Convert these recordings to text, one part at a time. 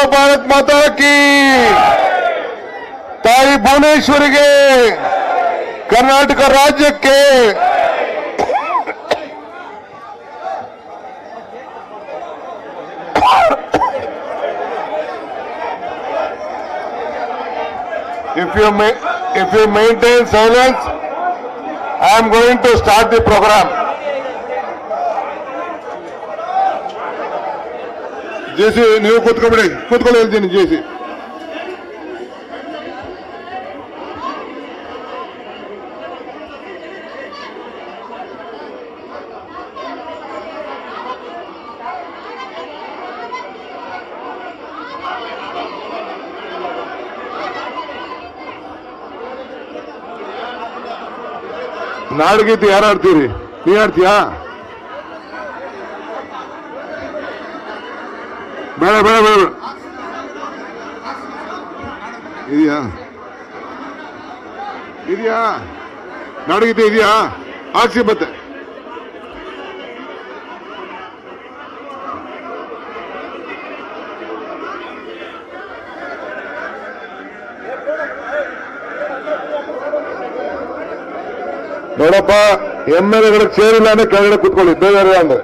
ಭಾರತ್ ಮಾತಾ ಕಿ ತಾಯಿ ಭುವನೇಶ್ವರಿಗೆ ಕರ್ನಾಟಕ ರಾಜ್ಯಕ್ಕೆ If you ma- if you maintain silence, I am going to start the program. JC ನೀವು ಕೂತ್ಕೊಬಿಡಿ ಕೂತ್ಕೊಳ್ಳಿ ಹೇಳ್ತೀನಿ ಜೇಸಿ ನಾಡಗೀತೆ ಯಾರು ಆಡ್ತೀರಿ ನೀ ಆಡ್ತೀಯಾ ಬೇಡ ಬೇಡ ಬೇಡ ಬೇಡ. ಇದೆಯಾ ಇದೆಯಾ ನಾಡಗೀತೆ ಇದೆಯಾ ಹಾಕ್ಸಿ ಮತ್ತೆ ನೋಡಪ್ಪ ಎಮ್ ಎಲ್ ಎಗಳಿಗೆ ಸೇರಿಲ್ಲ ಅಂದ್ರೆ ಕೆಳಗಡೆ ಕೂತ್ಕೊಳ್ಳಿ ಬೇರೆ ಅಂದ್ರೆ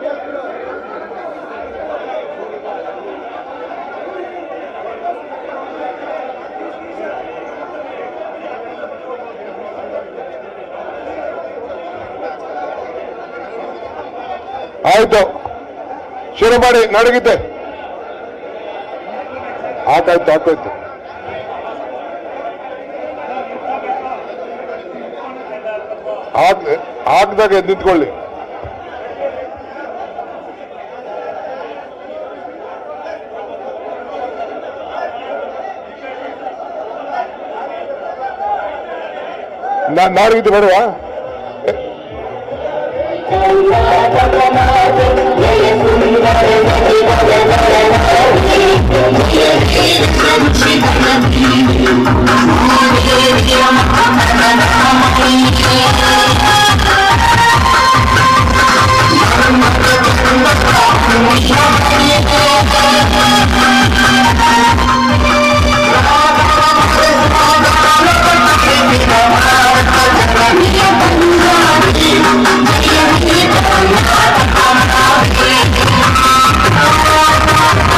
ಆಯ್ತು ಶುರು ಮಾಡಿ ನಡಗಿದ್ದೆ ಆಟಾಯ್ತು ಆಟಾಯ್ತು ಹಾಕ್ ಹಾಕ್ದಾಗ ಎದ್ದು ನಿಂತ್ಕೊಳ್ಳಿ ನಾ- ನಾಡಿದ್ದು ಬೇಡವಾ Thank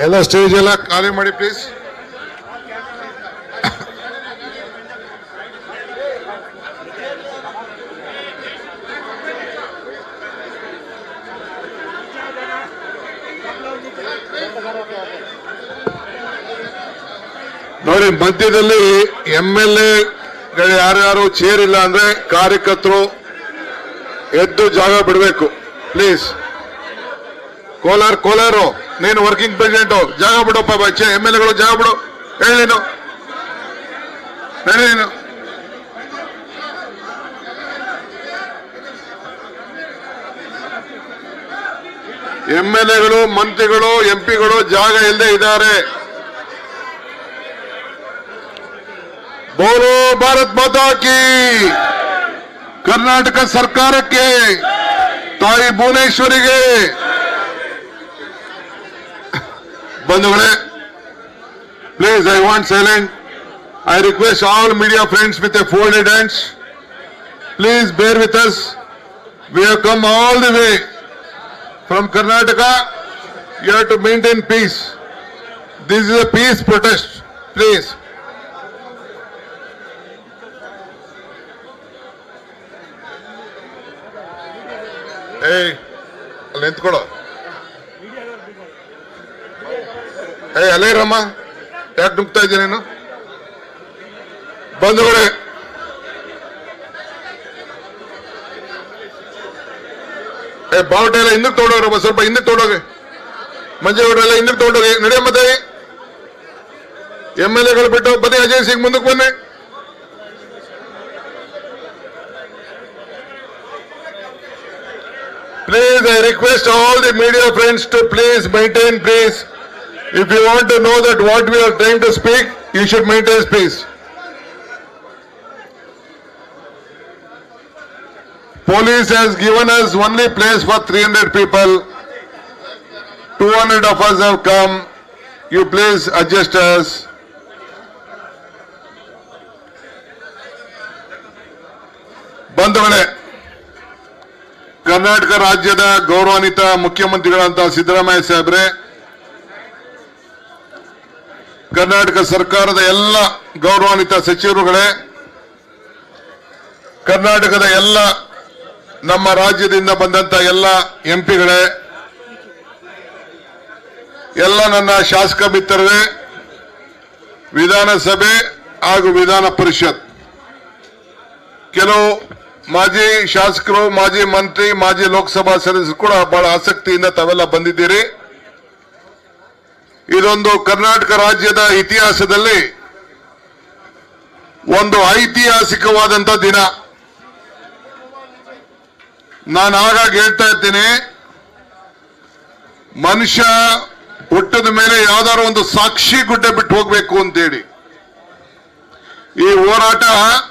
ಎಲ್ಲ ಸ್ಟೇಜ್ ಎಲ್ಲ ಖಾಲಿ ಮಾಡಿ ಪ್ಲೀಸ್ ನೋಡಿ ಮಧ್ಯದಲ್ಲಿ ಎಂ ಎಲ್ ಎಗಳು ಯಾರ್ಯಾರು ಚೇರ್ ಇಲ್ಲ ಅಂದ್ರೆ ಕಾರ್ಯಕರ್ತರು ಎದ್ದು ಜಾಗ ಬಿಡಬೇಕು ಪ್ಲೀಸ್ ಕೋಲಾರ್ ಕೋಲಾರು ನೀನು ವರ್ಕಿಂಗ್ ಪ್ರೆಸಿಡೆಂಟ್ ಜಾಗ ಬಿಡಪ್ಪ ಬಚ್ಚೆ ಎಂ ಎಲ್ ಎಗಳು ಜಾಗ ಬಿಡು ಹೇಳಿ ನೀನು ಹೇಳಿ ನೀನು ಎಂ ಎಲ್ ಎಗಳು ಮಂತ್ರಿಗಳು ಎಂಪಿಗಳು ಜಾಗ ಇಲ್ಲದೆ ಇದ್ದಾರೆ ಬೋಲೋ ಭಾರತ್ ಮಾತಾ ಕಿ ಕರ್ನಾಟಕ ಸರ್ಕಾರಕ್ಕೆ ತಾಯಿ ಭುವನೇಶ್ವರಿಗೆ ಬಂಧುಗಳೇ please I want silent I request all media friends with a folded hands please bear with us we have come all the way from Karnataka you have to maintain peace this is a peace protest please ಏಯ್ ಅಲ್ಲಿ ನಿಂತ್ಕೊಳ್ಳೋ ಏಯ್ ಅಲ್ಲೇ ಇರಮ್ಮ ಯಾಕೆ ನುಗ್ತಾ ಇದ್ದೀನಿ ನೀನು ಬಂಧುಗಳೇ ಏ ಬಾವುಟ ಎಲ್ಲ ಹಿಂದಕ್ಕೆ ತೊಗೊಂಡೋಗ್ರಮ್ಮ ಸ್ವಲ್ಪ ಹಿಂದಕ್ಕೆ ತೊಗೊಂಡೋಗಿ ಮಂಜೇಗೌಡರೆಲ್ಲ ಹಿಂದಕ್ಕೆ ತೊಗೊಂಡೋಗಿ ನಡೆಯ ಮತ್ತೆ ಎಂ ಎಲ್ ಎಗಳು ಬಿಟ್ಟು ಬನ್ನಿ ಅಜಯ್ ಸಿಂಗ್ ಮುಂದಕ್ಕೆ ಬನ್ನಿ Please, I request all the media friends to please maintain peace. If you want to know that what we are trying to speak, you should maintain peace. Police has given us only place for 300 people. 200 of us have come. You please adjust us. ಬಂಧುಗಳೇ ಕರ್ನಾಟಕ ರಾಜ್ಯದ ಗೌರವಾನ್ವಿತ ಮುಖ್ಯಮಂತ್ರಿಗಳಂತ ಸಿದ್ದರಾಮಯ್ಯ ಸಾಹೇಬ್ರೆ ಕರ್ನಾಟಕ ಸರ್ಕಾರದ ಎಲ್ಲ ಗೌರವಾನ್ವಿತ ಸಚಿವರುಗಳೇ ಕರ್ನಾಟಕದ ಎಲ್ಲ ನಮ್ಮ ರಾಜ್ಯದಿಂದ ಬಂದಂತ ಎಲ್ಲ ಎಂಪಿಗಳೇ ಎಲ್ಲ ನನ್ನ ಶಾಸಕ ಮಿತ್ರರೇ ವಿಧಾನಸಭೆ ಹಾಗೂ ವಿಧಾನ ಪರಿಷತ್ ಕೆಲವು ಮಾಜಿ ಶಾಸಕರು ಮಾಜಿ ಮಂತ್ರಿ ಮಾಜಿ ಲೋಕಸಭಾ ಸದಸ್ಯರು ಕೂಡ ಬಹಳ ಆಸಕ್ತಿಯಿಂದ ತಾವೆಲ್ಲ ಬಂದಿದ್ದೀರಿ ಇದೊಂದು ಕರ್ನಾಟಕ ರಾಜ್ಯದ ಇತಿಹಾಸದಲ್ಲಿ ಒಂದು ಐತಿಹಾಸಿಕವಾದಂತ ದಿನ ನಾನು ಆಗಾಗ ಹೇಳ್ತಾ ಇರ್ತೀನಿ ಮನುಷ್ಯ ಹುಟ್ಟದ ಮೇಲೆ ಯಾವ್ದಾದ್ರು ಒಂದು ಸಾಕ್ಷಿ ಗುಡ್ಡೆ ಬಿಟ್ಟು ಹೋಗ್ಬೇಕು ಅಂತೇಳಿ ಈ ಹೋರಾಟ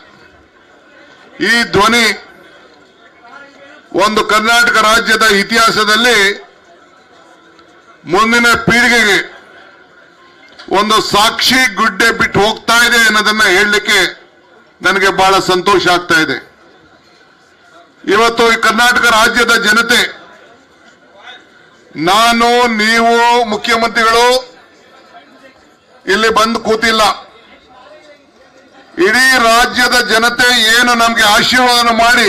ಈ ಧ್ವನಿ ಒಂದು ಕರ್ನಾಟಕ ರಾಜ್ಯದ ಇತಿಹಾಸದಲ್ಲಿ ಮುಂದಿನ ಪೀಳಿಗೆಗೆ ಒಂದು ಸಾಕ್ಷಿ ಗುಡ್ಡೆ ಬಿಟ್ಟು ಹೋಗ್ತಾ ಇದೆ ಅನ್ನೋದನ್ನ ಹೇಳಲಿಕ್ಕೆ ನನಗೆ ಬಹಳ ಸಂತೋಷ ಆಗ್ತಾ ಇದೆ ಇವತ್ತು ಈ ಕರ್ನಾಟಕ ರಾಜ್ಯದ ಜನತೆ ನಾನು ನೀವು ಮುಖ್ಯಮಂತ್ರಿಗಳು ಇಲ್ಲಿ ಬಂದು ಕೂತಿಲ್ಲ ಇಡೀ ರಾಜ್ಯದ ಜನತೆ ಏನು ನಮಗೆ ಆಶೀರ್ವಾದ ಮಾಡಿ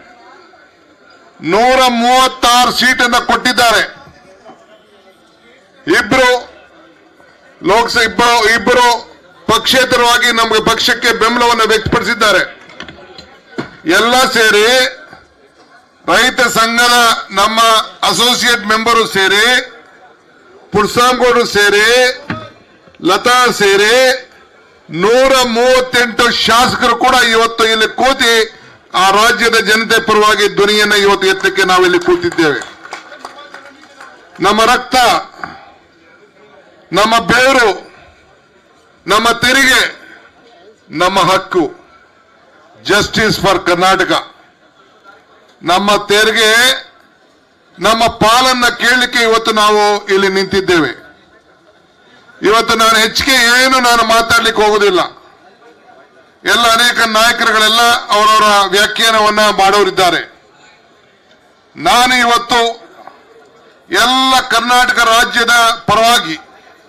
ನೂರ ಮೂವತ್ತಾರು ಸೀಟನ್ನು ಕೊಟ್ಟಿದ್ದಾರೆ ಇಬ್ರು ಲೋಕಸಭೆ ಇಬ್ಬರು ಇಬ್ಬರು ಪಕ್ಷೇತರವಾಗಿ ನಮಗೆ ಪಕ್ಷಕ್ಕೆ ಬೆಂಬಲವನ್ನು ವ್ಯಕ್ತಪಡಿಸಿದ್ದಾರೆ ಎಲ್ಲ ಸೇರಿ ರೈತ ಸಂಘದ ನಮ್ಮ ಅಸೋಸಿಯೇಟ್ ಮೆಂಬರು ಸೇರಿ ಪುರ್ಸಾಂಗೌಡರು ಸೇರಿ ಲತಾ ಸೇರಿ ನೂರ ಮೂವತ್ತೆಂಟು ಶಾಸಕರು ಕೂಡ ಇವತ್ತು ಇಲ್ಲಿ ಕೂತಿ ಆ ರಾಜ್ಯದ ಜನತೆ ಪರವಾಗಿ ಧ್ವನಿಯನ್ನ ಇವತ್ತು ಎತ್ತಕ್ಕೆ ನಾವಿಲ್ಲಿ ಕೂತಿದ್ದೇವೆ ನಮ್ಮ ರಕ್ತ ನಮ್ಮ ಬೆವರು ನಮ್ಮ ತೆರಿಗೆ ನಮ್ಮ ಹಕ್ಕು ಜಸ್ಟಿಸ್ ಫಾರ್ ಕರ್ನಾಟಕ ನಮ್ಮ ತೆರಿಗೆ ನಮ್ಮ ಪಾಲನ್ನ ಕೇಳಲಿಕ್ಕೆ ಇವತ್ತು ನಾವು ಇಲ್ಲಿ ನಿಂತಿದ್ದೇವೆ ಇವತ್ತು ನಾನು ಹೆಚ್ಚಿಗೆ ಏನು ನಾನು ಮಾತಾಡ್ಲಿಕ್ಕೆ ಹೋಗುದಿಲ್ಲ ಎಲ್ಲ ಅನೇಕ ನಾಯಕರುಗಳೆಲ್ಲ ಅವರವರ ವ್ಯಾಖ್ಯಾನವನ್ನ ಮಾಡೋರಿದ್ದಾರೆ ನಾನು ಇವತ್ತು ಎಲ್ಲ ಕರ್ನಾಟಕ ರಾಜ್ಯದ ಪರವಾಗಿ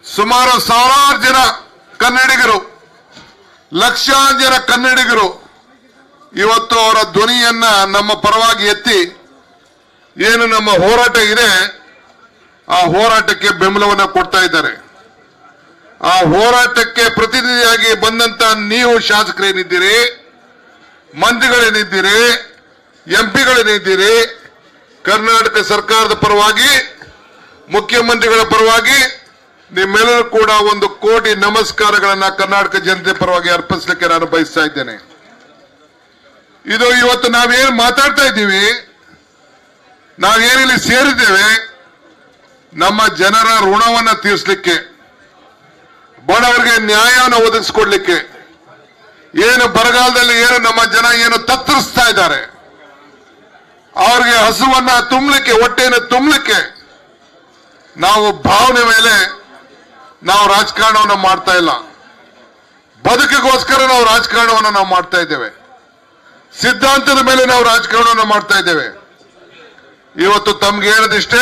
ಸುಮಾರು ಸಾವಿರಾರು ಜನ ಕನ್ನಡಿಗರು ಲಕ್ಷಾಂತರ ಜನ ಕನ್ನಡಿಗರು ಇವತ್ತು ಅವರ ಧ್ವನಿಯನ್ನ ನಮ್ಮ ಪರವಾಗಿ ಎತ್ತಿ ಏನು ನಮ್ಮ ಹೋರಾಟ ಇದೆ ಆ ಹೋರಾಟಕ್ಕೆ ಬೆಂಬಲವನ್ನ ಕೊಡ್ತಾ ಇದ್ದಾರೆ ಆ ಹೋರಾಟಕ್ಕೆ ಪ್ರತಿನಿಧಿಯಾಗಿ ಬಂದಂತ ನೀವು ಶಾಸಕರೇನಿದ್ದೀರಿ ಮಂತ್ರಿಗಳೇನಿದ್ದೀರಿ ಎಂಪಿಗಳೇನಿದ್ದೀರಿ ಕರ್ನಾಟಕ ಸರ್ಕಾರದ ಪರವಾಗಿ ಮುಖ್ಯಮಂತ್ರಿಗಳ ಪರವಾಗಿ ನಿಮ್ಮೆಲ್ಲರೂ ಕೂಡ ಒಂದು ಕೋಟಿ ನಮಸ್ಕಾರಗಳನ್ನ ಕರ್ನಾಟಕ ಜನತೆ ಪರವಾಗಿ ಅರ್ಪಿಸಲಿಕ್ಕೆ ನಾನು ಬಯಸ್ತಾ ಇದ್ದೇನೆ ಇದು ಇವತ್ತು ನಾವೇನು ಮಾತಾಡ್ತಾ ಇದ್ದೀವಿ ನಾವೇನಿಲ್ಲಿ ಸೇರಿದ್ದೇವೆ ನಮ್ಮ ಜನರ ಋಣವನ್ನ ತೀರಿಸಲಿಕ್ಕೆ ಬಡವರಿಗೆ ನ್ಯಾಯವನ್ನು ಒದಗಿಸ್ಕೊಡ್ಲಿಕ್ಕೆ ಏನು ಬರಗಾಲದಲ್ಲಿ ಏನು ನಮ್ಮ ಜನ ಏನು ತತ್ತರಿಸ್ತಾ ಇದ್ದಾರೆ ಅವ್ರಿಗೆ ಹಸುವನ್ನ ತುಂಬಲಿಕ್ಕೆ ಹೊಟ್ಟೆಯನ್ನು ತುಂಬಲಿಕ್ಕೆ ನಾವು ಭಾವನೆ ಮೇಲೆ ನಾವು ರಾಜಕಾರಣವನ್ನು ಮಾಡ್ತಾ ಇಲ್ಲ ಬದುಕಿಗೋಸ್ಕರ ನಾವು ರಾಜಕಾರಣವನ್ನು ನಾವು ಮಾಡ್ತಾ ಇದ್ದೇವೆ ಸಿದ್ಧಾಂತದ ಮೇಲೆ ನಾವು ರಾಜಕಾರಣವನ್ನು ಮಾಡ್ತಾ ಇದ್ದೇವೆ ಇವತ್ತು ತಮ್ಗೆ ಹೇಳದಿಷ್ಟೇ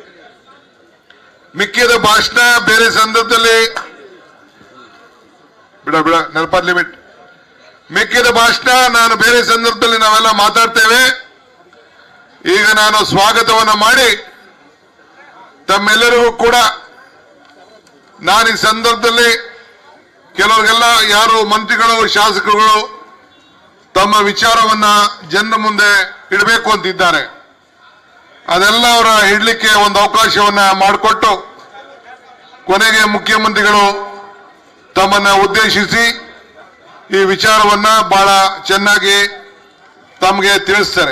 ಮಿಕ್ಕಿದ ಭಾಷಣ ಬೇರೆ ಸಂದರ್ಭದಲ್ಲಿ ಬಿಡ ಬಿಡ ನೆನಪಾದ್ ಲಿಮಿಟ್ ಮಿಕ್ಕಿದ ಭಾಷಣ ನಾನು ಬೇರೆ ಸಂದರ್ಭದಲ್ಲಿ ನಾವೆಲ್ಲ ಮಾತಾಡ್ತೇವೆ ಈಗ ನಾನು ಸ್ವಾಗತವನ್ನು ಮಾಡಿ ತಮ್ಮೆಲ್ಲರಿಗೂ ಕೂಡ ನಾನು ಈ ಸಂದರ್ಭದಲ್ಲಿ ಕೆಲವರಿಗೆಲ್ಲ ಯಾರು ಮಂತ್ರಿಗಳು ಶಾಸಕರುಗಳು ತಮ್ಮ ವಿಚಾರವನ್ನ ಜನರ ಮುಂದೆ ಇಡಬೇಕು ಅಂತಿದ್ದಾರೆ ಅದೆಲ್ಲ ಅವರ ಇಡ್ಲಿಕ್ಕೆ ಒಂದು ಅವಕಾಶವನ್ನ ಮಾಡಿಕೊಟ್ಟು ಕೊನೆಗೆ ಮುಖ್ಯಮಂತ್ರಿಗಳು ತಮ್ಮನ್ನ ಉದ್ದೇಶಿಸಿ ಈ ವಿಚಾರವನ್ನ ಬಹಳ ಚೆನ್ನಾಗಿ ತಮಗೆ ತಿಳಿಸ್ತಾರೆ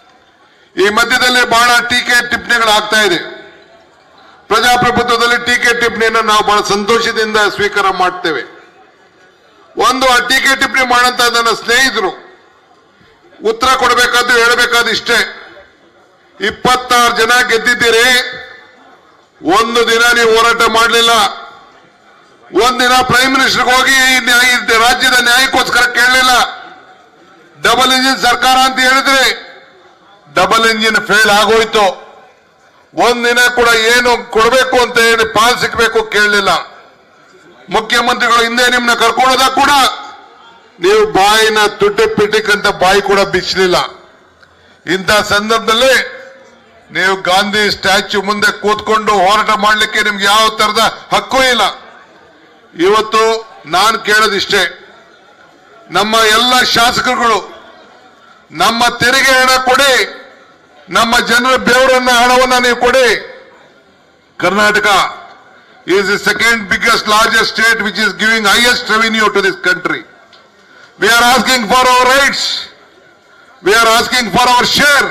ಈ ಮಧ್ಯದಲ್ಲಿ ಬಹಳ ಟೀಕೆ ಟಿಪ್ಪಣಿಗಳು ಆಗ್ತಾ ಇದೆ ಪ್ರಜಾಪ್ರಭುತ್ವದಲ್ಲಿ ಟೀಕೆ ಟಿಪ್ಪಣಿಯನ್ನು ನಾವು ಬಹಳ ಸಂತೋಷದಿಂದ ಸ್ವೀಕಾರ ಮಾಡ್ತೇವೆ ಒಂದು ಆ ಟೀಕೆ ಟಿಪ್ಪಣಿ ಮಾಡಂತ ನನ್ನ ಸ್ನೇಹಿತರು ಉತ್ತರ ಕೊಡಬೇಕಾದ್ದು ಹೇಳಬೇಕಾದ ಇಷ್ಟೇ ಇಪ್ಪತ್ತಾರು ಜನ ಗೆದ್ದಿದ್ದೀರಿ ಒಂದು ದಿನ ನೀವು ಹೋರಾಟ ಮಾಡಲಿಲ್ಲ ಒಂದಿನ ಪ್ರೈಮ್ ಮಿನಿಸ್ಟರ್ಗೆ ಹೋಗಿ ಈ ನ್ಯಾಯ ಈ ರಾಜ್ಯದ ನ್ಯಾಯಕ್ಕೋಸ್ಕರ ಕೇಳಲಿಲ್ಲ ಡಬಲ್ ಇಂಜಿನ್ ಸರ್ಕಾರ ಅಂತ ಹೇಳಿದ್ರಿ ಡಬಲ್ ಇಂಜಿನ್ ಫೇಲ್ ಆಗೋಯ್ತು ಒಂದಿನ ಕೂಡ ಏನು ಕೊಡಬೇಕು ಅಂತ ಹೇಳಿ ಪಾಲ್ ಸಿಕ್ಬೇಕು ಕೇಳಲಿಲ್ಲ ಮುಖ್ಯಮಂತ್ರಿಗಳು ಹಿಂದೆ ನಿಮ್ಮನ್ನ ಕರ್ಕೊಳ್ಳೋದಾಗ ಕೂಡ ನೀವು ಬಾಯಿನ ತುಟ್ಟಿ ಪಿಟಿಕಂತ ಬಾಯಿ ಕೂಡ ಬಿಚ್ಚಲಿಲ್ಲ ಇಂಥ ಸಂದರ್ಭದಲ್ಲಿ ನೀವು ಗಾಂಧಿ ಸ್ಟ್ಯಾಚ್ಯೂ ಮುಂದೆ ಕೂತ್ಕೊಂಡು ಹೋರಾಟ ಮಾಡಲಿಕ್ಕೆ ನಿಮ್ಗೆ ಯಾವ ತರದ ಹಕ್ಕು ಇಲ್ಲ ಇವತ್ತು ನಾನು ಕೇಳೋದಿಷ್ಟೇ ನಮ್ಮ ಎಲ್ಲ ಶಾಸಕರುಗಳು ನಮ್ಮ ತೆರಿಗೆ ಹಣ ಕೊಡಿ ನಮ್ಮ ಜನರ ಬೆವರನ್ನ ಹಣವನ್ನ ನೀವು ಕೊಡಿ Karnataka is the second biggest largest state which is giving highest revenue to this country we are asking for our rights we are asking for our share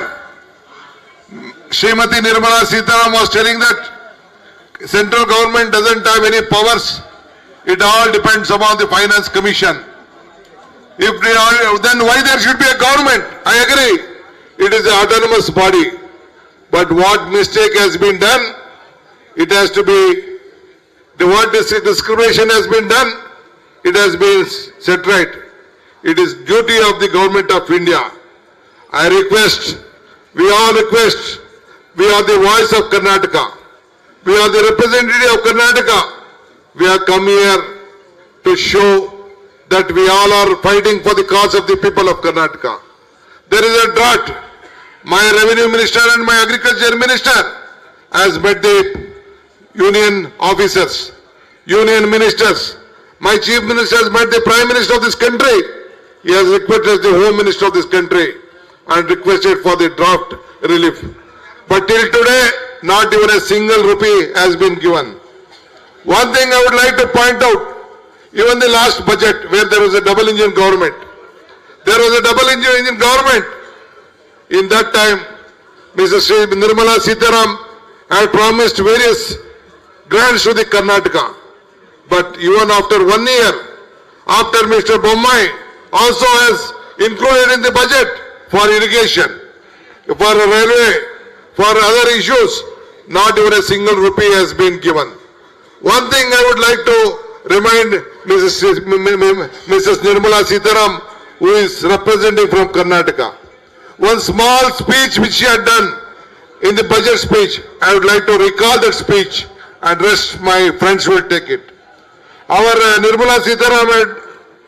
Srimati Nirmala Sitaram was telling that central government doesn't have any powers. It all depends upon the finance commission. If they are, then why there should be a government? I agree. It is an autonomous body. But what mistake has been done, it has to be, the what dis- discrimination has been done, it has been set right. It is duty of the government of India. I request, we all request, we are the voice of Karnataka. We are the representative of Karnataka. We have come here to show that we all are fighting for the cause of the people of Karnataka. There is a drought. My revenue minister and my agriculture minister has met the union officers, union ministers. My chief minister has met the prime minister of this country. He has requested the home minister of this country and requested for the draft relief. But till today, not even a single rupee has been given. One thing I would like to point out, even the last budget where there was a double engine government, there was a double engine engine government. In that time, Mrs. Sri Nirmala Sitaram had promised various grants to the Karnataka. But even after one year, after Mr. Bommai also has included in the budget for irrigation, for railway, for other issues, not even a single rupee has been given. One thing I would like to remind Mrs. Sis- M- M- M- Mrs. Nirmala Sitaram, who is representing from Karnataka. One small speech which she had done in the budget speech, I would like to recall that speech and rest my friends will take it. Our uh, Nirmala Sitaraman,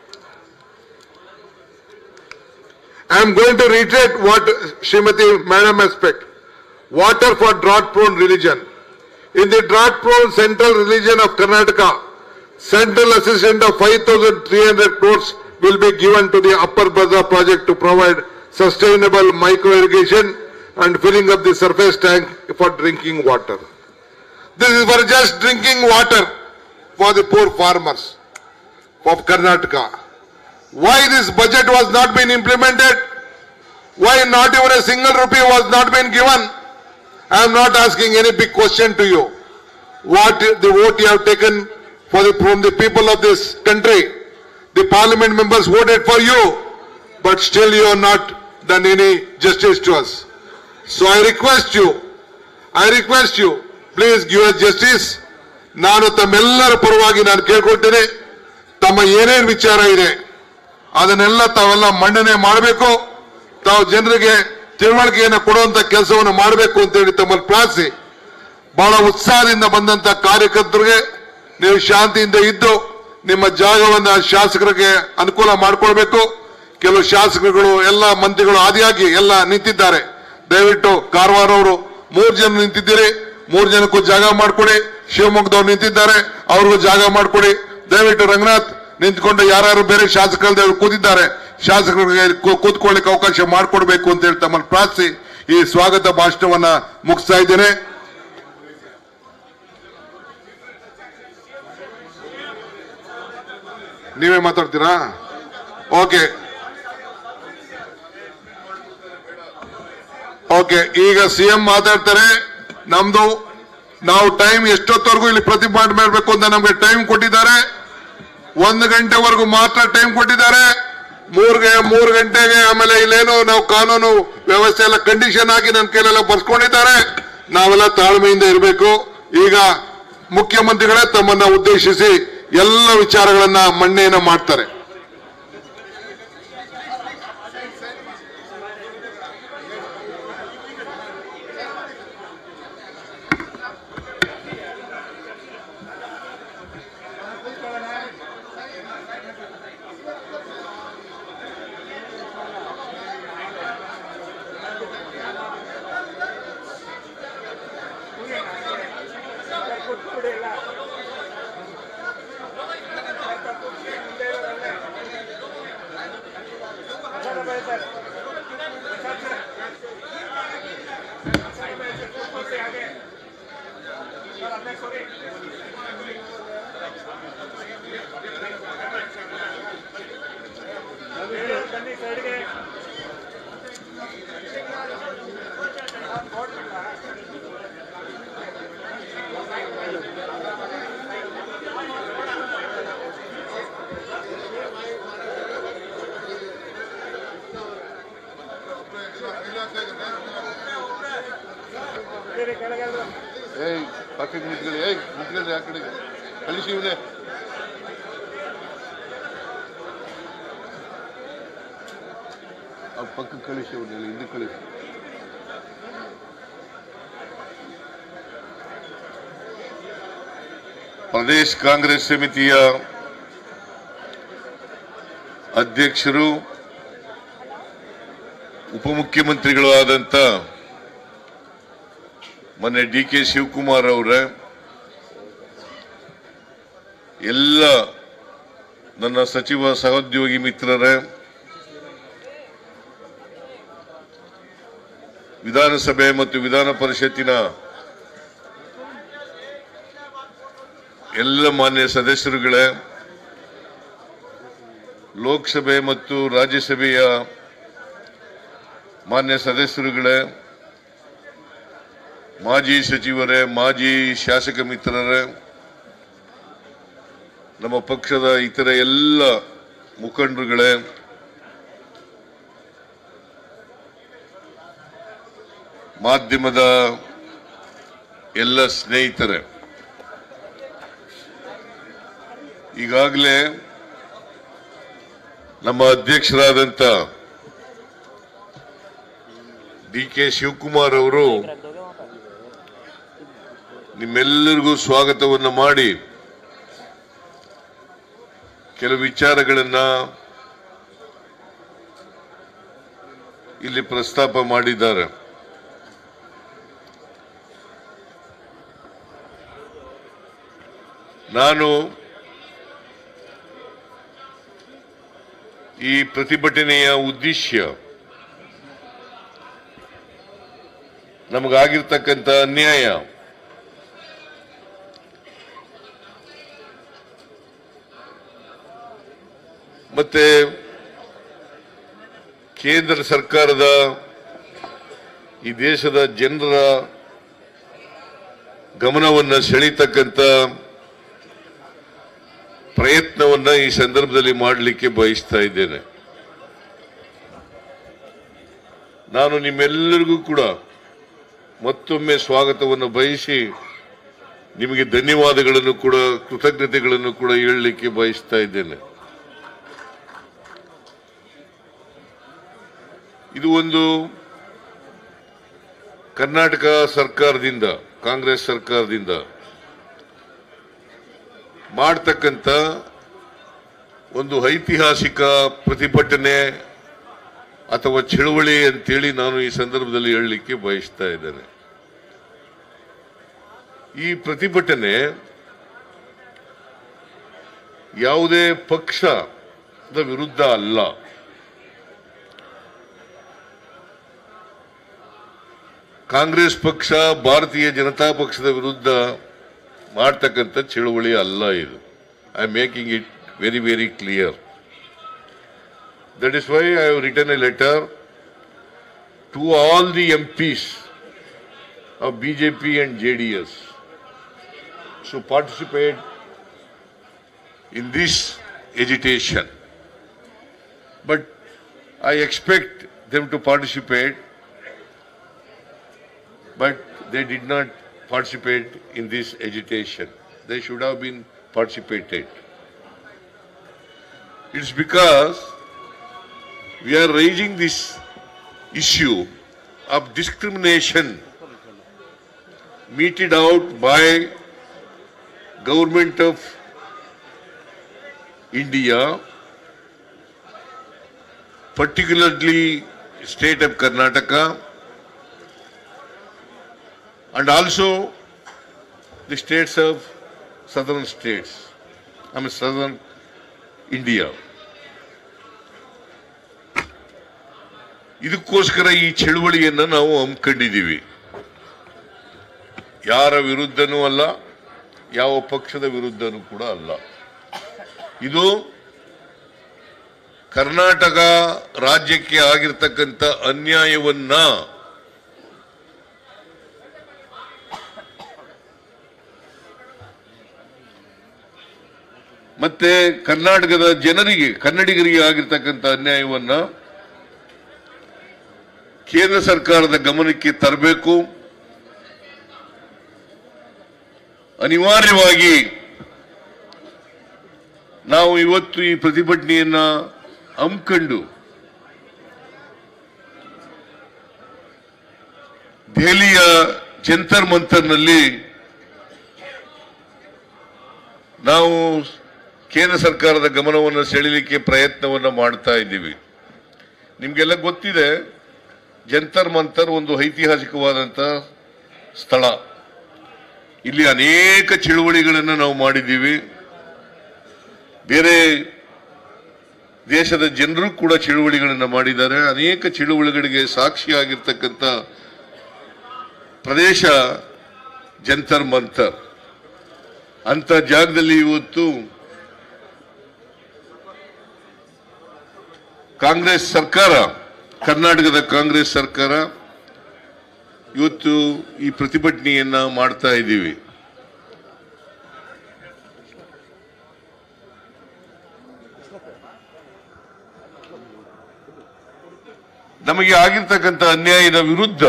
I am going to reiterate what Srimati Madam has said. Water for drought-prone religion. In the drought-prone central region of Karnataka, central assistance of 5,300 crores will be given to the Upper Baza project to provide sustainable micro-irrigation and filling up the surface tank for drinking water. This is for just drinking water for the poor farmers of Karnataka. Why this budget was not been implemented? Why not even a single rupee was not been given? I am not asking any big question to you. What the vote you have taken for the, from the people of this country, the parliament members voted for you, but still you have not done any justice to us. So I request you, I request you, please give us justice. ನಾನು ತಮ್ಮೆಲ್ಲರ ಪರವಾಗಿ ನಾನು ಕೇಳ್ಕೊಳ್ತೇನೆ ತಮ್ಮ ಏನೇನು ವಿಚಾರ ಇದೆ ಅದನ್ನೆಲ್ಲ ತಾವೆಲ್ಲ ಮಂಡನೆ ಮಾಡಬೇಕು ತಾವು ಜನರಿಗೆ ತಿಳುವಳಿಕೆಯನ್ನು ಕೊಡುವಂತ ಕೆಲಸವನ್ನು ಮಾಡಬೇಕು ಅಂತೇಳಿ ತಮ್ಮಲ್ಲಿ ಪ್ರಾರ್ಥಿಸಿ ಬಹಳ ಉತ್ಸಾಹದಿಂದ ಬಂದಂತ ಕಾರ್ಯಕರ್ತರಿಗೆ ನೀವು ಶಾಂತಿಯಿಂದ ಇದ್ದು ನಿಮ್ಮ ಜಾಗವನ್ನ ಶಾಸಕರಿಗೆ ಅನುಕೂಲ ಮಾಡಿಕೊಳ್ಬೇಕು ಕೆಲವು ಶಾಸಕರುಗಳು ಎಲ್ಲ ಮಂತ್ರಿಗಳು ಆದಿಯಾಗಿ ಎಲ್ಲ ನಿಂತಿದ್ದಾರೆ ದಯವಿಟ್ಟು ಕಾರವಾರ ಅವರು ಮೂರು ಜನ ನಿಂತಿದ್ದೀರಿ ಮೂರು ಜನಕ್ಕೂ ಜಾಗ ಮಾಡಿಕೊಡಿ ಶಿವಮೊಗ್ಗದವ್ರು ನಿಂತಿದ್ದಾರೆ ಅವ್ರಿಗೂ ಜಾಗ ಮಾಡಿಕೊಡಿ ದಯವಿಟ್ಟು ರಂಗನಾಥ್ ನಿಂತ್ಕೊಂಡು ಯಾರ್ಯಾರು ಬೇರೆ ಶಾಸಕರು ಕೂತಿದ್ದಾರೆ ಶಾಸಕರಿಗೆ ಕೂ- ಕೂತ್ಕೊಳ್ಳಿಕ್ಕೆ ಅವಕಾಶ ಮಾಡಿಕೊಡ್ಬೇಕು ಅಂತ ಹೇಳಿ ತಮ್ಮನ್ನು ಪ್ರಾರ್ಥಿಸಿ ಈ ಸ್ವಾಗತ ಭಾಷಣವನ್ನ ಮುಗಿಸ್ತಾ ಇದ್ದೇನೆ ನೀವೇ ಮಾತಾಡ್ತೀರಾ ಓಕೆ ಓಕೆ ಈಗ ಸಿಎಂ ಮಾತಾಡ್ತಾರೆ ನಮ್ದು ನಾವು ಟೈಮ್ ಎಷ್ಟೊತ್ತವರೆಗೂ ಇಲ್ಲಿ ಪ್ರತಿಭಟನೆ ಮಾಡಬೇಕು ಅಂತ ನಮ್ಗೆ ಟೈಮ್ ಕೊಟ್ಟಿದ್ದಾರೆ ಒಂದು ಗಂಟೆವರೆಗೂ ಮಾತ್ರ ಟೈಮ್ ಕೊಟ್ಟಿದ್ದಾರೆ ಮೂರ್ಗೆ ಮೂರು ಗಂಟೆಗೆ ಆಮೇಲೆ ಇಲ್ಲೇನೋ ನಾವು ಕಾನೂನು ವ್ಯವಸ್ಥೆ ಎಲ್ಲ ಕಂಡೀಷನ್ ಹಾಕಿ ನನ್ನ ಕೈಲೆಲ್ಲ ಬರ್ಸ್ಕೊಂಡಿದ್ದಾರೆ ನಾವೆಲ್ಲ ತಾಳ್ಮೆಯಿಂದ ಇರಬೇಕು ಈಗ ಮುಖ್ಯಮಂತ್ರಿಗಳೇ ತಮ್ಮನ್ನ ಉದ್ದೇಶಿಸಿ ಎಲ್ಲ ವಿಚಾರಗಳನ್ನ ಮಣ್ಣೆಯನ್ನ ಮಾಡ್ತಾರೆ ಬನ್ನಿ ಸೈಡ್ಗೆ ಬೇರೆ ಕೆಳಗೆ ಏಯ್ ಪಕ್ಕಕ್ಕೆ ನಿಂತ್ಕೊಳ್ಳಿ ಏಯ್ ನಿಂತ್ಕೊಳ್ಳಿ ಆ ಕಡೆಗೆ ಕಳಿಸಿ ಇವನೇ ಆ ಪಕ್ಕಕ್ಕೆ ಕಳಿಸಿ ಇವನ್ನೆಲ್ಲ ಹಿಂದಕ್ಕೆ ಕಳಿಸಿ ಪ್ರದೇಶ್ ಕಾಂಗ್ರೆಸ್ ಸಮಿತಿಯ ಅಧ್ಯಕ್ಷರು ಉಪಮುಖ್ಯಮಂತ್ರಿಗಳು ಆದಂತ ಮೊನ್ನೆ ಡಿ ಕೆ ಶಿವಕುಮಾರ್ ಅವರ ಎಲ್ಲ ನನ್ನ ಸಚಿವ ಸಹೋದ್ಯೋಗಿ ಮಿತ್ರರೇ ವಿಧಾನಸಭೆ ಮತ್ತು ವಿಧಾನ ಪರಿಷತ್ತಿನ ಎಲ್ಲ ಮಾನ್ಯ ಸದಸ್ಯರುಗಳೇ ಲೋಕಸಭೆ ಮತ್ತು ರಾಜ್ಯಸಭೆಯ ಮಾನ್ಯ ಸದಸ್ಯರುಗಳೇ ಮಾಜಿ ಸಚಿವರೇ ಮಾಜಿ ಶಾಸಕ ಮಿತ್ರರೇ ನಮ್ಮ ಪಕ್ಷದ ಇತರ ಎಲ್ಲ ಮುಖಂಡರುಗಳೇ ಮಾಧ್ಯಮದ ಎಲ್ಲ ಸ್ನೇಹಿತರೆ ಈಗಾಗಲೇ ನಮ್ಮ ಅಧ್ಯಕ್ಷರಾದಂತ ಡಿ ಕೆ ಶಿವಕುಮಾರ್ ಅವರು ನಿಮ್ಮೆಲ್ಲರಿಗೂ ಸ್ವಾಗತವನ್ನು ಮಾಡಿ ಕೆಲವು ವಿಚಾರಗಳನ್ನ ಇಲ್ಲಿ ಪ್ರಸ್ತಾಪ ಮಾಡಿದ್ದಾರೆ ನಾನು ಈ ಪ್ರತಿಭಟನೆಯ ಉದ್ದೇಶ ನಮಗಾಗಿರ್ತಕ್ಕಂಥ ಅನ್ಯಾಯ ಮತ್ತೆ ಕೇಂದ್ರ ಸರ್ಕಾರದ ಈ ದೇಶದ ಜನರ ಗಮನವನ್ನು ಸೆಳೀತಕ್ಕಂಥ ಪ್ರಯತ್ನವನ್ನ ಈ ಸಂದರ್ಭದಲ್ಲಿ ಮಾಡಲಿಕ್ಕೆ ಬಯಸ್ತಾ ಇದ್ದೇನೆ ನಾನು ನಿಮ್ಮೆಲ್ಲರಿಗೂ ಕೂಡ ಮತ್ತೊಮ್ಮೆ ಸ್ವಾಗತವನ್ನು ಬಯಸಿ ನಿಮಗೆ ಧನ್ಯವಾದಗಳನ್ನು ಕೂಡ ಕೃತಜ್ಞತೆಗಳನ್ನು ಕೂಡ ಹೇಳಲಿಕ್ಕೆ ಬಯಸ್ತಾ ಇದ್ದೇನೆ ಇದು ಒಂದು ಕರ್ನಾಟಕ ಸರ್ಕಾರದಿಂದ ಕಾಂಗ್ರೆಸ್ ಸರ್ಕಾರದಿಂದ ಮಾಡ್ತಕ್ಕಂಥ ಒಂದು ಐತಿಹಾಸಿಕ ಪ್ರತಿಭಟನೆ ಅಥವಾ ಚಳುವಳಿ ಅಂತೇಳಿ ನಾನು ಈ ಸಂದರ್ಭದಲ್ಲಿ ಹೇಳಲಿಕ್ಕೆ ಬಯಸ್ತಾ ಇದ್ದೇನೆ ಈ ಪ್ರತಿಭಟನೆ ಯಾವುದೇ ಪಕ್ಷದ ವಿರುದ್ಧ ಅಲ್ಲ ಕಾಂಗ್ರೆಸ್ ಪಕ್ಷ ಭಾರತೀಯ ಜನತಾ ಪಕ್ಷದ ವಿರುದ್ಧ ಮಾಡ್ತಕ್ಕಂಥ ಚಳುವಳಿ ಅಲ್ಲ ಇದು I am making it very very clear that is why I have return a letter to all the MPs of BJP and J D S to participate in this agitation but I expect them to participate but they did not participate in this agitation. They should have been participated. It's because we are raising this issue of discrimination meted out by government of India, particularly state of Karnataka, and also the states of southern states, I mean southern India. ಇದಕ್ಕೋಸ್ಕರ ಈ ಚಳುವಳಿಯನ್ನ ನಾವು ಹಮ್ಮಿಕೊಂಡಿದ್ದೀವಿ ಯಾರ ವಿರುದ್ಧನೂ ಅಲ್ಲ ಯಾವ ಪಕ್ಷದ ವಿರುದ್ಧನೂ ಕೂಡ ಅಲ್ಲ ಇದು ಕರ್ನಾಟಕ ರಾಜ್ಯಕ್ಕೆ ಆಗಿರ್ತಕ್ಕಂಥ ಅನ್ಯಾಯವನ್ನ ಮತ್ತೆ ಕರ್ನಾಟಕದ ಜನರಿಗೆ ಕನ್ನಡಿಗರಿಗೆ ಆಗಿರ್ತಕ್ಕಂಥ ಅನ್ಯಾಯವನ್ನ ಕೇಂದ್ರ ಸರ್ಕಾರದ ಗಮನಕ್ಕೆ ತರಬೇಕು ಅನಿವಾರ್ಯವಾಗಿ ನಾವು ಇವತ್ತು ಈ ಪ್ರತಿಭಟನೆಯನ್ನ ಹಮ್ಮಿಕೊಂಡು ದೆಹಲಿಯ ಜಂತರ್ ಮಂತರ್ನಲ್ಲಿ ನಾವು ಕೇಂದ್ರ ಸರ್ಕಾರದ ಗಮನವನ್ನು ಸೆಳೆಯಲಿಕ್ಕೆ ಪ್ರಯತ್ನವನ್ನು ಮಾಡ್ತಾ ಇದ್ದೀವಿ ನಿಮಗೆಲ್ಲ ಗೊತ್ತಿದೆ ಜಂತರ್ ಮಂತರ್ ಒಂದು ಐತಿಹಾಸಿಕವಾದಂಥ ಸ್ಥಳ ಇಲ್ಲಿ ಅನೇಕ ಚಳುವಳಿಗಳನ್ನು ನಾವು ಮಾಡಿದ್ದೀವಿ ಬೇರೆ ದೇಶದ ಜನರು ಕೂಡ ಚಳುವಳಿಗಳನ್ನು ಮಾಡಿದ್ದಾರೆ ಅನೇಕ ಚಳುವಳಿಗಳಿಗೆ ಸಾಕ್ಷಿಯಾಗಿರ್ತಕ್ಕಂಥ ಪ್ರದೇಶ ಜಂತರ್ ಮಂತರ್ ಅಂತ ಜಾಗದಲ್ಲಿ ಇವತ್ತು ಕಾಂಗ್ರೆಸ್ ಸರ್ಕಾರ ಕರ್ನಾಟಕದ ಕಾಂಗ್ರೆಸ್ ಸರ್ಕಾರ ಇವತ್ತು ಈ ಪ್ರತಿಭಟನೆಯನ್ನ ಮಾಡ್ತಾ ಇದ್ದೀವಿ ನಮಗೆ ಆಗಿರ್ತಕ್ಕಂಥ ಅನ್ಯಾಯದ ವಿರುದ್ಧ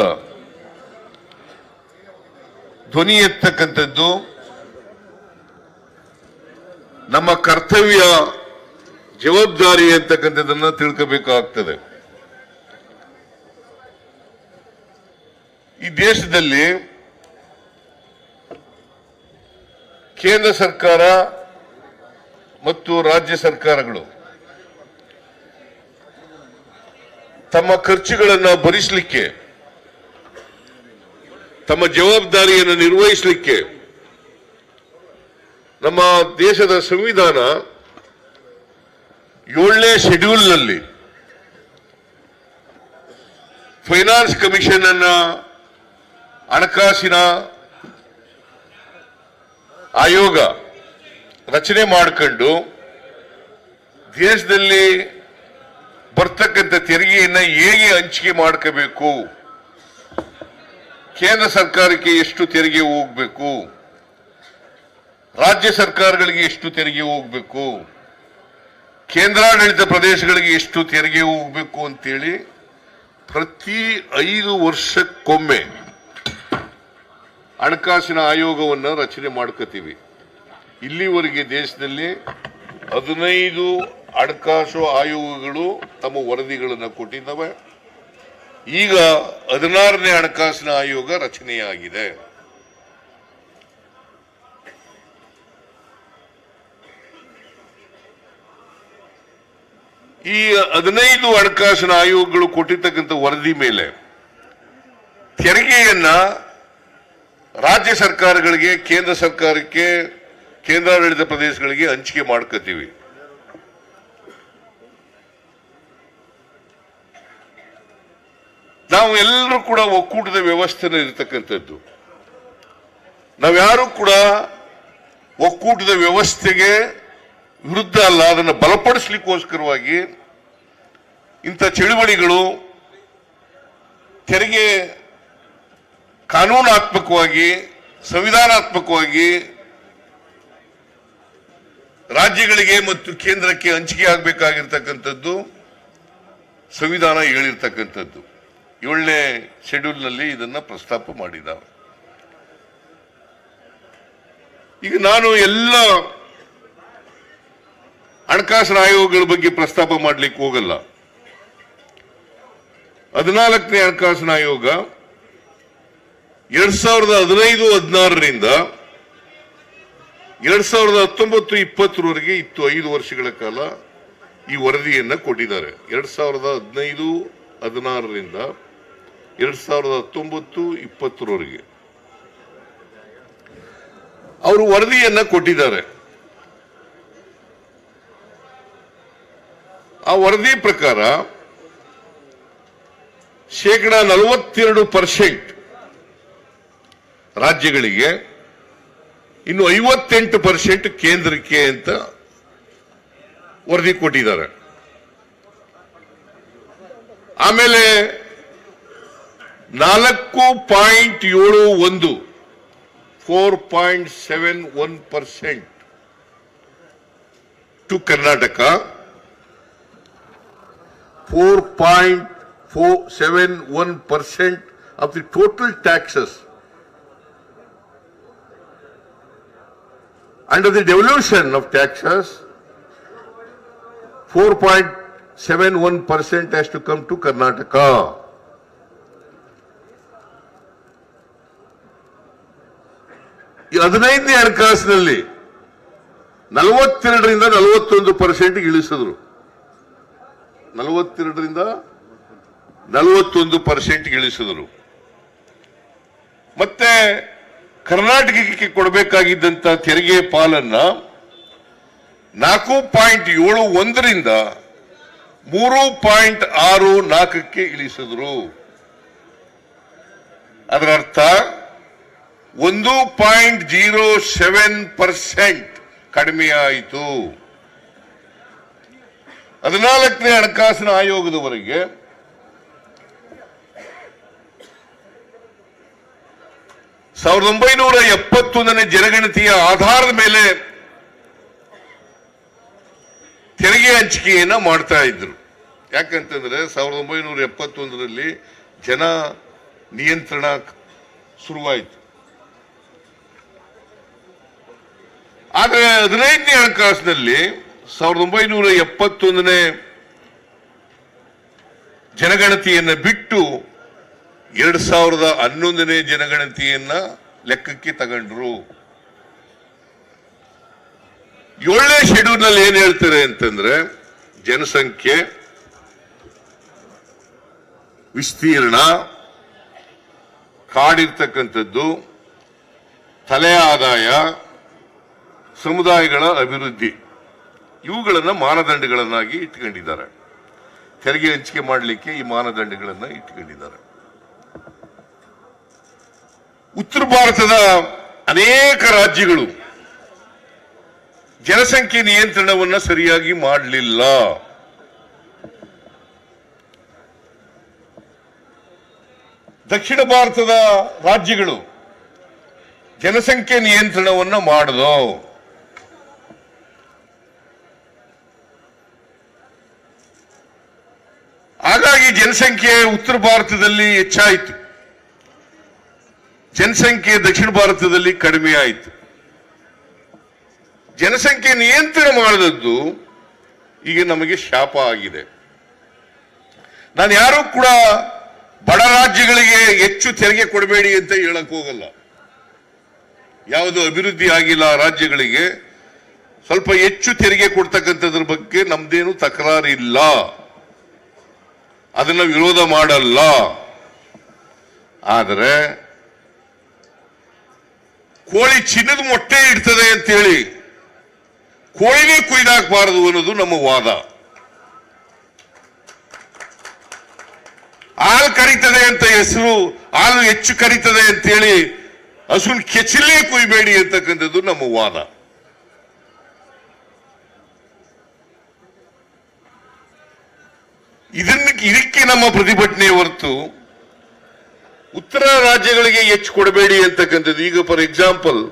ಧ್ವನಿ ಎತ್ತಕ್ಕಂಥದ್ದು ನಮ್ಮ ಕರ್ತವ್ಯ ಜವಾಬ್ದಾರಿ ಅಂತಕ್ಕಂಥದ್ದನ್ನ ತಿಳ್ಕೋಬೇಕಾಗ್ತದೆ ಈ ದೇಶದಲ್ಲಿ ಕೇಂದ್ರ ಸರ್ಕಾರ ಮತ್ತು ರಾಜ್ಯ ಸರ್ಕಾರಗಳು ತಮ್ಮ ಖರ್ಚುಗಳನ್ನು ಭರಿಸಲಿಕ್ಕೆ ತಮ್ಮ ಜವಾಬ್ದಾರಿಯನ್ನು ನಿರ್ವಹಿಸಲಿಕ್ಕೆ ನಮ್ಮ ದೇಶದ ಸಂವಿಧಾನ ಏಳನೇ ಶೆಡ್ಯೂಲ್ನಲ್ಲಿ ಫೈನಾನ್ಸ್ ಕಮಿಷನ್ ಅನ್ನ ಹಣಕಾಸಿನ ಆಯೋಗ ರಚನೆ ಮಾಡಿಕೊಂಡು ದೇಶದಲ್ಲಿ ಬರ್ತಕ್ಕಂಥ ತೆರಿಗೆಯನ್ನ ಹೇಗೆ ಹಂಚಿಕೆ ಮಾಡ್ಕೋಬೇಕು ಕೇಂದ್ರ ಸರ್ಕಾರಕ್ಕೆ ಎಷ್ಟು ತೆರಿಗೆ ಹೋಗ್ಬೇಕು ರಾಜ್ಯ ಸರ್ಕಾರಗಳಿಗೆ ಎಷ್ಟು ತೆರಿಗೆ ಹೋಗ್ಬೇಕು ಕೇಂದ್ರಾಡಳಿತ ಪ್ರದೇಶಗಳಿಗೆ ಎಷ್ಟು ತೆರಿಗೆ ಹೋಗ್ಬೇಕು ಅಂತೇಳಿ ಪ್ರತಿ ಐದು ವರ್ಷಕ್ಕೊಮ್ಮೆ ಹಣಕಾಸಿನ ಆಯೋಗವನ್ನು ರಚನೆ ಮಾಡ್ಕೋತೀವಿ ಇಲ್ಲಿವರೆಗೆ ದೇಶದಲ್ಲಿ ಹದಿನೈದು ಹಣಕಾಸು ಆಯೋಗಗಳು ತಮ್ಮ ವರದಿಗಳನ್ನು ಕೊಟ್ಟಿದ್ದಾವೆ ಈಗ ಹದಿನಾರನೇ ಹಣಕಾಸಿನ ಆಯೋಗ ರಚನೆಯಾಗಿದೆ ಈ ಹದಿನೈದು ಹಣಕಾಸಿನ ಆಯೋಗಗಳು ಕೊಟ್ಟಿರ್ತಕ್ಕಂಥ ವರದಿ ಮೇಲೆ ತೆರಿಗೆಯನ್ನ ರಾಜ್ಯ ಸರ್ಕಾರಗಳಿಗೆ ಕೇಂದ್ರ ಸರ್ಕಾರಕ್ಕೆ ಕೇಂದ್ರಾಡಳಿತ ಪ್ರದೇಶಗಳಿಗೆ ಹಂಚಿಕೆ ಮಾಡ್ಕೋತೀವಿ ನಾವು ಎಲ್ಲರೂ ಕೂಡ ಒಕ್ಕೂಟದ ವ್ಯವಸ್ಥೆನ ಇರತಕ್ಕಂಥದ್ದು ನಾವ್ಯಾರು ಕೂಡ ಒಕ್ಕೂಟದ ವ್ಯವಸ್ಥೆಗೆ ವಿರುದ್ಧ ಅಲ್ಲ ಅದನ್ನು ಬಲಪಡಿಸ್ಲಿಕ್ಕೋಸ್ಕರವಾಗಿ ಇಂಥ ಚಳುವಳಿಗಳು ತೆರಿಗೆ ಕಾನೂನಾತ್ಮಕವಾಗಿ ಸಂವಿಧಾನಾತ್ಮಕವಾಗಿ ರಾಜ್ಯಗಳಿಗೆ ಮತ್ತು ಕೇಂದ್ರಕ್ಕೆ ಹಂಚಿಕೆ ಆಗಬೇಕಾಗಿರ್ತಕ್ಕಂಥದ್ದು ಸಂವಿಧಾನ ಹೇಳಿರ್ತಕ್ಕಂಥದ್ದು ಏಳನೇ ಶೆಡ್ಯೂಲ್ನಲ್ಲಿ ಇದನ್ನ ಪ್ರಸ್ತಾಪ ಮಾಡಿದ್ದಾರೆ ಈಗ ನಾನು ಎಲ್ಲ ಹಣಕಾಸಿನ ಆಯೋಗಗಳ ಬಗ್ಗೆ ಪ್ರಸ್ತಾಪ ಮಾಡ್ಲಿಕ್ಕೆ ಹೋಗಲ್ಲ ಹದಿನಾಲ್ಕನೇ ಹಣಕಾಸಿನ ಆಯೋಗ ಎರಡ್ ಸಾವಿರದ ಹದಿನೈದು ಹದಿನಾರರಿಂದ ಎರಡ್ ಸಾವಿರದ ಹತ್ತೊಂಬತ್ತು ಇಪ್ಪತ್ತರವರೆಗೆ ಇತ್ತು ಐದು ವರ್ಷಗಳ ಕಾಲ ಈ ವರದಿಯನ್ನ ಕೊಟ್ಟಿದ್ದಾರೆ ಎರಡ್ ಸಾವಿರದ ಹದಿನೈದು ಹದಿನಾರರಿಂದ ಎರಡ್ ಸಾವಿರದ ಹತ್ತೊಂಬತ್ತು ಇಪ್ಪತ್ತರವರೆಗೆ ಅವರು ವರದಿಯನ್ನ ಕೊಟ್ಟಿದ್ದಾರೆ ಆ ವರದಿ ಪ್ರಕಾರ ಶೇಕಡ ನಲವತ್ತೆರಡು ಪರ್ಸೆಂಟ್ ರಾಜ್ಯಗಳಿಗೆ ಇನ್ನು ಐವತ್ತೆಂಟು ಪರ್ಸೆಂಟ್ ಕೇಂದ್ರಕ್ಕೆ ಅಂತ ವರದಿ ಕೊಟ್ಟಿದ್ದಾರೆ ಆಮೇಲೆ ನಾಲ್ಕು ಪಾಯಿಂಟ್ ಏಳು ಒಂದು four point seven one percent to Karnataka four point four seven one percent of the total taxes under the devolution of taxes, 4.71% has to come to Karnataka. ಈ ಹದಿನೈದನೇ ಹಣಕಾಸಿನಲ್ಲಿ ನಲವತ್ತೆರಡರಿಂದ ನಲವತ್ತೊಂದು ಪರ್ಸೆಂಟ್ ಇಳಿಸಿದ್ರು ನಲವತ್ತೆರಡರಿಂದ ನಲವತ್ತೊಂದು ಪರ್ಸೆಂಟ್ ಇಳಿಸಿದ್ರು ಮತ್ತೆ ಕರ್ನಾಟಕಕ್ಕೆ ಕೊಡಬೇಕಾಗಿದ್ದಂತ ತೆರಿಗೆ ಪಾಲನ್ನ ನಾಲ್ಕು ಪಾಯಿಂಟ್ ಏಳು ಒಂದರಿಂದ ಮೂರು ಪಾಯಿಂಟ್ ಆರು ನಾಲ್ಕಕ್ಕೆ ಇಳಿಸಿದ್ರು ಅದರ ಅರ್ಥ ಒಂದು ಪಾಯಿಂಟ್ ಜೀರೋ ಸೆವೆನ್ ಪರ್ಸೆಂಟ್ ಕಡಿಮೆಯಾಯಿತು ಹದಿನಾಲ್ಕನೇ ಹಣಕಾಸಿನ ಆಯೋಗದವರೆಗೆ ಸಾವಿರದ ಒಂಬೈನೂರ ಎಪ್ಪತ್ತೊಂದನೇ ಜನಗಣತಿಯ ಆಧಾರದ ಮೇಲೆ ತೆರಿಗೆ ಹಂಚಿಕೆಯನ್ನ ಮಾಡ್ತಾ ಇದ್ರು ಯಾಕಂತಂದ್ರೆ ಸಾವಿರದ ಒಂಬೈನೂರ ಎಪ್ಪತ್ತೊಂದರಲ್ಲಿ ಜನ ನಿಯಂತ್ರಣ ಶುರುವಾಯಿತು ಆದರೆ ಹದಿನೈದನೇ ಹಣಕಾಸಿನಲ್ಲಿ ಸಾವಿರದ ಒಂಬೈನೂರ ಎಪ್ಪತ್ತೊಂದನೇ ಜನಗಣತಿಯನ್ನ ಬಿಟ್ಟು ಎರಡ್ ಸಾವಿರದ ಹನ್ನೊಂದನೇ ಜನಗಣತಿಯನ್ನ ಲೆಕ್ಕಕ್ಕೆ ತಗೊಂಡ್ರು ಏಳನೇ ಶೆಡ್ಯೂಲ್ ನಲ್ಲಿ ಏನ್ ಹೇಳ್ತಾರೆ ಅಂತಂದ್ರೆ ಜನಸಂಖ್ಯೆ ವಿಸ್ತೀರ್ಣ ಕಾಡಿರ್ತಕ್ಕಂಥದ್ದು ತಲೆ ಆದಾಯ ಸಮುದಾಯಗಳ ಅಭಿವೃದ್ಧಿ ಇವುಗಳನ್ನ ಮಾನದಂಡಗಳನ್ನಾಗಿ ಇಟ್ಕೊಂಡಿದ್ದಾರೆ ತೆರಿಗೆ ಹಂಚಿಕೆ ಮಾಡಲಿಕ್ಕೆ ಈ ಮಾನದಂಡಗಳನ್ನ ಇಟ್ಕೊಂಡಿದ್ದಾರೆ ಉತ್ತರ ಭಾರತದ ಅನೇಕ ರಾಜ್ಯಗಳು ಜನಸಂಖ್ಯೆ ನಿಯಂತ್ರಣವನ್ನ ಸರಿಯಾಗಿ ಮಾಡಲಿಲ್ಲ ದಕ್ಷಿಣ ಭಾರತದ ರಾಜ್ಯಗಳು ಜನಸಂಖ್ಯೆ ನಿಯಂತ್ರಣವನ್ನ ಮಾಡದು ಹಾಗಾಗಿ ಜನಸಂಖ್ಯೆ ಉತ್ತರ ಭಾರತದಲ್ಲಿ ಹೆಚ್ಚಾಯಿತು ಜನಸಂಖ್ಯೆ ದಕ್ಷಿಣ ಭಾರತದಲ್ಲಿ ಕಡಿಮೆ ಆಯಿತು ಜನಸಂಖ್ಯೆ ನಿಯಂತ್ರಣ ಮಾಡದದ್ದು ಈಗ ನಮಗೆ ಶಾಪ ಆಗಿದೆ ನಾನು ಯಾರು ಕೂಡ ಬಡ ರಾಜ್ಯಗಳಿಗೆ ಹೆಚ್ಚು ತೆರಿಗೆ ಕೊಡಬೇಡಿ ಅಂತ ಹೇಳಕ್ ಹೋಗಲ್ಲ ಯಾವುದು ಅಭಿವೃದ್ಧಿ ಆಗಿಲ್ಲ ಆ ರಾಜ್ಯಗಳಿಗೆ ಸ್ವಲ್ಪ ಹೆಚ್ಚು ತೆರಿಗೆ ಕೊಡ್ತಕ್ಕಂಥದ್ರ ಬಗ್ಗೆ ನಮ್ದೇನು ತಕರಾರಿಲ್ಲ ಅದನ್ನ ವಿರೋಧ ಮಾಡಲ್ಲ ಆದರೆ ಕೋಳಿ ಚಿನ್ನದ ಮೊಟ್ಟೆ ಇಡ್ತದೆ ಅಂತೇಳಿ ಕೋಳಿನೇ ಕುಯ್ದಾಕಬಾರದು ಅನ್ನೋದು ನಮ್ಮ ವಾದ ಹಾಲು ಕರೀತದೆ ಅಂತ ಹೆಸರು ಹಾಲು ಹೆಚ್ಚು ಕರೀತದೆ ಅಂತೇಳಿ ಹಸುನ್ ಕೆಚಿಲೇ ಕುಯ್ಬೇಡಿ ಅಂತಕ್ಕಂಥದ್ದು ನಮ್ಮ ವಾದ ಇದನ್ನ ಇದಕ್ಕೆ ನಮ್ಮ ಪ್ರತಿಭಟನೆ ಹೊರತು ಉತ್ತರ ರಾಜ್ಯಗಳಿಗೆ ಹೆಚ್ಚು ಕೊಡಬೇಡಿ ಅಂತಕ್ಕಂಥದ್ದು ಈಗ ಫಾರ್ ಎಕ್ಸಾಂಪಲ್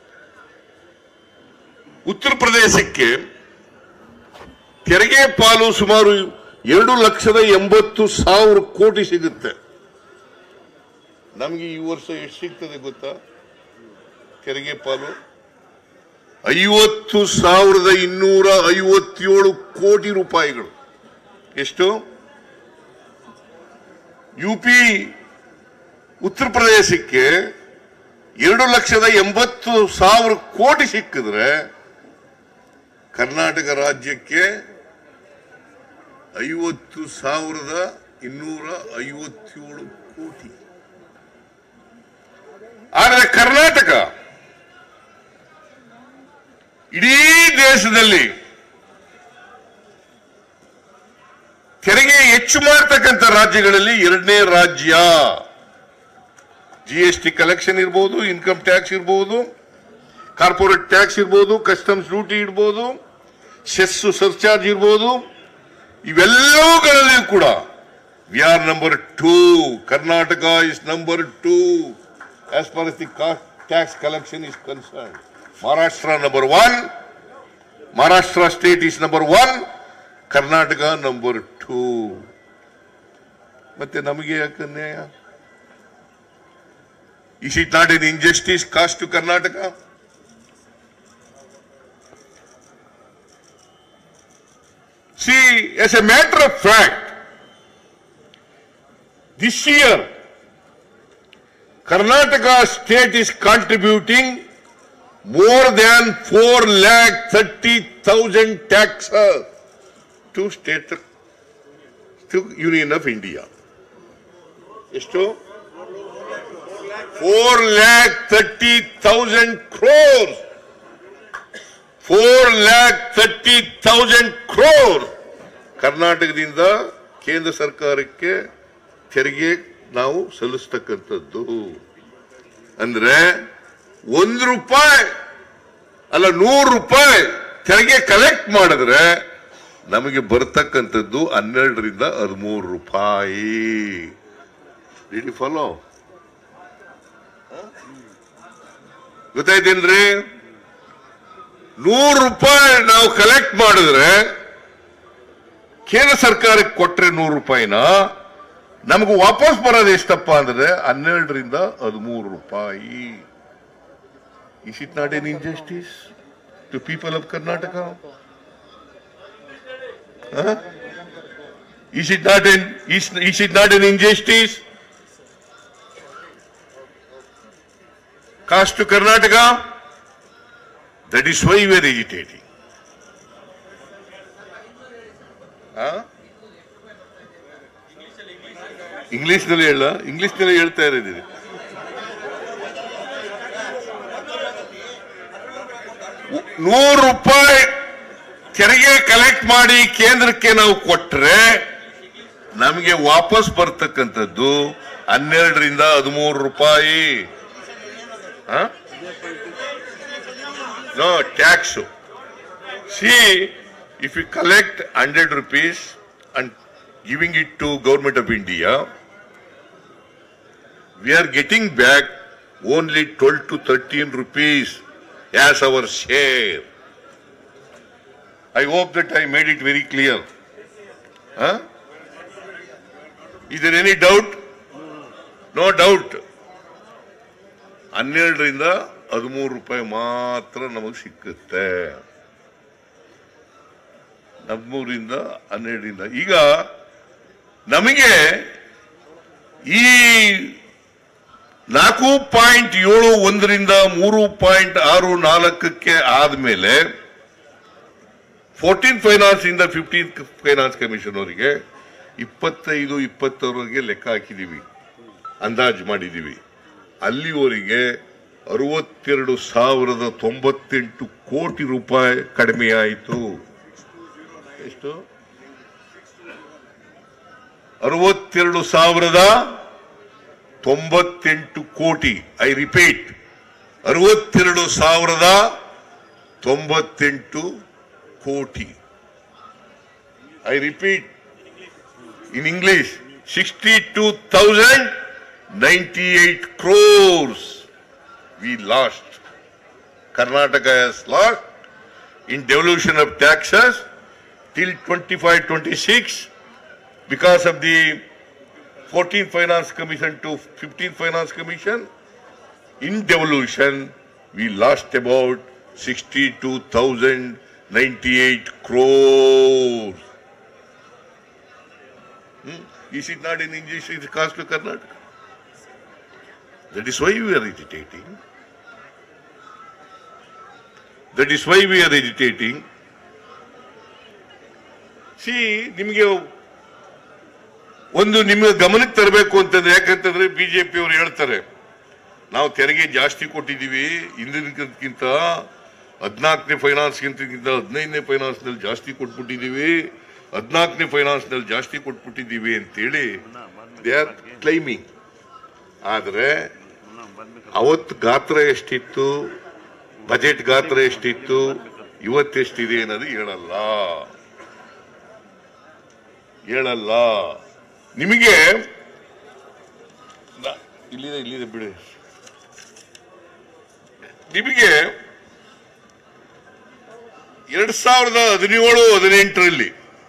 ಉತ್ತರ ಪ್ರದೇಶಕ್ಕೆ ತೆರಿಗೆ ಪಾಲು ಸುಮಾರು ಎರಡು ಲಕ್ಷದ ಎಂಬತ್ತು ಸಾವಿರ ಕೋಟಿ ಸಿಗುತ್ತೆ ನಮಗೆ ಈ ವರ್ಷ ಎಷ್ಟು ಸಿಗ್ತದೆ ಗೊತ್ತಾ ತೆರಿಗೆ ಪಾಲು ಐವತ್ತು ಸಾವಿರದ ಇನ್ನೂರ ಐವತ್ತೇಳು ಕೋಟಿ ರೂಪಾಯಿಗಳು ಎಷ್ಟು ಯು ಪಿ ಉತ್ತರ ಪ್ರದೇಶಕ್ಕೆ ಎರಡು ಲಕ್ಷದ ಎಂಬತ್ತು ಸಾವಿರ ಕೋಟಿ ಸಿಕ್ಕಿದ್ರೆ ಕರ್ನಾಟಕ ರಾಜ್ಯಕ್ಕೆ ಐವತ್ತು ಸಾವಿರದ ಇನ್ನೂರ ಐವತ್ತೇಳು ಕೋಟಿ ಆದರೆ ಕರ್ನಾಟಕ ಇಡೀ ದೇಶದಲ್ಲಿ ತೆರಿಗೆ ಹೆಚ್ಚು ಮಾಡ್ತಕ್ಕಂಥ ರಾಜ್ಯಗಳಲ್ಲಿ ಎರಡನೇ ರಾಜ್ಯ ಜಿ ಎಸ್ ಟಿ ಕಲೆಕ್ಷನ್ ಇರ್ಬೋದು ಇನ್ಕಮ್ ಟ್ಯಾಕ್ಸ್ ಇರ್ಬೋದು ಕಾರ್ಪೊರೇಟ್ ಟ್ಯಾಕ್ಸ್ ಇರ್ಬೋದು ಕಸ್ಟಮ್ಸ್ ಡ್ಯೂಟಿ ಇರ್ಬೋದು ಸೆಸ್ ಸರ್ಚಾರ್ಜ್ ಇರ್ಬೋದು ಇವೆಲ್ಲವುಗಳಲ್ಲಿ ಕೂಡ we are number two Karnataka is number two as far as the tax collection is concern Maharashtra number one Maharashtra state is number one Karnataka number two ಮತ್ತೆ ನಮಗೆ ಯಾಕೆ ಅನ್ಯಾಯ is it not an injustice cost to Karnataka See, as a matter of fact, this year, Karnataka state is contributing more than 4 lakh 30,000 taxes to state, to Union of India. ಎಷ್ಟು four lakh thirty thousand crore four lakh thirty thousand crore ಕರ್ನಾಟಕದಿಂದ ಕೇಂದ್ರ ಸರ್ಕಾರಕ್ಕೆ ತೆರಿಗೆ ನಾವು ಸಲ್ಲಿಸ್ತಕ್ಕಂಥದ್ದು ಅಂದ್ರೆ ಒಂದು ರೂಪಾಯಿ ಅಲ್ಲ ನೂರು ರೂಪಾಯಿ ತೆರಿಗೆ ಕಲೆಕ್ಟ್ ಮಾಡಿದ್ರೆ ನಮಗೆ ಬರ್ತಕ್ಕಂಥದ್ದು ಹನ್ನೆರಡರಿಂದ ಹದಿಮೂರು ರೂಪಾಯಿ ಡಿಡ್ ಫಾಲೋ ಗೊತ್ತಾಯ್ತೇನ್ರಿ ನೂರು ರೂಪಾಯಿ ನಾವು ಕಲೆಕ್ಟ್ ಮಾಡಿದ್ರೆ ಕೇಂದ್ರ ಸರ್ಕಾರಕ್ಕೆ ಕೊಟ್ರೆ ನೂರು ರೂಪಾಯಿನ ನಮಗೆ ವಾಪಸ್ ಬರೋದು ಎಷ್ಟಪ್ಪ ಅಂದ್ರೆ ಹನ್ನೆರಡರಿಂದ ಹದಿಮೂರು ರೂಪಾಯಿ is it not an injustice to people of Karnataka is it not an is it not an injustice cost to Karnataka that is why we're agitating ಇಂಗ್ಲಿಷ್ನಲ್ಲಿ ಹೇಳ ಇಂಗ್ಲಿಷ್ನಲ್ಲಿ ಹೇಳ್ತಾ ಇರೋದಿದೆ ನೂರು ರೂಪಾಯಿ ತೆರಿಗೆ ಕಲೆಕ್ಟ್ ಮಾಡಿ ಕೇಂದ್ರಕ್ಕೆ ನಾವು ಕೊಟ್ರೆ ನಮಗೆ ವಾಪಸ್ ಬರ್ತಕ್ಕಂಥದ್ದು ಹನ್ನೆರಡರಿಂದ ಹದಿಮೂರು ರೂಪಾಯಿ no tax see if you collect hundred rupees and giving it to government of India we are getting back only 12 to 13 rupees as our share. I hope that I made it very clear. Huh? Is there any doubt? No doubt. ಹನ್ನೆರಡರಿಂದ ಹದಿಮೂರು ರೂಪಾಯಿ ಮಾತ್ರ ನಮಗೆ ಸಿಕ್ಕುತ್ತೆ ಹದಿಮೂರಿಂದ ಹನ್ನೆರಡರಿಂದ ಈಗ ನಮಗೆ ಈ ನಾಲ್ಕು ಪಾಯಿಂಟ್ ಏಳು ಒಂದರಿಂದ ಮೂರು ಪಾಯಿಂಟ್ ಆರು ನಾಲ್ಕಕ್ಕೆ ಆದ್ಮೇಲೆ ಫೋರ್ಟೀನ್ ಫೈನಾನ್ಸ್ ಇಂದ ಫಿಫ್ಟೀನ್ ಫೈನಾನ್ಸ್ ಕಮಿಷನ್ ಅವರಿಗೆ ಇಪ್ಪತ್ತೈದು ಇಪ್ಪತ್ತರವರೆಗೆ ಲೆಕ್ಕ ಹಾಕಿದೀವಿ ಅಂದಾಜು ಮಾಡಿದೀವಿ ಅಲ್ಲಿವರೆಗೆ ಅರವತ್ತೆರಡು ಸಾವಿರದ ತೊಂಬತ್ತೆಂಟು ಕೋಟಿ ರೂಪಾಯಿ ಕಡಿಮೆ ಆಯಿತು ಎಷ್ಟು ಅರವತ್ತೆರಡು ಸಾವಿರದ ತೊಂಬತ್ತೆಂಟು ಕೋಟಿ ಐ ರಿಪೀಟ್ ಅರವತ್ತೆರಡು ಸಾವಿರದ ತೊಂಬತ್ತೆಂಟು ಕೋಟಿ I repeat in English sixty two thousand ninety eight crores we lost Karnataka has lost in devolution of taxes till twenty five twenty six because of the 14th Finance Commission to 15th Finance Commission, in devolution, we lost about 62,098 crores. Hmm? Is it not in English? It comes to Karnataka. That is why we are agitating. That is why we are agitating. See, ನಿಮಗೆ ಒಂದು ನಿಮಗೆ ಗಮನಕ್ಕೆ ತರಬೇಕು ಅಂತಂದ್ರೆ ಯಾಕಂತಂದ್ರೆ BJP ಅವರು ಹೇಳ್ತಾರೆ ನಾವು ತೆರಿಗೆ ಜಾಸ್ತಿ ಕೊಟ್ಟಿದ್ದೀವಿ ಹಿಂದಿನಕ್ಕಿಂತ ಹದಿನಾಲ್ಕನೇ ಫೈನಾನ್ಸ್ಗಿಂತ ಹದಿನೈದನೇ ಫೈನಾನ್ಸ್ ನಲ್ಲಿ ಜಾಸ್ತಿ ಕೊಟ್ಬಿಟ್ಟಿದ್ದೀವಿ ಹದಿನಾಲ್ಕನೇ ಫೈನಾನ್ಸ್ ನಲ್ಲಿ ಜಾಸ್ತಿ ಕೊಟ್ಬಿಟ್ಟಿದ್ದೀವಿ ಅಂತೇಳಿ ದೇ ಆರ್ ಕ್ಲೈಮಿಂಗ್ ಆದ್ರೆ ಅವತ್ತು ಗಾತ್ರ ಎಷ್ಟಿತ್ತು ಬಜೆಟ್ ಗಾತ್ರ ಎಷ್ಟಿತ್ತು ಇವತ್ತೆಷ್ಟಿದೆ ಅನ್ನೋದು ಹೇಳಲ್ಲ ಹೇಳಲ್ಲ ನಿಮಗೆ ನ- ಇಲ್ಲಿದೆ ಇಲ್ಲಿದೆ ಬಿಡಿ ನಿಮಗೆ ಎರಡ್ ಸಾವಿರದ ಹದಿನೇಳು ಹದಿನೆಂಟರಲ್ಲಿ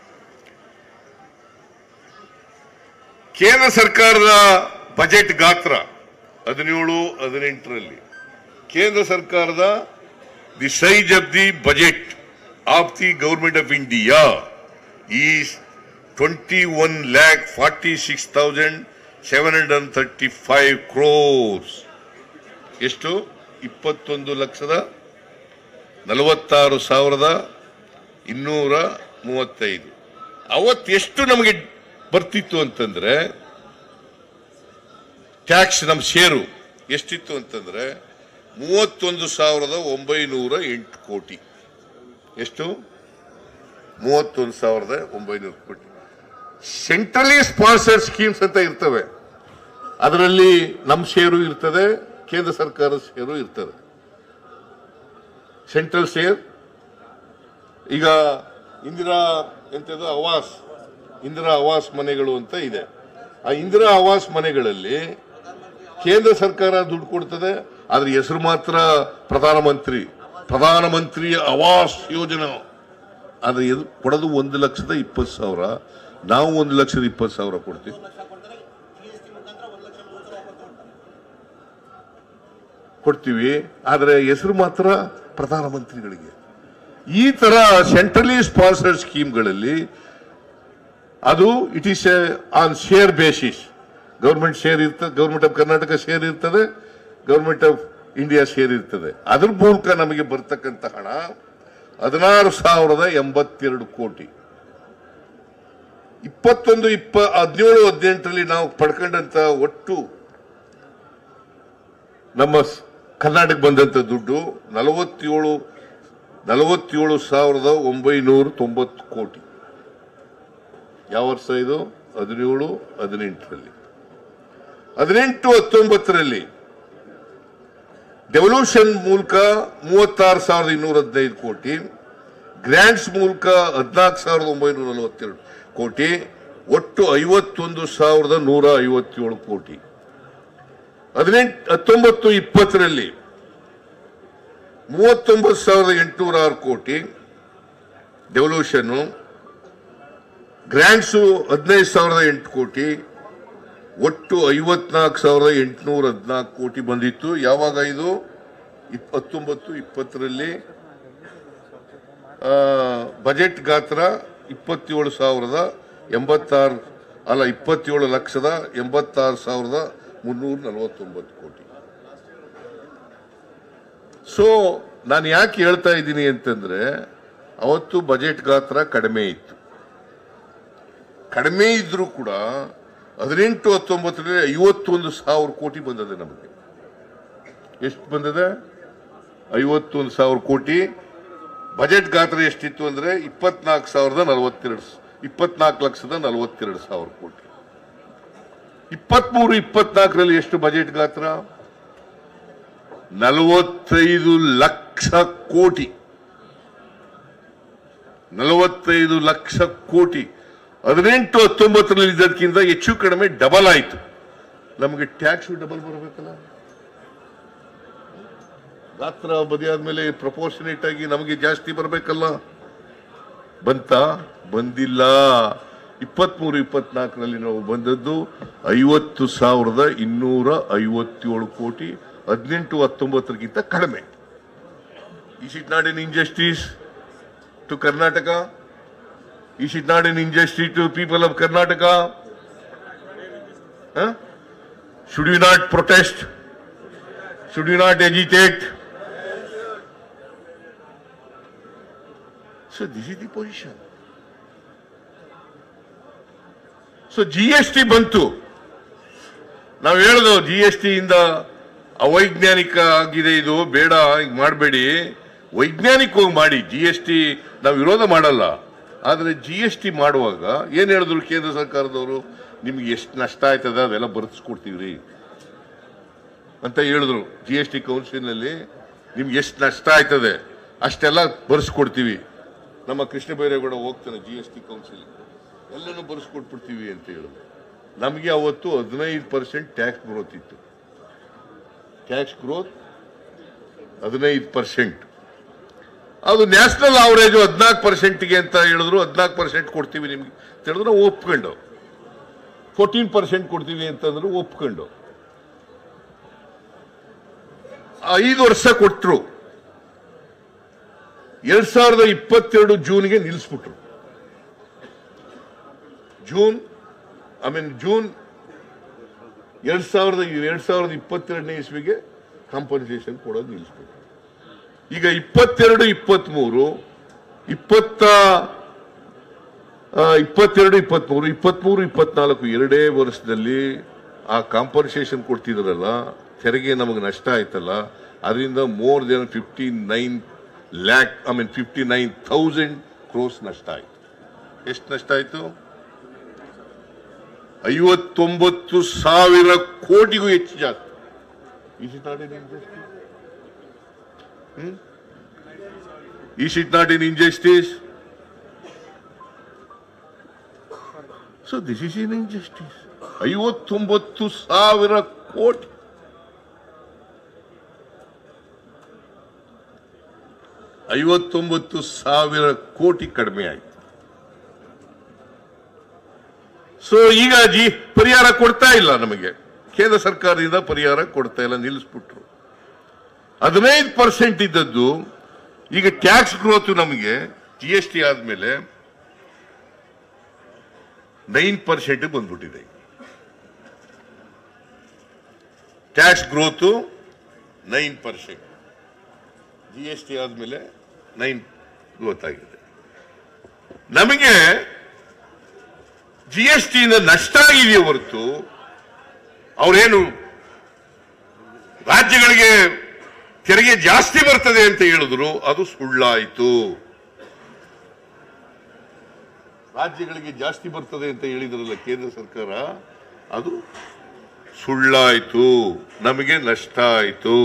ಕೇಂದ್ರ ಸರ್ಕಾರದ ಬಜೆಟ್ ಗಾತ್ರ ಹದಿನೇಳು ಹದಿನೆಂಟರಲ್ಲಿ ಕೇಂದ್ರ ಸರ್ಕಾರದ the size of the budget of the government of India is twenty one lakh forty six thousand seven hundred and thirty five crores ಎಷ್ಟು ಇಪ್ಪತ್ತೊಂದು ಲಕ್ಷದ ನಲವತ್ತಾರು ಸಾವಿರದ ಇನ್ನೂರ ಮೂವತ್ತೈದು ಅವತ್ತು ಎಷ್ಟು ನಮಗೆ ಬರ್ತಿತ್ತು ಅಂತಂದ್ರೆ ಟ್ಯಾಕ್ಸ್ ನಮ್ಮ ಶೇರು ಎಷ್ಟಿತ್ತು ಅಂತಂದ್ರೆ ಮೂವತ್ತೊಂದು ಸಾವಿರದ ಒಂಬೈನೂರ ಎಂಟು ಕೋಟಿ ಎಷ್ಟು ಮೂವತ್ತೊಂದು ಸಾವಿರದ ಒಂಬೈನೂರು ಕೋಟಿ ಸೆಂಟ್ರಲಿ ಸ್ಪಾನ್ಸರ್ಡ್ ಸ್ಕೀಮ್ಸ್ ಅಂತ ಇರ್ತವೆ ಅದರಲ್ಲಿ ನಮ್ಮ ಶೇರು ಇರ್ತದೆ ಕೇಂದ್ರ ಸರ್ಕಾರದ ಶೇರು ಇರ್ತದೆ ಸೆಂಟ್ರಲ್ ಶೇರ್ ಈಗ ಇಂದಿರಾ ಎಂತದು ಆವಾಸ್ ಇಂದಿರಾ ಆವಾಸ್ ಮನೆಗಳು ಅಂತ ಇದೆ ಆ ಇಂದಿರಾ ಆವಾಸ್ ಮನೆಗಳಲ್ಲಿ ಕೇಂದ್ರ ಸರ್ಕಾರ ದುಡ್ಡು ಕೊಡ್ತದೆ ಆದ್ರೆ ಹೆಸರು ಮಾತ್ರ ಪ್ರಧಾನಮಂತ್ರಿ ಪ್ರಧಾನಮಂತ್ರಿ ಆವಾಸ್ ಯೋಜನಾ ಆದ್ರೆ ಇದು ಕೊಡೋದು ಒಂದು ಲಕ್ಷದ ಇಪ್ಪತ್ತು ಸಾವಿರ ನಾವು ಒಂದು ಲಕ್ಷದ ಇಪ್ಪತ್ತು ಸಾವಿರ ಕೊಡ್ತೀವಿ ಕೊಡ್ತೀವಿ ಆದ್ರೆ ಹೆಸರು ಮಾತ್ರ ಪ್ರಧಾನಮಂತ್ರಿಗಳಿಗೆ ಈ ತರ ಸೆಂಟ್ರಲಿ ಸ್ಪಾನ್ಸರ್ಡ್ ಸ್ಕೀಮ್ಗಳಲ್ಲಿ ಅದು it is on share basis government share ಇರ್ತದೆ ಗೌರ್ಮೆಂಟ್ ಆಫ್ ಕರ್ನಾಟಕ ಶೇರ್ ಇರ್ತದೆ ಗೌರ್ಮೆಂಟ್ ಆಫ್ ಇಂಡಿಯಾ ಶೇರ್ ಇರ್ತದೆ ಅದ್ರ ಮೂಲಕ ನಮಗೆ ಬರ್ತಕ್ಕಂಥ ಹಣ ಹದಿನಾರು ಸಾವಿರದ ಎಂಬತ್ತೆರಡು ಕೋಟಿ ಇಪ್ಪತ್ತೊಂದು ಇಪ್ಪ ಹದಿನೇಳು ಹದಿನೆಂಟರಲ್ಲಿ ನಾವು ಪಡ್ಕೊಂಡಂತ ಒಟ್ಟು ನಮ್ಮ ಸ್- ಕರ್ನಾಟಕ ಬಂದಂತ ದುಡ್ಡು ನಲವತ್ತೇಳು ನಲವತ್ತೇಳು ಸಾವಿರದ ಒಂಬೈನೂರ ತೊಂಬತ್ತು ಕೋಟಿ ಯಾವ ವರ್ಷ ಇದು ಹದಿನೇಳು ಹದಿನೆಂಟರಲ್ಲಿ ಹದಿನೆಂಟು ಹತ್ತೊಂಬತ್ತರಲ್ಲಿ ಡೆವಲ್ಯೂಷನ್ ಮೂಲಕ ಮೂವತ್ತಾರು ಸಾವಿರದ ಇನ್ನೂರ ಹದಿನೈದು ಕೋಟಿ ಗ್ರಾಂಟ್ಸ್ ಮೂಲಕ ಹದಿನಾಲ್ಕು ಸಾವಿರದ ಒಂಬೈನೂರ ನಲವತ್ತೆರಡು ಕೋಟಿ ಒಟ್ಟು ಐವತ್ತೊಂದು ಸಾವಿರದ ನೂರ ಐವತ್ತೇಳು ಕೋಟಿ ಹದಿನೆಂಟು ಹತ್ತೊಂಬತ್ತು ಇಪ್ಪತ್ತರಲ್ಲಿ ಮೂವತ್ತೊಂಬತ್ತು ಸಾವಿರದ ಎಂಟುನೂರ ಆರು ಕೋಟಿ ಡೆವಲ್ಯೂಷನ್ನು ಗ್ರಾಂಟ್ಸು ಹದಿನೈದು ಸಾವಿರದ ಎಂಟು ಕೋಟಿ ಒಟ್ಟು ಐವತ್ನಾಲ್ಕು ಸಾವಿರದ ಎಂಟುನೂರ ಹದಿನಾಲ್ಕು ಕೋಟಿ ಬಂದಿತ್ತು ಯಾವಾಗ ಇದು ಇಪ್- ಹತ್ತೊಂಬತ್ತು ಇಪ್ಪತ್ತರಲ್ಲಿ ಆ, ಬಜೆಟ್ ಗಾತ್ರ ಇಪ್ಪತ್ತೇಳು ಸಾವಿರದ ಎಂಬತ್ತಾರು ಅಲ್ಲ ಇಪ್ಪತ್ತೇಳು ಲಕ್ಷದ ಎಂಬತ್ತಾರು ಸಾವಿರದ ಮುನ್ನೂರ ನಲವತ್ತೊಂಬತ್ತು ಕೋಟಿ ಸೊ ನಾನು ಯಾಕೆ ಹೇಳ್ತಾ ಇದ್ದೀನಿ ಅಂತಂದ್ರೆ ಅವತ್ತು ಬಜೆಟ್ ಗಾತ್ರ ಕಡಿಮೆ ಇತ್ತು ಕಡಿಮೆ ಇದ್ರೂ ಕೂಡ ಹದಿನೆಂಟು ಹತ್ತೊಂಬತ್ತರಲ್ಲಿ ಐವತ್ತೊಂದು ಸಾವಿರ ಕೋಟಿ ಬಂದದೆ ನಮಗೆ ಎಷ್ಟು ಬಂದದೆ ಐವತ್ತೊಂದು ಸಾವಿರ ಕೋಟಿ ಬಜೆಟ್ ಗಾತ್ರ ಎಷ್ಟಿತ್ತು ಅಂದ್ರೆ ಇಪ್ಪತ್ನಾಲ್ಕು ಸಾವಿರದ ನಲವತ್ತೆರಡು ಇಪ್ಪತ್ನಾಲ್ಕು ಲಕ್ಷದ ನಲವತ್ತೆರಡು ಸಾವಿರ ಕೋಟಿ ಇಪ್ಪತ್ಮೂರು ಇಪ್ಪತ್ನಾಲ್ಕರಲ್ಲಿ ಎಷ್ಟು ಬಜೆಟ್ ಗಾತ್ರ ನಲವತ್ತೈದು ಲಕ್ಷ ಕೋಟಿ ನಲವತ್ತೈದು ಲಕ್ಷ ಕೋಟಿ ಹದಿನೆಂಟು ಹತ್ತೊಂಬತ್ತರಲ್ಲಿ ಇದ್ದದಕ್ಕಿಂತ ಹೆಚ್ಚು ಕಡಿಮೆ ಡಬಲ್ ಆಯಿತು ನಮಗೆ ಟ್ಯಾಕ್ಸ್ ಡಬಲ್ ಬರಬೇಕಲ್ಲ ಗಾತ್ರ ಬದಿಯಾದ್ಮೇಲೆ ಪ್ರಪೋರ್ಷನೇಟ್ ಆಗಿ ನಮಗೆ ಜಾಸ್ತಿ ಬರಬೇಕಲ್ಲ ಬಂತ ಬಂದಿಲ್ಲ ಇಪ್ಪತ್ಮೂರು ಇಪ್ಪತ್ನಾಲ್ಕರಲ್ಲಿ ನಾವು ಬಂದದ್ದು ಐವತ್ತು ಸಾವಿರದ ಇನ್ನೂರ ಐವತ್ತೇಳು ಕೋಟಿ ಹದಿನೆಂಟು ಹತ್ತೊಂಬತ್ತರಿಗಿಂತ ಕಡಿಮೆ is it not an injustice to Karnataka is it not an injustice to people of Karnataka should you not protest should you not agitate so this is the position so G S T ಬಂತು ನಾವು ಹೇಳ್ದೋ G S T ಇಂದ ಅವೈಜ್ಞಾನಿಕ ಆಗಿದೆ ಇದು ಬೇಡ ಹಿಂಗ್ ಮಾಡಬೇಡಿ ವೈಜ್ಞಾನಿಕವಾಗಿ ಮಾಡಿ ಜಿ ಎಸ್ ಟಿ ನಾವು ವಿರೋಧ ಮಾಡಲ್ಲ ಆದರೆ ಜಿ ಎಸ್ ಟಿ ಮಾಡುವಾಗ ಏನ್ ಹೇಳಿದ್ರು ಕೇಂದ್ರ ಸರ್ಕಾರದವರು ನಿಮ್ಗೆ ಎಷ್ಟು ನಷ್ಟ ಆಯ್ತದ ಅದೆಲ್ಲ ಬರ್ಸ್ಕೊಡ್ತೀವ್ರಿ ಅಂತ ಹೇಳಿದ್ರು ಜಿ ಎಸ್ ಟಿ ಕೌನ್ಸಿಲ್ನಲ್ಲಿ ನಿಮ್ಗೆ ಎಷ್ಟು ನಷ್ಟ ಆಯ್ತದೆ ಅಷ್ಟೆಲ್ಲ ಬರ್ಸ್ಕೊಡ್ತೀವಿ ನಮ್ಮ ಕೃಷ್ಣ ಬೈರೇಗೌಡ ಹೋಗ್ತಾನೆ ಜಿ ಎಸ್ ಟಿ ಕೌನ್ಸಿಲ್ ಎಲ್ಲನೂ ಬರ್ಸ್ಕೊಟ್ಬಿಡ್ತೀವಿ ಅಂತ ಹೇಳಿದ್ರು ನಮಗೆ ಅವತ್ತು ಹದಿನೈದು ಪರ್ಸೆಂಟ್ ಟ್ಯಾಕ್ಸ್ ಗ್ರೋತ್ ಇತ್ತು ಟ್ಯಾಕ್ಸ್ ಗ್ರೋತ್ ಹದಿನೈದು ಪರ್ಸೆಂಟ್ ಅದು ನ್ಯಾಷನಲ್ ಅವರೇಜ್ ಹದಿನಾಲ್ಕು ಪರ್ಸೆಂಟ್ಗೆ ಅಂತ ಹೇಳಿದ್ರು ಹದಿನಾಲ್ಕು ಪರ್ಸೆಂಟ್ ಕೊಡ್ತೀವಿ ನಿಮ್ಗೆ ಅಂತ ಹೇಳಿದ್ರು ನಾವು ಒಪ್ಕೊಂಡು ಫೋರ್ಟೀನ್ ಪರ್ಸೆಂಟ್ ಕೊಡ್ತೀವಿ ಅಂತಂದ್ರು ಒಪ್ಕೊಂಡು ಐದು ವರ್ಷ ಕೊಟ್ಟರು ಎರಡ್ ಸಾವಿರದ ಇಪ್ಪತ್ತೆರಡು ಜೂನ್ಗೆ ನಿಲ್ಲಿಸ್ಬಿಟ್ರು ಜೂನ್ ಐ ಮೀನ್ ಜೂನ್ ಎರಡ್ ಸಾವಿರದ ಎರಡ್ ಸಾವಿರದ ಇಪ್ಪತ್ತೆರಡನೇ ಇಸ್ವಿಗೆ ಕಾಂಪನ್ಸೇಷನ್ ಕೊಡೋದು ನಿಲ್ಲಿಸ್ಬಿಟ್ರು ಈಗ ಇಪ್ಪತ್ತೆರಡು ಇಪ್ಪತ್ಮೂರು ಇಪ್ಪತ್ತ ಆ, ಇಪ್ಪತ್ತೆರಡು ಇಪ್ಪತ್ಮೂರು ಇಪ್ಪತ್ಮೂರು ಇಪ್ಪತ್ನಾಲ್ಕು ಎರಡೇ ವರ್ಷದಲ್ಲಿ ಆ ಕಾಂಪನ್ಸೇಷನ್ ಕೊಡ್ತಿದ್ರಲ್ಲ ತೆರಿಗೆ ನಮಗೆ ನಷ್ಟ ಆಯ್ತಲ್ಲ ಅದರಿಂದ more than fifty nine lakh I mean fifty nine thousand crores ನಷ್ಟ ಆಯ್ತು ಎಷ್ಟು ನಷ್ಟ ಆಯ್ತು ಐವತ್ತೊಂಬತ್ತು ಸಾವಿರ ಕೋಟಿಗೂ ಹೆಚ್ಚು ಜಾಸ್ತಿ Is it not an injustice? Hmm? Is it not an injustice? So this is an injustice ಐವತ್ತೊಂಬತ್ತು ಸಾವಿರ ಕೋಟಿ ಐವತ್ತೊಂಬತ್ತು ಸಾವಿರ ಕೋಟಿ ಕಡಿಮೆ ಆಯ್ತು ಸೊ ಈಗ ಜಿ ಪರಿಹಾರ ಕೊಡ್ತಾ ಇಲ್ಲ ನಮಗೆ ಕೇಂದ್ರ ಸರ್ಕಾರದಿಂದ ಪರಿಹಾರ ಕೊಡ್ತಾ ಇಲ್ಲ ನಿಲ್ಲಿಸ್ಬಿಟ್ರು ಹದಿನೈದು ಪರ್ಸೆಂಟ್ ಇದ್ದದ್ದು ಈಗ ಟ್ಯಾಕ್ಸ್ ಗ್ರೋತ್ ನಮಗೆ ಜಿ ಎಸ್ ಟಿ ಆದ್ಮೇಲೆ ನೈನ್ ಪರ್ಸೆಂಟ್ ಬಂದ್ಬಿಟ್ಟಿದೆ tax growth nine percent G S T ಆದ್ಮೇಲೆ ನೈನ್ ಗ್ರೋತ್ ಆಗಿದೆ ನಮಗೆ ಜಿ ಎಸ್ ಟಿಯಿಂದ ನಷ್ಟ ಆಗಿದೆಯೇ ಹೊರತು ಅವರೇನು ರಾಜ್ಯಗಳಿಗೆ ತೆರಿಗೆ ಜಾಸ್ತಿ ಬರ್ತದೆ ಅಂತ ಹೇಳಿದ್ರು ಅದು ಸುಳ್ಳಾಯಿತು ರಾಜ್ಯಗಳಿಗೆ ಜಾಸ್ತಿ ಬರ್ತದೆ ಅಂತ ಹೇಳಿದ್ರಲ್ಲ ಕೇಂದ್ರ ಸರ್ಕಾರ ಅದು ಸುಳ್ಳಾಯಿತು ನಮಗೆ ನಷ್ಟ ಆಯಿತು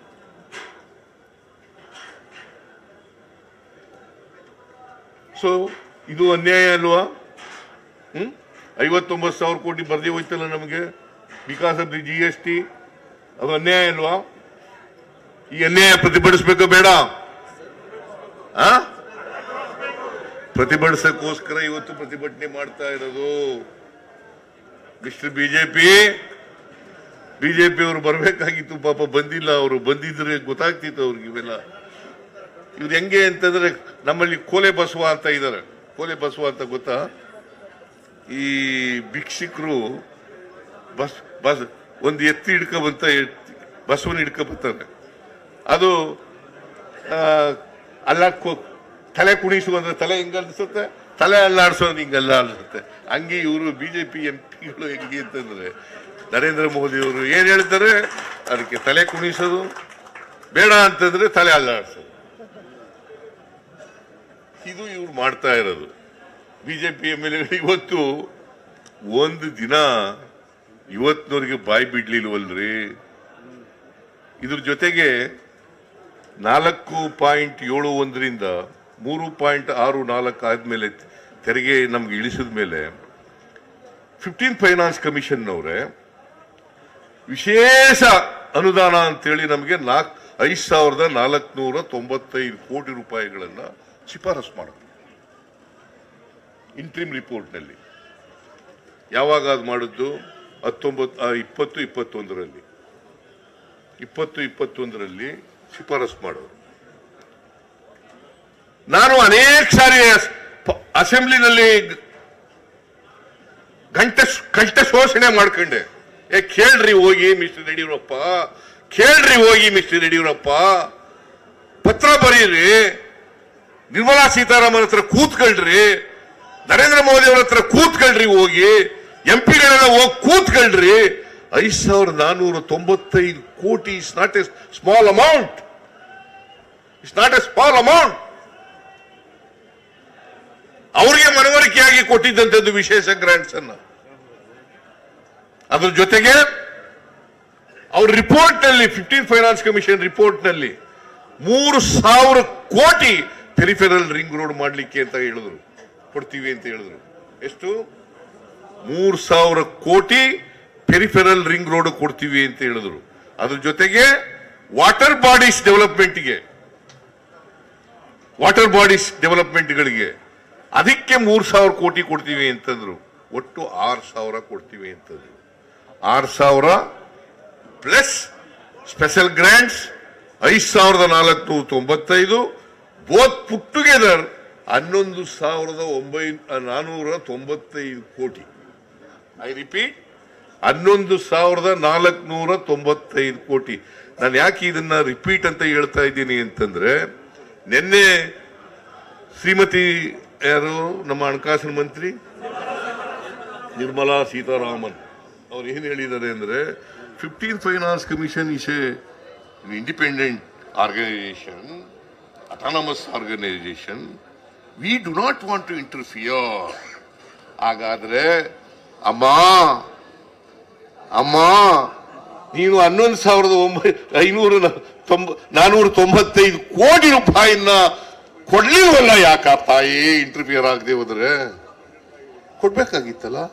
ಸೊ ಇದು ಅನ್ಯಾಯ ಅಲ್ವಾ ಹ್ಮ್ ಐವತ್ತೊಂಬತ್ತು ಸಾವಿರ ಕೋಟಿ ಬರ್ದೇ ಹೋಯ್ತಲ್ಲ ನಮಗೆ because of the G S T ಅದು ಅನ್ಯಾಯ ಅಲ್ವಾ ಈ ಅನ್ಯಾಯ ಪ್ರತಿಭಟಿಸ್ಬೇಕ ಬೇಡ ಆ ಪ್ರತಿಭಟಿಸಕ್ಕೋಸ್ಕರ ಇವತ್ತು ಪ್ರತಿಭಟನೆ ಮಾಡ್ತಾ ಇರೋದು ಮಿಸ್ಟರ್ ಬಿಜೆಪಿ ಬಿಜೆಪಿ ಅವರು ಬರಬೇಕಾಗಿತ್ತು ಪಾಪ ಬಂದಿಲ್ಲ ಅವರು ಬಂದಿದ್ರೆ ಗೊತ್ತಾಗ್ತಿತ್ತು ಅವ್ರಿಗೆ ಇವೆಲ್ಲ ಇವ್ರು ಹೆಂಗೆ ಅಂತಂದ್ರೆ ನಮ್ಮಲ್ಲಿ ಕೋಲೆ ಬಸವ ಅಂತ ಇದ್ದಾರೆ ಕೋಲೆ ಬಸವ ಅಂತ ಗೊತ್ತಾ ಈ ಭಿಕ್ಷುಕರು ಬಸ್ ಬಸ್ ಒಂದು ಎತ್ತಿ ಹಿಡ್ಕೊಬಂತ ಬಸವನ ಹಿಡ್ಕೊಬರ್ತಾರೆ ಅದು ಆ, ಅಲ್ಲಾಡ್ಕೋ ತಲೆ ಕುಣಿಸು ಅಂದ್ರೆ ತಲೆ ಹಿಂಗ ಅನ್ಸುತ್ತೆ ತಲೆ ಅಲ್ಲಾಡ್ಸೋದು ಹಿಂಗೆಲ್ಲ ಅನ್ಸುತ್ತೆ ಹಂಗೆ ಇವರು ಬಿಜೆಪಿ ಎಂ ಪಿಗಳು ಹೆಂಗೆ ಅಂತಂದ್ರೆ ನರೇಂದ್ರ ಮೋದಿ ಅವರು ಏನ್ ಹೇಳ್ತಾರೆ ಅದಕ್ಕೆ ತಲೆ ಕುಣಿಸೋದು ಬೇಡ ಅಂತಂದ್ರೆ ತಲೆ ಅಲ್ಲಾಡ್ಸೋದು ಇದು ಇವ್ರು ಮಾಡ್ತಾ ಇರೋದು ಬಿಜೆಪಿ ಎಂ ಎಲ್ ಇವತ್ತು ಒಂದು ದಿನ ಇವತ್ತಿನವರೆಗೆ ಬಾಯಿ ಬಿಡ್ಲಿಲ್ವಲ್ರಿ ಇದ್ರ ಜೊತೆಗೆ ನಾಲ್ಕು ಪಾಯಿಂಟ್ ಏಳು ಒಂದರಿಂದ ಮೂರು ಪಾಯಿಂಟ್ ಆರು ನಾಲ್ಕು ಆದ್ಮೇಲೆ ತೆರಿಗೆ ನಮ್ಗೆ ಇಳಿಸಿದ ಮೇಲೆ ಫಿಫ್ಟೀನ್ ಫೈನಾನ್ಸ್ ಕಮಿಷನ್ನವರೇ ವಿಶೇಷ ಅನುದಾನ ಅಂತೇಳಿ ನಮಗೆ ನಾಲ್ಕು ಐದು ಸಾವಿರದ ನಾಲ್ಕುನೂರ ತೊಂಬತ್ತೈದು ಕೋಟಿ ರೂಪಾಯಿಗಳನ್ನ ಶಿಫಾರಸು ಮಾಡಿದ್ರು ಇಂಟ್ರಿಮ್ ರಿಪೋರ್ಟ್ನಲ್ಲಿ ಯಾವಾಗ ಅದು ಮಾಡಿದ್ದು ಹತ್ತೊಂಬತ್ತು ಆ, ಇಪ್ಪತ್ತು ಇಪ್ಪತ್ತೊಂದರಲ್ಲಿ ಇಪ್ಪತ್ತು ಇಪ್ಪತ್ತೊಂದರಲ್ಲಿ ಶಿಫಾರಸು ಮಾಡೋರು ನಾನು ಅನೇಕ ಸಾರಿ ಅಸ್- ಪ- ಅಸೆಂಬ್ಲಿನಲ್ಲಿ ಗಂಟೆ ಕಂಠ ಶೋಷಣೆ ಮಾಡ್ಕೊಂಡೆ ಏ ಕೇಳ್ರಿ ಹೋಗಿ ಮಿಸ್ಟರ್ ಯಡಿಯೂರಪ್ಪ ಕೇಳ್ರಿ ಹೋಗಿ ಮಿಸ್ಟರ್ ಯಡಿಯೂರಪ್ಪ ಪತ್ರ ಬರೀರಿ ನಿರ್ಮಲಾ ಸೀತಾರಾಮನ್ ಹತ್ರ ಕೂತ್ಕೊಳ್ರಿ ನರೇಂದ್ರ ಮೋದಿ ಅವ್ರ ಹತ್ರ ಕೂತ್ಕೊಳ್ರಿ ಹೋಗಿ ಎಂ ಪಿಗಳೆಲ್ಲ ಹೋಗಿ ಕೂತ್ಕೊಳ್ರಿ ಐದ್ ಸಾವಿರದ ನಾನೂರ ತೊಂಬತ್ತೈದು ಕೋಟಿ is not a small amount it's not a small amount ಅವರಿಗೆ ಮನವರಿಕೆಯಾಗಿ ಕೊಟ್ಟಿದ್ದಂಥದ್ದು ವಿಶೇಷ ಗ್ರಾಂಟ್ಸ್ ಅನ್ನ ಅದ್ರ ಜೊತೆಗೆ ಅವ್ರ ರಿಪೋರ್ಟ್ ನಲ್ಲಿ ಫಿಫ್ಟೀನ್ ಫೈನಾನ್ಸ್ ಕಮಿಷನ್ ರಿಪೋರ್ಟ್ ನಲ್ಲಿ ಮೂರು ಸಾವಿರ ಕೋಟಿ ಪೆರಿಫೆರಲ್ ರಿಂಗ್ ರೋಡ್ ಮಾಡ್ಲಿಕ್ಕೆ ಅಂತ ಹೇಳಿದ್ರು ಕೊಡ್ತೀವಿ ಅಂತ ಹೇಳಿದ್ರು ಎಷ್ಟು ಮೂರ್ ಸಾವಿರ ಕೋಟಿ ಪೆರಿಫೆರಲ್ ರಿಂಗ್ ರೋಡ್ ಕೊಡ್ತೀವಿ ಅಂತ ಹೇಳಿದ್ರು ಅದ್ರ ಜೊತೆಗೆ ವಾಟರ್ ಬಾಡೀಸ್ ಡೆವಲಪ್ಮೆಂಟ್ಗೆ ವಾಟರ್ ಬಾಡೀಸ್ ಡೆವಲಪ್ಮೆಂಟ್ಗಳಿಗೆ ಅದಕ್ಕೆ ಮೂರ್ ಸಾವಿರ ಕೋಟಿ ಕೊಡ್ತೀವಿ ಅಂತಂದ್ರು ಒಟ್ಟು ಆರು ಸಾವಿರ ಕೊಡ್ತೀವಿ ಅಂತಂದ್ರು ಆರು ಸಾವಿರ ಪ್ಲಸ್ ಸ್ಪೆಷಲ್ ಗ್ರಾಂಟ್ಸ್ ಐದು ಸಾವಿರದ ನಾಲ್ಕುನೂರ ತೊಂಬತ್ತೈದು ಬೋತ್ ಪುಟ್ ಟುಗೆದರ್ ಹನ್ನೊಂದು ಸಾವಿರದ ಒಂಬೈನ ನಾನೂರ ತೊಂಬತ್ತೈದು ಕೋಟಿ ಐ ರಿಪೀಟ್ ಹನ್ನೊಂದು ಸಾವಿರದ ನಾಲ್ಕುನೂರ ತೊಂಬತ್ತೈದು ಕೋಟಿ ನಾನು ಯಾಕೆ ಇದನ್ನ ರಿಪೀಟ್ ಅಂತ ಹೇಳ್ತಾ ಇದ್ದೀನಿ ಅಂತಂದ್ರೆ ನಿನ್ನೆ ಶ್ರೀಮತಿ ಯಾರು ನಮ್ಮ ಹಣಕಾಸಿನ ಮಂತ್ರಿ ನಿರ್ಮಲಾ ಸೀತಾರಾಮನ್ ಅವ್ರು ಏನ್ ಹೇಳಿದ್ದಾರೆ ಅಂದ್ರೆ fifteen finance commission is a independent organisation autonomous organisation we do not want to interfere ಹಾಗಾದ್ರೆ ಅಮ್ಮ ಅಮ್ಮ ನೀನು ಹನ್ನೊಂದು ಸಾವಿರದ ಒಂಬೈ ಐನೂರ ನ- ತೊಂಬ ನಾನೂರ ತೊಂಬತ್ತೈದು ಕೋಟಿ ರೂಪಾಯಿನ ಕೊಡ್ಲಿಲ್ವಲ್ಲ ಯಾಕ ತಾಯಿ ಇಂಟರ್ಫಿಯರ್ ಆಗದೆ ಹೋದ್ರೆ ಕೊಡ್ಬೇಕಾಗಿತ್ತಲ್ಲ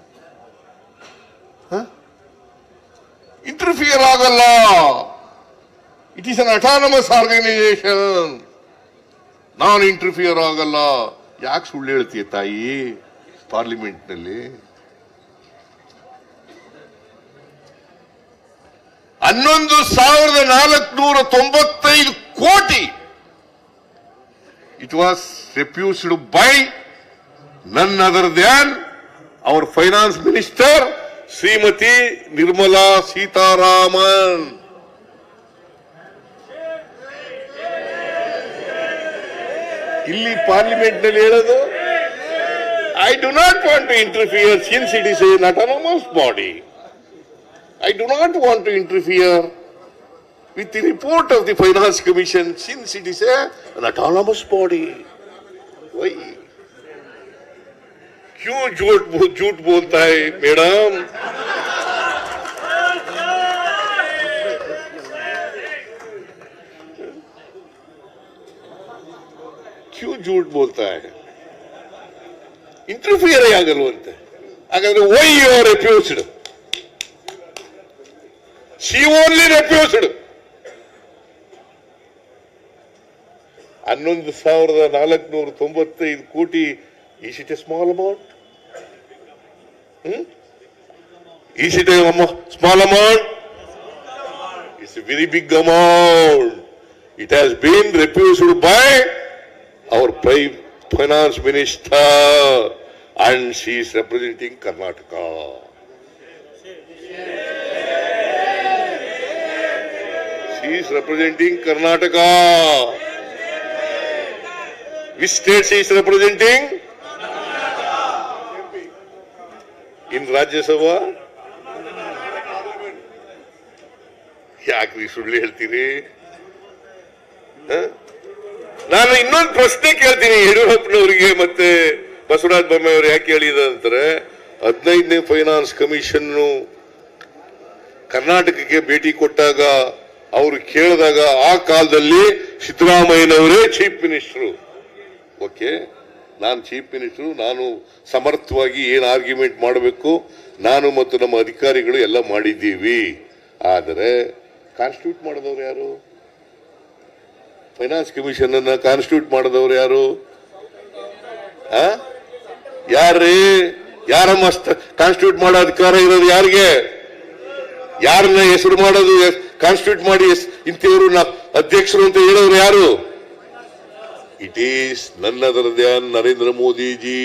ಇಂಟರ್ಫಿಯರ್ ಆಗಲ್ಲ it is an autonomous organisation ನಾನು ಇಂಟರ್ಫಿಯರ್ ಆಗಲ್ಲ ಯಾಕೆ ಸುಳ್ಳು ಹೇಳ್ತೀಯ ತಾಯಿ ಪಾರ್ಲಿಮೆಂಟ್ ನಲ್ಲಿ ಹನ್ನೊಂದು ಸಾವಿರದ ನಾಲ್ಕುನೂರ ತೊಂಬತ್ತೈದು ಕೋಟಿ it was refused by none other than our finance minister Shrimati Nirmala Sitharaman ಇಲ್ಲಿ ಪಾರ್ಲಿಮೆಂಟ್ ನಲ್ಲಿ ಹೇಳೋದು I do not want to interfere since it is an autonomous body. I do not want to interfere with the report of the Finance Commission since it is a, an autonomous body. Why? क्यों झूठ झूठ बोलता है madam क्यों झूठ बोलता है interfere ಆಗಲ್ವಂತೆ ಹಾಗಾದ್ರೆ why you are refused she only refused ಹನ್ನೊಂದು ಸಾವಿರದ ನಾಲ್ಕುನೂರ ತೊಂಬತ್ತೈದು ಕೋಟಿ is it a small amount is it a small amount it's a very big amount it has been refused by our prime finance minister and she is representing Karnataka. She is representing Karnataka. Which state she is representing? In Rajya Sabha? ಯಾಕ್ರಿ ಸುಳ್ಳು ಹೇಳ್ತೀರಿ ಹ? ನಾನು ಇನ್ನೊಂದು ಪ್ರಶ್ನೆ ಕೇಳ್ತೀನಿ ಯಡಿಯೂರಪ್ಪನವರಿಗೆ ಮತ್ತೆ ಬಸವರಾಜ ಬೊಮ್ಮಾಯಿ ಅವರು ಯಾಕೆ ಹೇಳಿದ ಅಂತಾರೆ ಹದಿನೈದನೇ ಫೈನಾನ್ಸ್ ಕಮಿಷನ್ ಕರ್ನಾಟಕಕ್ಕೆ ಭೇಟಿ ಕೊಟ್ಟಾಗ ಅವರು ಕೇಳಿದಾಗ ಆ ಕಾಲದಲ್ಲಿ ಸಿದ್ದರಾಮಯ್ಯನವರೇ ಚೀಫ್ ಮಿನಿಸ್ಟರ್ ಓಕೆ ನಾನು ಚೀಫ್ ಮಿನಿಸ್ಟರ್ ನಾನು ಸಮರ್ಥವಾಗಿ ಏನು ಆರ್ಗ್ಯುಮೆಂಟ್ ಮಾಡಬೇಕು ನಾನು ಮತ್ತು ನಮ್ಮ ಅಧಿಕಾರಿಗಳು ಎಲ್ಲ ಮಾಡಿದ್ದೀವಿ ಆದರೆ ಕಾನ್ಸ್ಟಿಟ್ಯೂಟ್ ಮಾಡಿದವರು ಯಾರು ಫೈನಾನ್ಸ್ ಕಮಿಷನ್ ಅನ್ನ ಕಾನ್ಸ್ಟಿಟ್ಯೂಟ್ ಮಾಡಿದವರು ಯಾರು ಆ? ಯಾರ್ರೀ ಯಾರ ಮಸ್ತ್ ಕಾನ್ಸ್ಟಿಟ್ಯೂಟ್ ಮಾಡೋ ಅಧಿಕಾರ ಇರೋದು ಯಾರಿಗೆ ಯಾರನ್ನ ಹೆಸರು ಮಾಡೋದು ಕಾನ್ಸ್ಟಿಟ್ಯೂಟ್ ಮಾಡಿ ಎಸ್- ಇಂಥವ್ರು ನಾ ಅಧ್ಯಕ್ಷರು ಅಂತ ಹೇಳೋರು ಯಾರು ಇಟ್ ಈಸ್ ನನ್ನ ಅದರ ಧ್ಯಾನ್ ನರೇಂದ್ರ ಮೋದಿಜಿ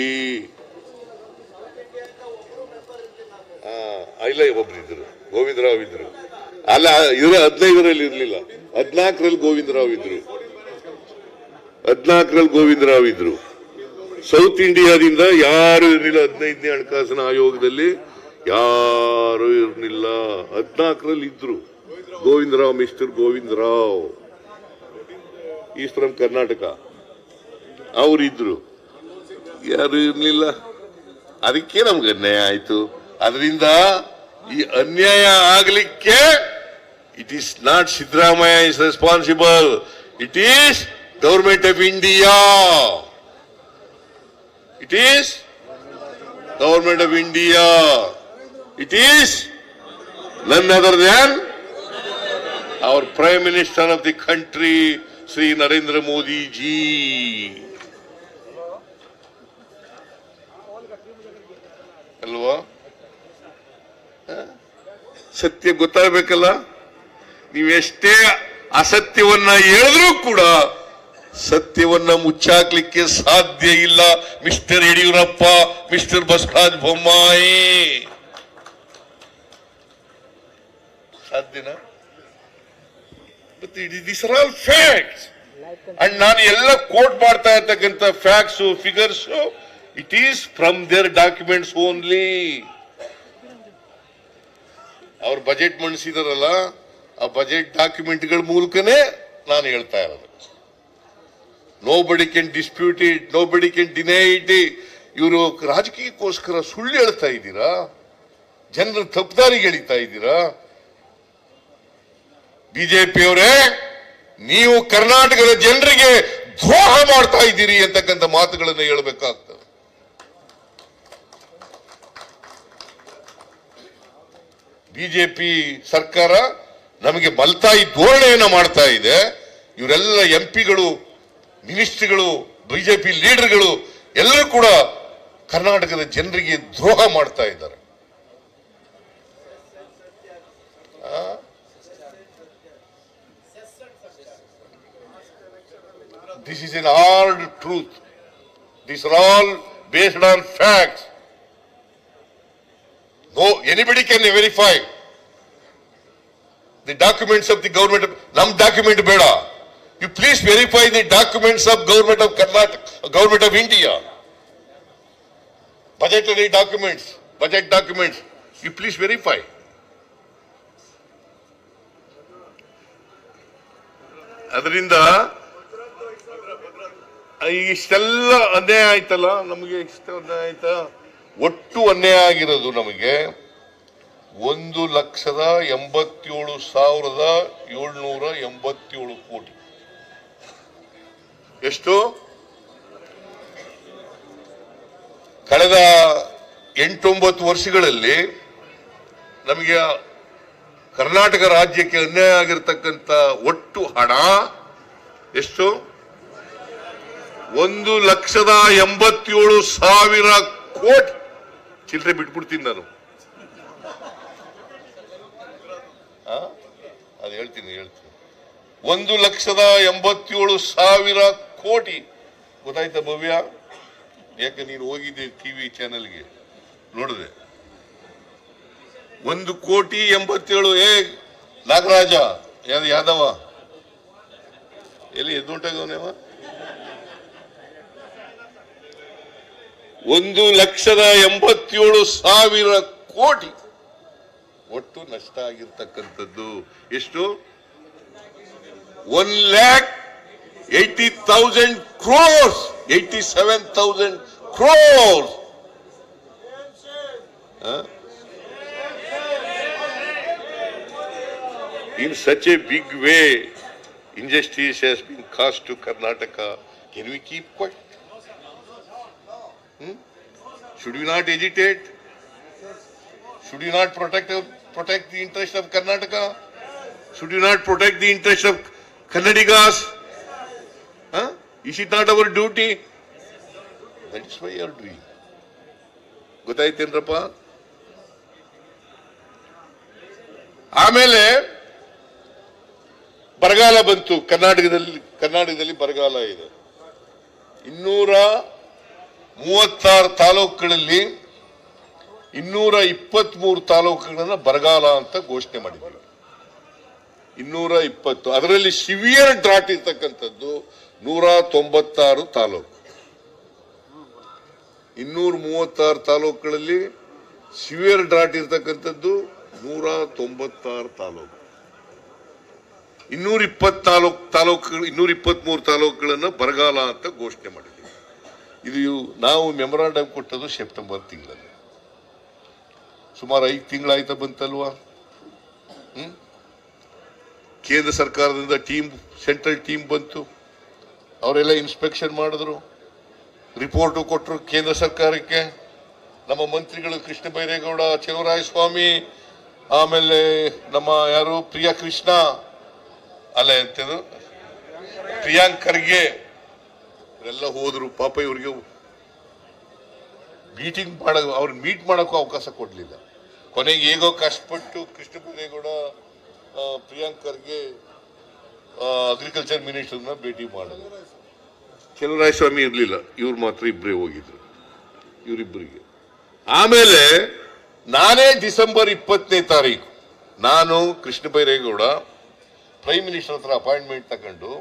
ಆ, ಇಲ್ಲ ಒಬ್ರಿದ್ರು ಗೋವಿಂದರಾವ್ ಇದ್ರು ಅಲ್ಲ ಇದ್ರ ಹದಿನೈದರಲ್ಲಿ ಇರ್ಲಿಲ್ಲ ಹದಿನಾಲ್ಕರಲ್ಲಿ ಗೋವಿಂದರಾವ್ ಇದ್ರು ಹದಿನಾಲ್ಕರಲ್ಲಿ ಗೋವಿಂದರಾವ್ ಇದ್ರು ಸೌತ್ ಇಂಡಿಯಾದಿಂದ ಯಾರು ಇರಲಿಲ್ಲ ಹದಿನೈದನೇ ಹಣಕಾಸಿನ ಆಯೋಗದಲ್ಲಿ ಯಾರು ಇರಲಿಲ್ಲ ಹದಿನಾಲ್ಕರಲ್ಲಿ ಇದ್ರು Govindarao mister Govindarao is from Karnataka ಅವರಿದ್ರು ಯಾರು ಇರಲಿಲ್ಲ ಅದಕ್ಕೆ ನಮ್ಗೆ ಅನ್ಯಾಯ ಆಯ್ತು ಅದರಿಂದ ಈ ಅನ್ಯಾಯ ಆಗ್ಲಿಕ್ಕೆ it is not Siddaramaiah is responsible it is government of India it is government of India it is none other than our Prime Minister of the country, Sri Narendra Modi ji. ಅಲ್ವಾ ಹ? ಸತ್ಯ ಗೊತ್ತಾಗಬೇಕಲ್ಲ ನೀವೆಷ್ಟೇ ಅಸತ್ಯವನ್ನ ಹೇಳಿದ್ರೂ ಕೂಡ ಸತ್ಯವನ್ನ ಮುಚ್ಚಾಕ್ಲಿಕ್ಕೆ ಸಾಧ್ಯ ಇಲ್ಲ ಮಿಸ್ಟರ್ ಯಡಿಯೂರಪ್ಪ ಮಿಸ್ಟರ್ ಬಸವರಾಜ ಬೊಮ್ಮಾಯಿ ಸಾಧ್ಯನಾ but these are all facts and ನಾನು ಎಲ್ಲ ಕೋಟ್ ಮಾಡ್ತಾ ಇರ್ತಕ್ಕಂಥ facts figures it is from their documents only ಅವ್ರ ಬಜೆಟ್ ಮಂಡಿಸಿದಾರಲ್ಲ ಆ ಬಜೆಟ್ ಡಾಕ್ಯುಮೆಂಟ್ಗಳ ಮೂಲಕನೇ ನಾನು ಹೇಳ್ತಾ ಇರೋದು ನೋ ಬಡಿ ಕೆನ್ ಡಿಸ್ಪ್ಯೂಟ್ ಇಟ್ ನೋ ಬಡಿ ಕೆನ್ ಡಿನೈ ಇಟ್ ಇವರು ರಾಜಕೀಯಕ್ಕೋಸ್ಕರ ಸುಳ್ಳು ಹೇಳ್ತಾ ಇದ್ದೀರಾ ಜನರ ತಪ್ಪದಾರಿಗೆ ಎಳಿತಾ ಇದ್ದೀರಾ ಬಿಜೆಪಿಯವರೇ ನೀವು ಕರ್ನಾಟಕದ ಜನರಿಗೆ ದ್ರೋಹ ಮಾಡ್ತಾ ಇದ್ದೀರಿ ಅಂತಕ್ಕಂಥ ಮಾತುಗಳನ್ನು ಹೇಳಬೇಕಾಗ್ತದೆ ಬಿಜೆಪಿ ಸರ್ಕಾರ ನಮಗೆ ಮಲ್ತಾಯಿ ಧೋರಣೆಯನ್ನ ಮಾಡ್ತಾ ಇದೆ ಇವರೆಲ್ಲ ಎಂ ಪಿಗಳು ಮಿನಿಸ್ಟ್ರಿಗಳು ಬಿಜೆಪಿ ಲೀಡರ್ಗಳು ಎಲ್ಲರೂ ಕೂಡ ಕರ್ನಾಟಕದ ಜನರಿಗೆ ದ್ರೋಹ ಮಾಡ್ತಾ ಇದ್ದಾರೆ This is an hard truth. These are all based on facts. No, anybody can verify the documents of the government. of- Nam document beda. You please verify the documents of government of Karnataka, government of India. budgetary documents, budget documents, you please verify. ಅದರಿಂದ ಇಷ್ಟೆಲ್ಲ ಅನ್ಯಾಯ ಆಯ್ತಲ್ಲ ನಮಗೆ ಇಷ್ಟ ಅನ್ಯಾಯ ಆಯ್ತಾ ಒಟ್ಟು ಅನ್ಯಾಯ ಆಗಿರೋದು ನಮಗೆ ಒಂದು ಲಕ್ಷದ ಎಂಬತ್ತೇಳು ಸಾವಿರದ ಏಳ್ನೂರ ಎಂಬತ್ತೇಳು ಕೋಟಿ ಎಷ್ಟು ಕಳೆದ ಎಂಟೊಂಬತ್ತು ವರ್ಷಗಳಲ್ಲಿ ನಮಗೆ ಕರ್ನಾಟಕ ರಾಜ್ಯಕ್ಕೆ ಅನ್ಯಾಯ ಆಗಿರ್ತಕ್ಕಂಥ ಒಟ್ಟು ಹಣ ಎಷ್ಟು ಒಂದು ಲಕ್ಷದ ಎಂಬತ್ತೇಳು ಸಾವಿರ ಕೋಟಿ ಚಿಲ್ಲರೆ ಬಿಟ್ಬಿಡ್ತೀನಿ ನಾನು ಆ? ಅದು ಹೇಳ್ತೀನಿ ಹೇಳ್ತೀನಿ ಒಂದು ಲಕ್ಷದ ಎಂಬತ್ತೇಳು ಸಾವಿರ ಕೋಟಿ ಗೊತ್ತಾಯ್ತಾ ಭವ್ಯ ಯಾಕೆ ನೀನು ಹೋಗಿದ್ದೆ ಟಿವಿ ಚಾನೆಲ್ಗೆ ನೋಡಿದೆ ಒಂದು ಕೋಟಿ ಎಂಬತ್ತೇಳು ಏ ನಾಗರಾಜ ಯಾವ್ದು ಯಾದವ ಎಲ್ಲಿ ಎದ್ದುಂಟಾಗವನೇವ ಒಂದು ಲಕ್ಷದ ಎಂಬತ್ತೇಳು ಸಾವಿರ ಕೋಟಿ ಒಟ್ಟು ನಷ್ಟ ಆಗಿರ್ತಕ್ಕಂಥದ್ದು ಎಷ್ಟು one lakh eighty thousand crores eighty seven thousand crores in such a big way, injustice has been caused to Karnataka. Can we keep quiet? Hmm? Should we not agitate? Should you not protect protect the interest of Karnataka? Should you not protect the interest of Kannadigas? Huh? Is it not our duty? That is why you are doing. ಗೊತ್ತಾಯ್ತೇನ್ರಪ್ಪ ಆಮೇಲೆ ಬರಗಾಲ ಬಂತು ಕರ್ನಾಟಕದಲ್ಲಿ ಕರ್ನಾಟಕದಲ್ಲಿ ಬರಗಾಲ ಇದೆ ಇನ್ನೂರ ಮೂವತ್ತಾರು ತಾಲೂಕುಗಳಲ್ಲಿ ಇನ್ನೂರ ಇಪ್ಪತ್ತ್ ಮೂರು ತಾಲೂಕುಗಳನ್ನ ಬರಗಾಲ ಅಂತ ಘೋಷಣೆ ಮಾಡಿದ್ದೀವಿ ಇನ್ನೂರ ಇಪ್ಪತ್ತು ಅದರಲ್ಲಿ ಸಿವಿಯರ್ ಡ್ರಾಟ್ ಇರ್ತಕ್ಕಂಥದ್ದು ನೂರ ತೊಂಬತ್ತಾರು ತಾಲೂಕು ಇನ್ನೂರ ಮೂವತ್ತಾರು ತಾಲೂಕುಗಳಲ್ಲಿ ಸಿವಿಯರ್ ಡ್ರಾಟ್ ಇರ್ತಕ್ಕಂಥದ್ದು ನೂರ ತೊಂಬತ್ತಾರು ತಾಲೂಕು ಇನ್ನೂರ ಇಪ್ಪತ್ತು ತಾಲೂಕ್ ತಾಲೂಕು ಇನ್ನೂರ ಇಪ್ಪತ್ಮೂರು ತಾಲೂಕುಗಳನ್ನ ಬರಗಾಲ ಅಂತ ಘೋಷಣೆ ಮಾಡಿದ್ದೀವಿ ಇದು ನಾವು ಮೆಮೊರಾಂಡಮ್ ಕೊಟ್ಟದ್ದು ಸೆಪ್ಟೆಂಬರ್ ತಿಂಗಳಲ್ಲಿ ಸುಮಾರು ಐದು ತಿಂಗಳಾಯ್ತಾ ಬಂತಲ್ವಾ ಹ್ಮ್ ಕೇಂದ್ರ ಸರ್ಕಾರದಿಂದ ಟೀಮ್ ಸೆಂಟ್ರಲ್ ಟೀಮ್ ಬಂತು ಅವರೆಲ್ಲ ಇನ್ಸ್ಪೆಕ್ಷನ್ ಮಾಡಿದ್ರು ರಿಪೋರ್ಟ್ ಕೊಟ್ಟರು ಕೇಂದ್ರ ಸರ್ಕಾರಕ್ಕೆ ನಮ್ಮ ಮಂತ್ರಿಗಳು ಕೃಷ್ಣ ಬೈರೇಗೌಡ ಚೆಲುವರಾಯ ಸ್ವಾಮಿ ಆಮೇಲೆ ನಮ್ಮ ಯಾರು ಪ್ರಿಯಾ ಕೃಷ್ಣ ಅಲ್ಲ ಎಂತದು ಪ್ರಿಯಾಂಕ್ ಖರ್ಗೆ ಇವರೆಲ್ಲ ಹೋದ್ರು ಪಾಪ ಇವ್ರಿಗೆ ಮೀಟಿಂಗ್ ಮಾಡ ಅವ್ರು ಮೀಟ್ ಮಾಡೋಕ್ಕೂ ಅವಕಾಶ ಕೊಡ್ಲಿಲ್ಲ ಕೊನೆಗೆ ಹೇಗೋ ಕಷ್ಟಪಟ್ಟು ಕೃಷ್ಣ ಬೈರೇಗೌಡ ಆ, ಪ್ರಿಯಾಂಕ್ ಖರ್ಗೆ ಅಗ್ರಿಕಲ್ಚರ್ ಮಿನಿಸ್ಟರ್ನ ಭೇಟಿ ಮಾಡಿದ್ರು ಚೆಲುವರಾಯ ಸ್ವಾಮಿ ಇರ್ಲಿಲ್ಲ ಇವ್ರು ಮಾತ್ರ ಇಬ್ಬರೇ ಹೋಗಿದ್ರು ಇವರಿಬ್ಬರಿಗೆ ಆಮೇಲೆ ನಾನೇ ಡಿಸೆಂಬರ್ ಇಪ್ಪತ್ತನೇ ತಾರೀಕು ನಾನು ಕೃಷ್ಣ ಬೈರೇಗೌಡ ಪ್ರೈಮ್ ಮಿನಿಸ್ಟರ್ ಹತ್ರ ಅಪಾಯಿಂಟ್ಮೆಂಟ್ ತಗೊಂಡು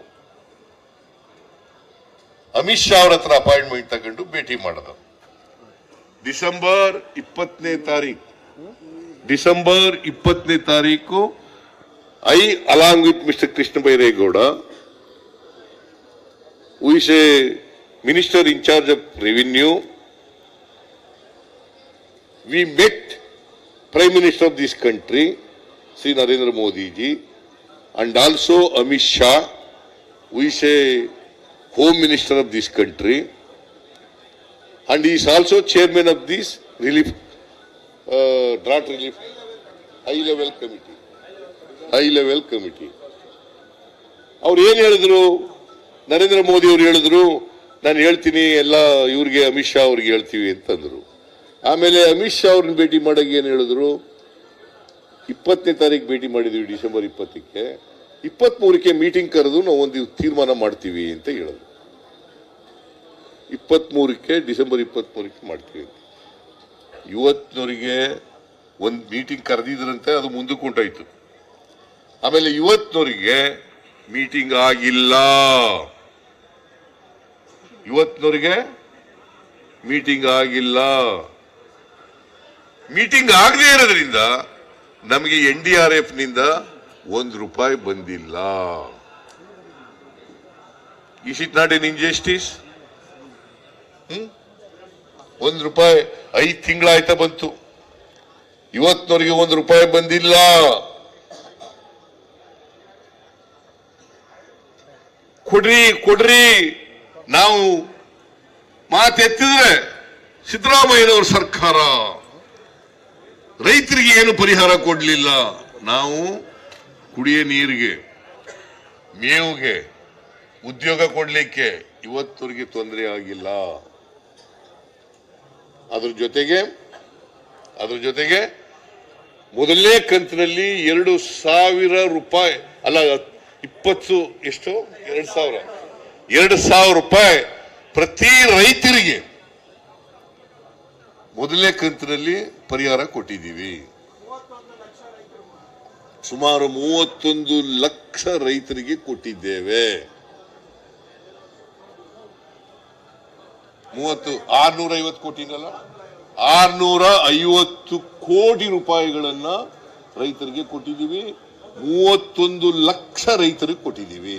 ಅಮಿತ್ ಶಾ ಅವ್ರ ಹತ್ರ ಅಪಾಯಿಂಟ್ಮೆಂಟ್ ತಗೊಂಡು ಭೇಟಿ ಮಾಡಿದ ಡಿಸೆಂಬರ್ ಇಪ್ಪತ್ತನೇ ತಾರೀಕು ಡಿಸೆಂಬರ್ ಇಪ್ಪತ್ತನೇ ತಾರೀಕು I along with mister Krishna Byregowda who is a minister in charge of revenue. We met Prime Minister of this country, Sri Narendra Modi ji, and also Amit Shah, who is a Home Minister of this country, and he is also chairman of this relief, uh, drought relief, high level committee, high level committee. ಅವ್ರು ಏನ್ ಹೇಳಿದ್ರು ನರೇಂದ್ರ ಮೋದಿ ಅವರು ಹೇಳಿದ್ರು ನಾನು ಹೇಳ್ತೀನಿ ಎಲ್ಲ ಇವ್ರಿಗೆ ಅಮಿತ್ ಶಾ ಅವ್ರಿಗೆ ಹೇಳ್ತೀವಿ ಅಂತಂದ್ರು ಆಮೇಲೆ ಅಮಿತ್ ಶಾ ಅವ್ರನ್ನ ಭೇಟಿ ಮಾಡಾಗ ಏನ್ ಹೇಳಿದ್ರು ಇಪ್ಪತ್ತನೇ ತಾರೀಕು ಭೇಟಿ ಮಾಡಿದ್ವಿ ಡಿಸೆಂಬರ್ ಇಪ್ಪತ್ತಕ್ಕೆ ಇಪ್ಪತ್ಮೂರಕ್ಕೆ ಮೀಟಿಂಗ್ ಕರೆದು ನಾವು ಒಂದು ತೀರ್ಮಾನ ಮಾಡ್ತೀವಿ ಅಂತ ಹೇಳಿದ್ರು ಇಪ್ಪತ್ಮೂರಕ್ಕೆ ಡಿಸೆಂಬರ್ ಇಪ್ಪತ್ಮೂರಕ್ಕೆ ಮಾಡ್ತೀವಿ ಅಂತ ಇವತ್ತಿನವರಿಗೆ ಒಂದು ಮೀಟಿಂಗ್ ಕರೆದಿದ್ರಂತೆ ಅದು ಮುಂದಕ್ಕೆ ಉಂಟಾಯ್ತು ಆಮೇಲೆ ಇವತ್ತಿನವರಿಗೆ ಮೀಟಿಂಗ್ ಆಗಿಲ್ಲ ಇವತ್ತಿನವರಿಗೆ ಮೀಟಿಂಗ್ ಆಗಿಲ್ಲ ಮೀಟಿಂಗ್ ಆಗದೇ ಇರೋದ್ರಿಂದ ನಮಗೆ ಎನ್ ಡಿ ಆರ್ ಎಫ್ ನಿಂದ ಒಂದು ರೂಪಾಯಿ ಬಂದಿಲ್ಲ is it not an injustice ಒಂದು ರೂಪಾಯಿ ಐದು ತಿಂಗಳಾಯ್ತಾ ಬಂತು ಇವತ್ತಿನವರೆಗೆ ಒಂದು ರೂಪಾಯಿ ಬಂದಿಲ್ಲ ಕೊಡ್ರಿ ಕೊಡ್ರಿ ನಾವು ಮಾತೆತ್ತಿದ್ರೆ ಸಿದ್ದರಾಮಯ್ಯನವ್ರ ಸರ್ಕಾರ ರೈತರಿಗೆ ಏನು ಪರಿಹಾರ ಕೊಡ್ಲಿಲ್ಲ ನಾವು ಕುಡಿಯ ನೀರಿಗೆ ಮೇವಿಗೆ ಉದ್ಯೋಗ ಕೊಡ್ಲಿಕ್ಕೆ ಇವತ್ತವರೆಗೆ ತೊಂದರೆ ಆಗಿಲ್ಲ ಅದ್ರ ಜೊತೆಗೆ ಅದ್ರ ಜೊತೆಗೆ ಮೊದಲನೇ ಕಂತಿನಲ್ಲಿ ಎರಡು ಸಾವಿರ ರೂಪಾಯಿ ಅಲ್ಲ ಇಪ್ಪತ್ತು ಎಷ್ಟು ಎರಡು ಸಾವಿರ ಎರಡು ಸಾವಿರ ರೂಪಾಯಿ ಪ್ರತಿ ರೈತರಿಗೆ ಮೊದಲನೇ ಕಂತಿನಲ್ಲಿ ಪರಿಹಾರ ಕೊಟ್ಟಿದ್ದೀವಿ ಸುಮಾರು ಮೂವತ್ತೊಂದು ಲಕ್ಷ ರೈತರಿಗೆ ಕೊಟ್ಟಿದ್ದೇವೆ ಮೂವತ್ತು ಆರ್ನೂರ ಐವತ್ತು ಕೋಟಿನಲ್ಲ ಆರ್ನೂರ ಐವತ್ತು ಕೋಟಿ ರೂಪಾಯಿಗಳನ್ನ ರೈತರಿಗೆ ಕೊಟ್ಟಿದ್ದೀವಿ ಮೂವತ್ತೊಂದು ಲಕ್ಷ ರೈತರಿಗೆ ಕೊಟ್ಟಿದ್ದೀವಿ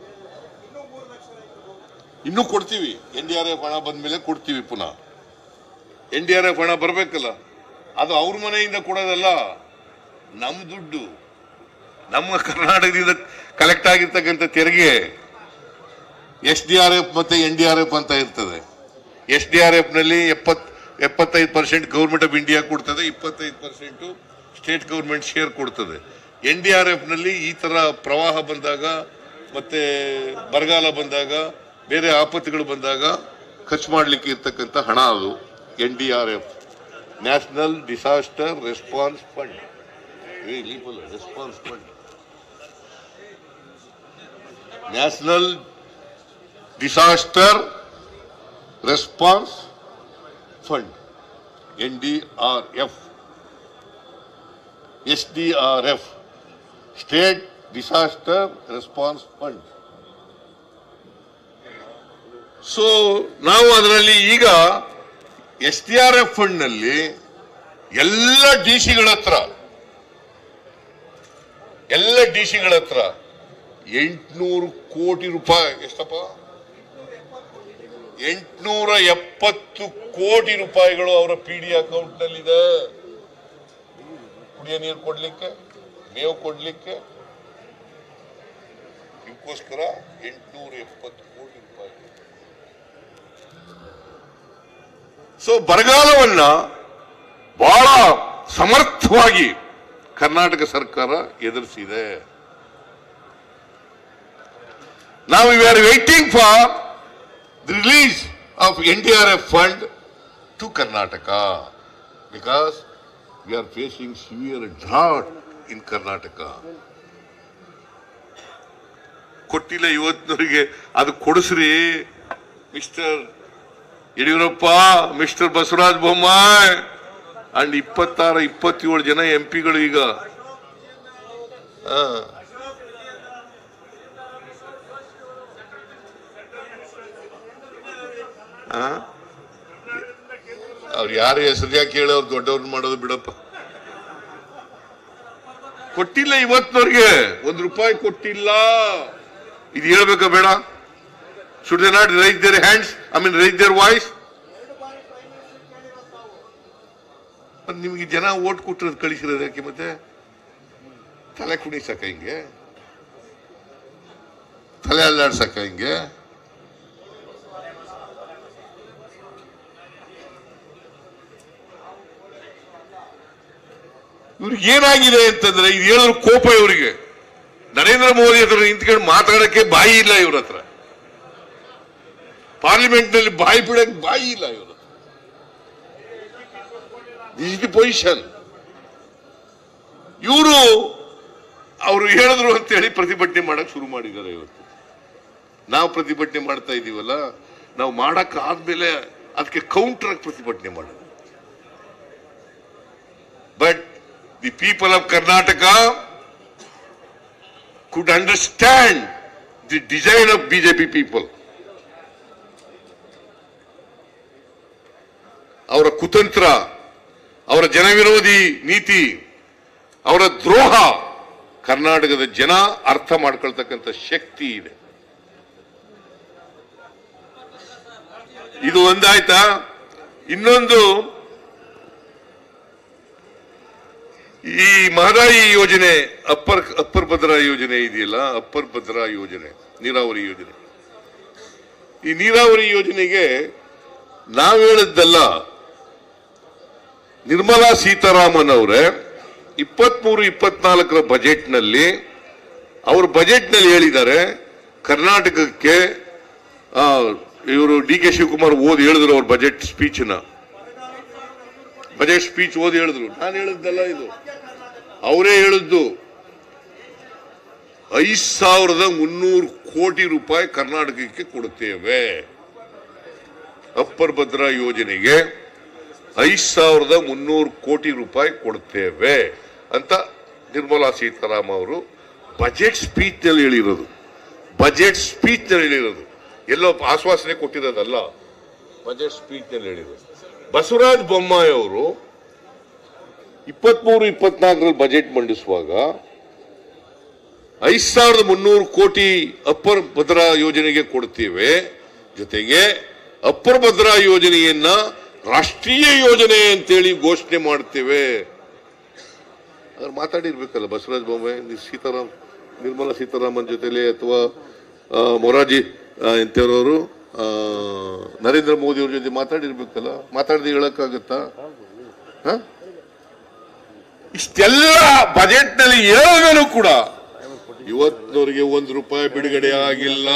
ಇನ್ನೂ ಕೊಡ್ತೀವಿ ಎನ್ ಡಿ ಆರ್ ಎಫ್ ಹಣ ಬಂದ್ಮೇಲೆ ಕೊಡ್ತೀವಿ ಪುನಃ ಎನ್ ಡಿ ಆರ್ ಎಫ್ ಹಣ ಬರ್ಬೇಕಲ್ಲ ಅದು ಅವ್ರ ಮನೆಯಿಂದ ಕೊಡೋದಲ್ಲ ನಮ್ಮ ದುಡ್ಡು ನಮ್ಮ ಕರ್ನಾಟಕದಿಂದ ಕಲೆಕ್ಟ್ ಆಗಿರ್ತಕ್ಕಂಥ ತೆರಿಗೆ ಎಸ್ ಡಿ ಆರ್ ಎಫ್ ಮತ್ತೆ ಎನ್ ಡಿ ಆರ್ ಎಫ್ ಅಂತ ಇರ್ತದೆ ಎಸ್ ಡಿ ಆರ್ ಎಫ್ ನಲ್ಲಿ ಎಪ್ಪತ್ ಎಪ್ಪತ್ತೈದು ಪರ್ಸೆಂಟ್ ಗೌರ್ಮೆಂಟ್ ಆಫ್ ಇಂಡಿಯಾ ಕೊಡ್ತದೆ ಇಪ್ಪತ್ತೈದು ಪರ್ಸೆಂಟ್ ಸ್ಟೇಟ್ ಗೌರ್ಮೆಂಟ್ ಶೇರ್ ಕೊಡ್ತದೆ ಎನ್ ಡಿ ಆರ್ ಎಫ್ ನಲ್ಲಿ ಈ ತರ ಪ್ರವಾಹ ಬಂದಾಗ ಮತ್ತೆ ಬರಗಾಲ ಬಂದಾಗ ಬೇರೆ ಆಪತ್ತುಗಳು ಬಂದಾಗ ಖರ್ಚು ಮಾಡಲಿಕ್ಕೆ ಇರ್ತಕ್ಕಂಥ ಹಣ ಅದು N D R F national disaster response fund response fund national disaster response fund N D R F S D R F state disaster response fund so ನಾವು ಅದರಲ್ಲಿ ಈಗ S D R F fund ನಲ್ಲಿ ಎಲ್ಲ D ಸಿಗಳ ಹತ್ರ ಎಲ್ಲ D ಸಿಗಳ ಹತ್ರ ಎಂಟುನೂರು ಕೋಟಿ ರೂಪಾಯಿ ಎಷ್ಟಪ್ಪ ಎಂಟುನೂರ ಎಪ್ಪತ್ತು ಕೋಟಿ ರೂಪಾಯಿಗಳು ಅವರ ಪಿ ಡಿ ಅಕೌಂಟ್ ನಲ್ಲಿದೆ ಕುಡಿಯ ನೀರು ಕೊಡ್ಲಿಕ್ಕೆ ಮೇವು ಕೊಡ್ಲಿಕ್ಕೆ ಇದಕ್ಕೋಸ್ಕರ ಎಂಟುನೂರ ಎಪ್ಪತ್ತು ಕೋಟಿ ರೂಪಾಯಿ ಸೊ ಬರಗಾಲವನ್ನ ಬಹಳ ಸಮರ್ಥವಾಗಿ ಕರ್ನಾಟಕ ಸರ್ಕಾರ ಎದುರಿಸಿದೆ ನಾವು we are waiting for the release of NDRF fund to Karnataka because we are facing severe drought in Karnataka. ಕೊಟ್ಟಿಲ್ಲ ಇವತ್ತಿನವರಿಗೆ ಅದು ಕೊಡಿಸ್ರಿ mister Yediyurappa mister Basavaraja Bommai and ಇಪ್ಪತ್ತಾರು ಇಪ್ಪತ್ತೇಳು ಜನ ಎಂ ಪಿಗಳು ಈಗ ಆ. ಆ? ಅವ್ರು ಯಾರು ಹೆಸರು ಯಾಕೆ ಹೇಳಿ ಅವ್ರು ದೊಡ್ಡವ್ರನ್ನ ಮಾಡೋದು ಬಿಡಪ್ಪ ಕೊಟ್ಟಿಲ್ಲ ಇವತ್ತಿನವ್ರಿಗೆ ಒಂದ್ ರೂಪಾಯಿ ಕೊಟ್ಟಿಲ್ಲ ಇದು ಹೇಳ್ಬೇಕಾ ಬೇಡ should they not raise their hands I mean raise their voice ನಿಮಗೆ ಜನ ಓಟ್ ಕೊಟ್ಟಿರೋದು ಕಳಿಸಿರೋದು ಯಾಕೆ ಮತ್ತೆ ತಲೆ ಕುಣಿಸಕ ಹಿಂಗೆ ತಲೆ ಅಲ್ಲಾಡ್ಸಕ ಹಿಂಗೆ ಇವ್ರಿಗೆ ಏನಾಗಿದೆ ಅಂತಂದ್ರೆ ಇದು ಹೇಳಿದ್ರು ಕೋಪ ಇವರಿಗೆ ನರೇಂದ್ರ ಮೋದಿ ಹತ್ರ ನಿಂತ್ಕೊಂಡು ಮಾತಾಡಕ್ಕೆ ಬಾಯಿ ಇಲ್ಲ ಇವ್ರ ಹತ್ರ ಪಾರ್ಲಿಮೆಂಟ್ ನಲ್ಲಿ ಬಾಯಿ ಬಿಡಕ್ ಬಾಯಿ ಇಲ್ಲ ಇವರು ದಿಸ್ ದಿ ಪೊಸಿಷನ್ ಇವರು ಅವರು ಹೇಳಿದ್ರು ಅಂತ ಹೇಳಿ ಪ್ರತಿಭಟನೆ ಮಾಡಕ್ ಶುರು ಮಾಡಿದ್ದಾರೆ ಇವತ್ತು ನಾವು ಪ್ರತಿಭಟನೆ ಮಾಡ್ತಾ ಇದೀವಲ್ಲ ನಾವು ಮಾಡಕ್ ಆದ್ಮೇಲೆ ಅದಕ್ಕೆ ಕೌಂಟರ್ ಪ್ರತಿಭಟನೆ ಮಾಡೋದು but the people of Karnataka could understand the design of BJP people. ಅವರ ಕುತಂತ್ರ ಅವರ ಜನವಿರೋಧಿ ನೀತಿ ಅವರ ದ್ರೋಹ ಕರ್ನಾಟಕದ ಜನ ಅರ್ಥ ಮಾಡ್ಕೊಳ್ತಕ್ಕಂಥ ಶಕ್ತಿ ಇದೆ ಇದು ಒಂದಾಯ್ತಾ ಇನ್ನೊಂದು ಈ ಮಹದಾಯಿ ಯೋಜನೆ ಅಪ್ಪರ್ ಅಪ್ಪರ್ ಭದ್ರಾ ಯೋಜನೆ ಇದೆಯಲ್ಲ ಅಪ್ಪರ್ ಭದ್ರಾ ಯೋಜನೆ ನೀರಾವರಿ ಯೋಜನೆ ಈ ನೀರಾವರಿ ಯೋಜನೆಗೆ ನಾವು ಹೇಳಿದ್ದಲ್ಲ ನಿರ್ಮಲಾ ಸೀತಾರಾಮನ್ ಅವರೇ ಇಪ್ಪತ್ಮೂರು ಇಪ್ಪತ್ನಾಲ್ಕರ ಬಜೆಟ್ನಲ್ಲಿ ಅವರು ಬಜೆಟ್ನಲ್ಲಿ ಹೇಳಿದ್ದಾರೆ ಕರ್ನಾಟಕಕ್ಕೆ ಇವರು ಡಿ ಕೆ ಶಿವಕುಮಾರ್ ಓದಿ ಹೇಳಿದ್ರು ಅವ್ರ ಬಜೆಟ್ ಸ್ಪೀಚ್ನ ಬಜೆಟ್ ಸ್ಪೀಚ್ ಓದಿ ಹೇಳಿದ್ರು ನಾನು ಹೇಳಿದ್ದಲ್ಲ ಇದು ಅವರೇ ಹೇಳಿದ್ದು ಐದ್ ಸಾವಿರದ ಮುನ್ನೂರು ಕೋಟಿ ರೂಪಾಯಿ ಕರ್ನಾಟಕಕ್ಕೆ ಕೊಡುತ್ತೇವೆ ಅಪ್ಪರ್ ಭದ್ರಾ ಯೋಜನೆಗೆ ಐದ್ ಸಾವಿರದ ಮುನ್ನೂರು ಕೋಟಿ ರೂಪಾಯಿ ಕೊಡುತ್ತೇವೆ ಅಂತ ನಿರ್ಮಲಾ ಸೀತಾರಾಮ ಅವರು ಬಜೆಟ್ ಸ್ಪೀಚ್ ನಲ್ಲಿ ಹೇಳಿರೋದು ಬಜೆಟ್ ಸ್ಪೀಚ್ ನಲ್ಲಿ ಹೇಳಿರೋದು ಎಲ್ಲೋ ಆಶ್ವಾಸನೆ ಕೊಟ್ಟಿರೋದಲ್ಲ ಬಜೆಟ್ ಸ್ಪೀಚ್ ನಲ್ಲಿ ಹೇಳಿರೋದು ಬಸವರಾಜ ಬೊಮ್ಮಾಯಿ ಅವರು ಇಪ್ಪತ್ಮೂರು ಇಪ್ಪತ್ನಾಲ್ಕರಲ್ಲಿ ಬಜೆಟ್ ಮಂಡಿಸುವಾಗ ಐದ್ ಸಾವಿರದ ಮುನ್ನೂರು ಕೋಟಿ ಅಪ್ಪರ್ ಭದ್ರಾ ಯೋಜನೆಗೆ ಕೊಡ್ತೇವೆ ಜೊತೆಗೆ ಅಪ್ಪರ್ ಭದ್ರಾ ಯೋಜನೆಯನ್ನ ರಾಷ್ಟ್ರೀಯ ಯೋಜನೆ ಅಂತೇಳಿ ಘೋಷಣೆ ಮಾಡ್ತೇವೆ ಅದ್ರ ಮಾತಾಡಿರ್ಬೇಕಲ್ಲ ಬಸವರಾಜ ಬೊಮ್ಮಾಯಿ ನಿ- ಸೀತಾರಾಮ್ ನಿರ್ಮಲಾ ಸೀತಾರಾಮನ್ ಜೊತೆಲಿ ಅಥವಾ ಆ, ಮೊರಾರ್ಜಿ ಆ, ಎಂತವ್ರವರು ಆ, ನರೇಂದ್ರ ಮೋದಿ ಅವ್ರ ಜೊತೆ ಮಾತಾಡಿರ್ಬೇಕಲ್ಲ ಮಾತಾಡದೆ ಹೇಳಕ್ಕಾಗತ್ತಾ ಹ? ಇಷ್ಟೆಲ್ಲ ಬಜೆಟ್ ನಲ್ಲಿ ಹೇಳಿದ್ರು ಕೂಡ ಇವತ್ತಿನವರೆಗೆ ಒಂದು ರೂಪಾಯಿ ಬಿಡುಗಡೆ ಆಗಿಲ್ಲ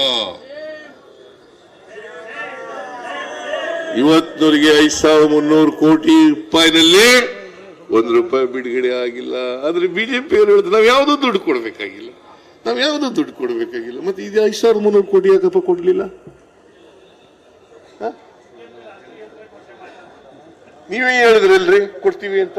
ಇವತ್ತಿನವರೆಗೆ ಐದ್ ಸಾವಿರದ ಮುನ್ನೂರು ಕೋಟಿ ರೂಪಾಯಿನಲ್ಲಿ ಒಂದು ರೂಪಾಯಿ ಬಿಡುಗಡೆ ಆಗಿಲ್ಲ ಆದ್ರೆ ಬಿಜೆಪಿ ಅವರು ಹೇಳಿದ್ರು ನಾವು ಯಾವುದೋ ದುಡ್ಡು ಕೊಡ್ಬೇಕಾಗಿಲ್ಲ ನಾವು ಯಾವುದೋ ದುಡ್ಡು ಕೊಡ್ಬೇಕಾಗಿಲ್ಲ ಮತ್ತೆ ಇದು ಐದ್ ಸಾವಿರದ ಮುನ್ನೂರು ಕೋಟಿ ಯಾಕಪ್ಪ ಕೊಡ್ಲಿಲ್ಲ ಹ? ನೀವೇ ಹೇಳಿದ್ರಲ್ರಿ ಕೊಡ್ತೀವಿ ಅಂತ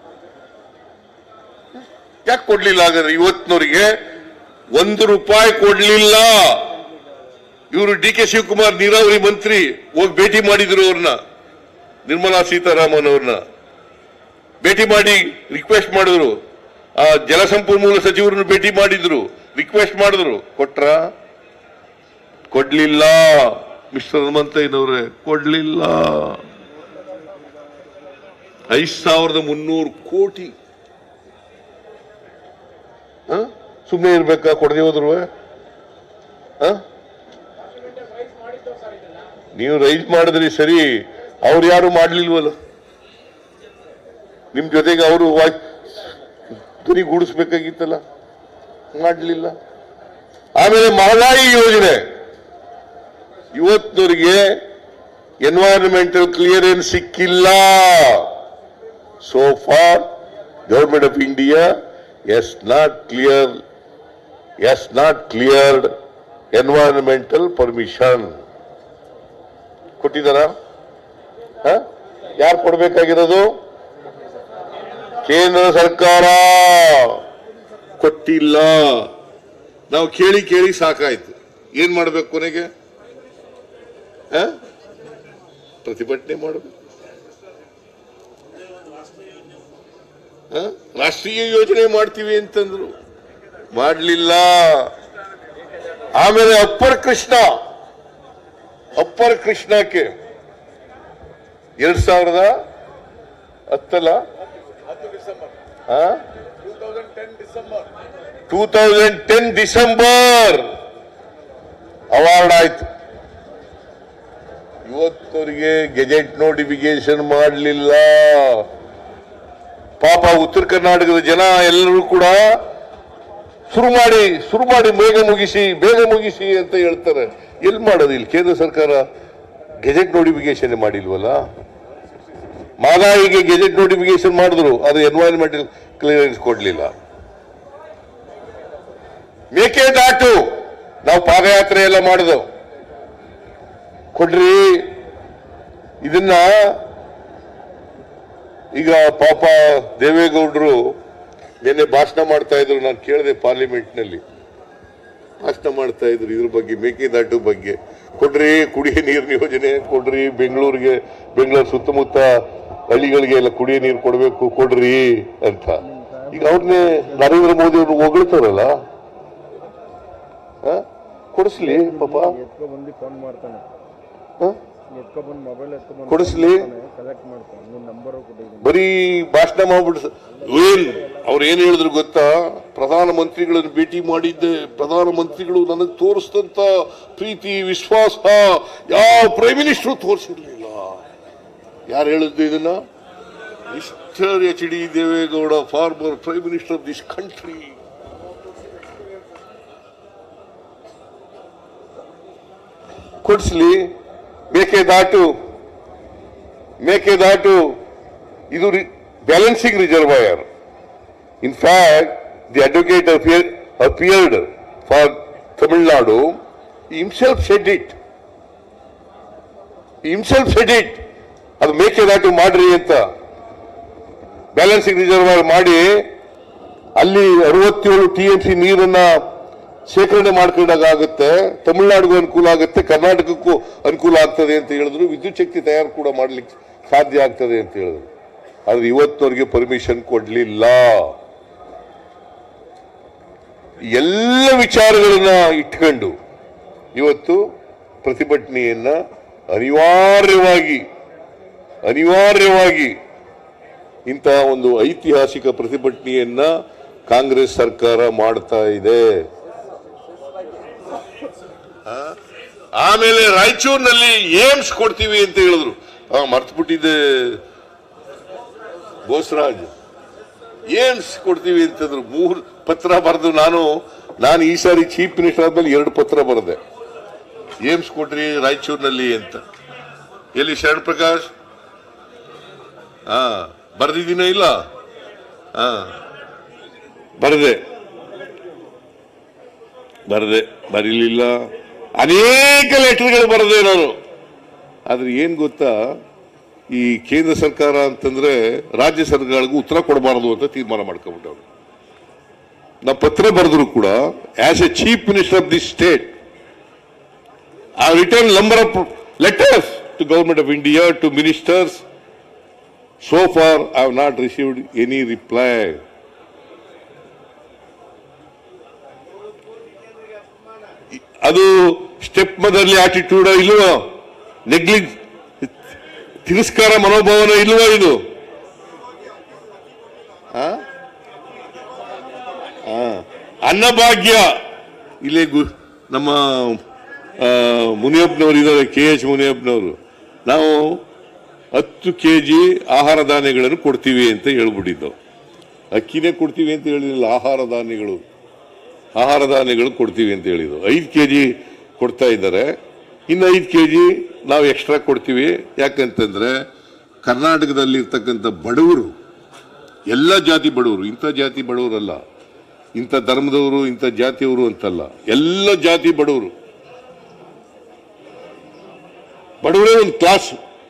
ಯಾಕೆ ಕೊಡ್ಲಿಲ್ಲ ಹಾಗಾದ್ರೆ ಇವತ್ತಿನವರಿಗೆ ಒಂದು ರೂಪಾಯಿ ಕೊಡ್ಲಿಲ್ಲ ಇವರು ಡಿ ಕೆ ಶಿವಕುಮಾರ್ ನೀರಾವರಿ ಮಂತ್ರಿ ಹೋಗಿ ಭೇಟಿ ಮಾಡಿದ್ರು ಅವ್ರನ್ನ ನಿರ್ಮಲಾ ಸೀತಾರಾಮನ್ ಅವ್ರನ್ನ ಭೇಟಿ ಮಾಡಿ ರಿಕ್ವೆಸ್ಟ್ ಮಾಡಿದ್ರು ಆ ಜಲಸಂಪನ್ಮೂಲ ಸಚಿವರನ್ನು ಭೇಟಿ ಮಾಡಿದ್ರು ರಿಕ್ವೆಸ್ಟ್ ಮಾಡಿದ್ರು ಕೊಟ್ರ ಕೊಡ್ಲಿಲ್ಲ ಮಿಸ್ಟರ್ ಹನುಮಂತಯ್ಯನವ್ರೆ ಕೊಡ್ಲಿಲ್ಲ ಐದ್ ಸಾವಿರದ ಮುನ್ನೂರು ಕೋಟಿ ಸುಮ್ಮನೆ ಇರ್ಬೇಕಾ ಕೊಡದೆ ಹೋದ್ರು ನೀವು ರೈಸ್ ಮಾಡಿದ್ರಿ ಸರಿ ಅವ್ರು ಯಾರು ಮಾಡ್ಲಿಲ್ವಲ್ಲ ನಿಮ್ ಜೊತೆಗೆ ಅವರು ಧ್ವನಿ ಗೂಡಿಸ್ಬೇಕಾಗಿತ್ತಲ್ಲ ಮಾಡ್ಲಿಲ್ಲ ಆಮೇಲೆ ಮಹದಾಯಿ ಯೋಜನೆ ಇವತ್ತಿನವರಿಗೆ ಎನ್ವೈರನ್ಮೆಂಟಲ್ ಕ್ಲಿಯರೆನ್ಸ್ ಸಿಕ್ಕಿಲ್ಲ so far government of India has not clear has not cleared environmental permission ಕೊಟ್ಟಿದ್ದಾರ ಯಾರು ಕೊಡ್ಬೇಕಾಗಿರೋದು ಕೇಂದ್ರ ಸರ್ಕಾರ ಕೊಟ್ಟಿಲ್ಲ ನಾವು ಕೇಳಿ ಕೇಳಿ ಸಾಕಾಯ್ತು ಏನ್ ಮಾಡ್ಬೇಕು ಕೊನೆಗೆ ಆ? ಪ್ರತಿಭಟನೆ ಮಾಡಬೇಕು ಆ? ರಾಷ್ಟ್ರೀಯ ಯೋಜನೆ ಮಾಡ್ತೀವಿ ಅಂತಂದ್ರು ಮಾಡಲಿಲ್ಲ ಆಮೇಲೆ ಅಪ್ಪರ್ ಕೃಷ್ಣ ಅಪ್ಪರ್ ಕೃಷ್ಣಕ್ಕೆ ಎರಡ್ ಸಾವಿರದ ಹತ್ತಲ್ಲ two thousand ten December award ಆಯ್ತು ಇವತ್ತವರಿಗೆ ಗೆಜೆಟ್ ನೋಟಿಫಿಕೇಶನ್ ಮಾಡಲಿಲ್ಲ ಪಾಪ ಉತ್ತರ ಕರ್ನಾಟಕದ ಜನ ಎಲ್ಲರೂ ಕೂಡ ಶುರು ಮಾಡಿ ಶುರು ಮಾಡಿ ಬೇಗ ಮುಗಿಸಿ ಬೇಗ ಮುಗಿಸಿ ಅಂತ ಹೇಳ್ತಾರೆ ಎಲ್ಲಿ ಮಾಡೋದು ಇಲ್ಲಿ ಕೇಂದ್ರ ಸರ್ಕಾರ ಗೆಜೆಟ್ ನೋಟಿಫಿಕೇಶನ್ ಮಾಡಿಲ್ವಲ್ಲ ಮಾದಾಯಿಗೆ ಗೆಜೆಟ್ ನೋಟಿಫಿಕೇಶನ್ ಮಾಡಿದ್ರು ಅದು ಎನ್ವೈರನ್ಮೆಂಟಲ್ ಕ್ಲಿಯರೆನ್ಸ್ ಕೊಡ್ಲಿಲ್ಲ ಮೇಕೆದಾಟು ನಾವು ಪಾದಯಾತ್ರೆ ಎಲ್ಲ ಮಾಡಿದೆವು ಕೊಡ್ರಿ ಇದನ್ನ ಈಗ ಪಾಪ ದೇವೇಗೌಡರು ನಿನ್ನೆ ಭಾಷಣ ಮಾಡ್ತಾ ಇದ್ರು ನಾನು ಕೇಳಿದೆ ಪಾರ್ಲಿಮೆಂಟ್ ನಲ್ಲಿ ಭಾಷಣ ಮಾಡ್ತಾ ಇದ್ರು ಇದ್ರ ಬಗ್ಗೆ ಮೇಕೆದಾಟು ಬಗ್ಗೆ ಕೊಡ್ರಿ ಕುಡಿಯೋ ನೀರಿನ ಯೋಜನೆ ಕೊಡ್ರಿ ಬೆಂಗಳೂರಿಗೆ ಬೆಂಗಳೂರು ಸುತ್ತಮುತ್ತ ಹಳ್ಳಿಗಳಿಗೆ ಎಲ್ಲ ಕುಡಿಯೋ ನೀರು ಕೊಡಬೇಕು ಕೊಡ್ರಿ ಅಂತ ಈಗ ಅವ್ರನ್ನೇ ನರೇಂದ್ರ ಮೋದಿ ಅವರು ಹೊಗಳ್ತಾರಲ್ಲ ಆ? ಕೊಡಿಸ್ಲಿ ಪಾಪ ಎತ್ಕೊ ಬಂದು ಫೋನ್ ಮಾಡ್ತಾನೆ ಆ? ಎತ್ಕೊ ಬಂದು ಮೊಬೈಲ್ ಎತ್ಕೊ ಬಂದು ಕೊಡಿಸ್ಲಿ ಕಲೆಕ್ಟ್ ಮಾಡ್ತಾನೆ ನಿನ್ನ ನಂಬರ್ ಕೊಟ್ಟಿದ್ದೀನಿ ಬರೀ ಭಾಷಣ ಮಾಡ್ಬಿಟ್ಟು ಏನ್ ಅವ್ರು ಏನ್ ಹೇಳಿದ್ರು ಗೊತ್ತಾ ಪ್ರಧಾನ ಮಂತ್ರಿಗಳನ್ನು ಭೇಟಿ ಮಾಡಿದ್ದೆ ಪ್ರಧಾನ ಮಂತ್ರಿಗಳು ನನಗೆ ತೋರಿಸಿದಂತ ಪ್ರೀತಿ ವಿಶ್ವಾಸ ಯಾವ ಪ್ರೈಮ್ ಮಿನಿಸ್ಟರ್ ತೋರಿಸಿರ್ಲಿಲ್ಲ ಯಾರು ಹೇಳಿದ್ದು ಇದನ್ನ mister H D Devegowda former prime minister of this country ಕೊಡಿಸ್ಲಿ ಮೇಕೆದಾಟು ಮೇಕೆದಾಟು ಇದು balancing reservoir in fact the advocate appeared for Tamil Nadu himself said it himself said it ಅದು ಮೇಕೆದಾಟು ಮಾಡ್ರಿ ಅಂತ ಬ್ಯಾಲೆನ್ಸಿಂಗ್ ರಿಸರ್ವಾಯರ್ ಮಾಡಿ ಅಲ್ಲಿ ಅರವತ್ತೇಳು ಟಿ ಎಂ ಸಿ ನೀರನ್ನ ಶೇಖರಣೆ ಮಾಡ್ಕೊಂಡಾಗ ಆಗುತ್ತೆ ತಮಿಳುನಾಡಿಗೂ ಅನುಕೂಲ ಆಗುತ್ತೆ ಕರ್ನಾಟಕಕ್ಕೂ ಅನುಕೂಲ ಆಗ್ತದೆ ಅಂತ ಹೇಳಿದ್ರು ವಿದ್ಯುತ್ ಶಕ್ತಿ ತಯಾರು ಕೂಡ ಮಾಡ್ಲಿಕ್ಕೆ ಸಾಧ್ಯ ಆಗ್ತದೆ ಅಂತ ಹೇಳಿದ್ರು ಆದ್ರೆ ಇವತ್ತವರೆಗೆ ಪರ್ಮಿಷನ್ ಕೊಡ್ಲಿಲ್ಲ ಎಲ್ಲ ವಿಚಾರಗಳನ್ನ ಇಟ್ಕೊಂಡು ಇವತ್ತು ಪ್ರತಿಭಟನೆಯನ್ನ ಅನಿವಾರ್ಯವಾಗಿ ಅನಿವಾರ್ಯವಾಗಿ ಇಂತಹ ಒಂದು ಐತಿಹಾಸಿಕ ಪ್ರತಿಭಟನೆಯನ್ನ ಕಾಂಗ್ರೆಸ್ ಸರ್ಕಾರ ಮಾಡ್ತಾ ಇದೆ ಆ? ಆಮೇಲೆ ರಾಯಚೂರಿನಲ್ಲಿ ಏಮ್ಸ್ ಕೊಡ್ತೀವಿ ಅಂತ ಹೇಳಿದ್ರು ಮರ್ತು ಬಿಟ್ಟಿದ್ದೆ ಬೋಸರಾಜ್ ಏಮ್ಸ್ ಕೊಡ್ತೀವಿ ಅಂತಂದ್ರು ಮೂರು ಪತ್ರ ಬರೆದು ನಾನು ನಾನು ಈ ಸಾರಿ ಚೀಫ್ ಮಿನಿಸ್ಟರ್ ಆದ್ಮೇಲೆ ಎರಡು ಪತ್ರ ಬರೆದೆ ಏಮ್ಸ್ ಕೊಟ್ರಿ ರಾಯಚೂರಿನಲ್ಲಿ ಅಂತ ಎಲ್ಲಿ ಶರಣ್ ಪ್ರಕಾಶ್ ಹಾ ಬರ್ದಿದ್ದೀನ ಇಲ್ಲ ಹಾ ಬರದೆ ಬರದೆ ಬರೀಲಿಲ್ಲ ಅನೇಕ ಲೆಟರ್ಗಳು ಬರದೆ ನಾನು ಆದ್ರೆ ಏನ್ ಗೊತ್ತಾ ಈ ಕೇಂದ್ರ ಸರ್ಕಾರ ಅಂತಂದ್ರೆ ರಾಜ್ಯ ಸರ್ಕಾರಗಳಿಗೂ ಉತ್ತರ ಕೊಡಬಾರದು ಅಂತ ತೀರ್ಮಾನ ಮಾಡ್ಕೊಂಡ್ಬಿಟ್ಟವ್ರು ನಾ ಪತ್ರ ಬರೆದ್ರು ಕೂಡ as a chief minister of the state I return number of letters to government of India to ministers so far I have not received any reply ಅದು ಸ್ಟೆಪ್ ಮದರ್ಲಿ ಆಟಿಟ್ಯೂಡ್ ಇಲ್ವೋ ನೆಗ್ಲಿ ತಿರಸ್ಕಾರ ಮನೋಭಾವನ ಇಲ್ವಾ ಇದು ಆ? ಆ. ಅನ್ನಭಾಗ್ಯ ಇಲ್ಲೇ ಗು- ನಮ್ಮ ಆ, ಮುನಿಯಪ್ಪನವರು ಇದ್ದಾರೆ ಕೆ ಎಚ್ ಮುನಿಯಪ್ಪನವರು ನಾವು ಹತ್ತು ಕೆ ಜಿ ಆಹಾರ ಧಾನ್ಯಗಳನ್ನು ಕೊಡ್ತೀವಿ ಅಂತ ಹೇಳ್ಬಿಟ್ಟಿದ್ದು ಅಕ್ಕಿನೇ ಕೊಡ್ತೀವಿ ಅಂತ ಹೇಳಿರಲಿಲ್ಲ ಆಹಾರ ಧಾನ್ಯಗಳು ಆಹಾರ ಧಾನ್ಯಗಳು ಕೊಡ್ತೀವಿ ಅಂತ ಹೇಳಿದ್ರು ಐದು ಕೆ ಜಿ ಕೊಡ್ತಾ ಇದ್ದಾರೆ ಇನ್ನು ಐದು ಕೆ ಜಿ ನಾವು ಎಕ್ಸ್ಟ್ರಾ ಕೊಡ್ತೀವಿ ಯಾಕಂತಂದ್ರೆ ಕರ್ನಾಟಕದಲ್ಲಿ ಇರ್ತಕ್ಕಂಥ ಬಡವರು ಎಲ್ಲ ಜಾತಿ ಬಡವರು ಇಂಥ ಜಾತಿ ಬಡವರಲ್ಲ ಇಂಥ ಧರ್ಮದವರು ಇಂಥ ಜಾತಿಯವರು ಅಂತಲ್ಲ ಎಲ್ಲ ಜಾತಿ ಬಡವರು ಬಡವರೇ ಒಂದು ಕ್ಲಾಸ್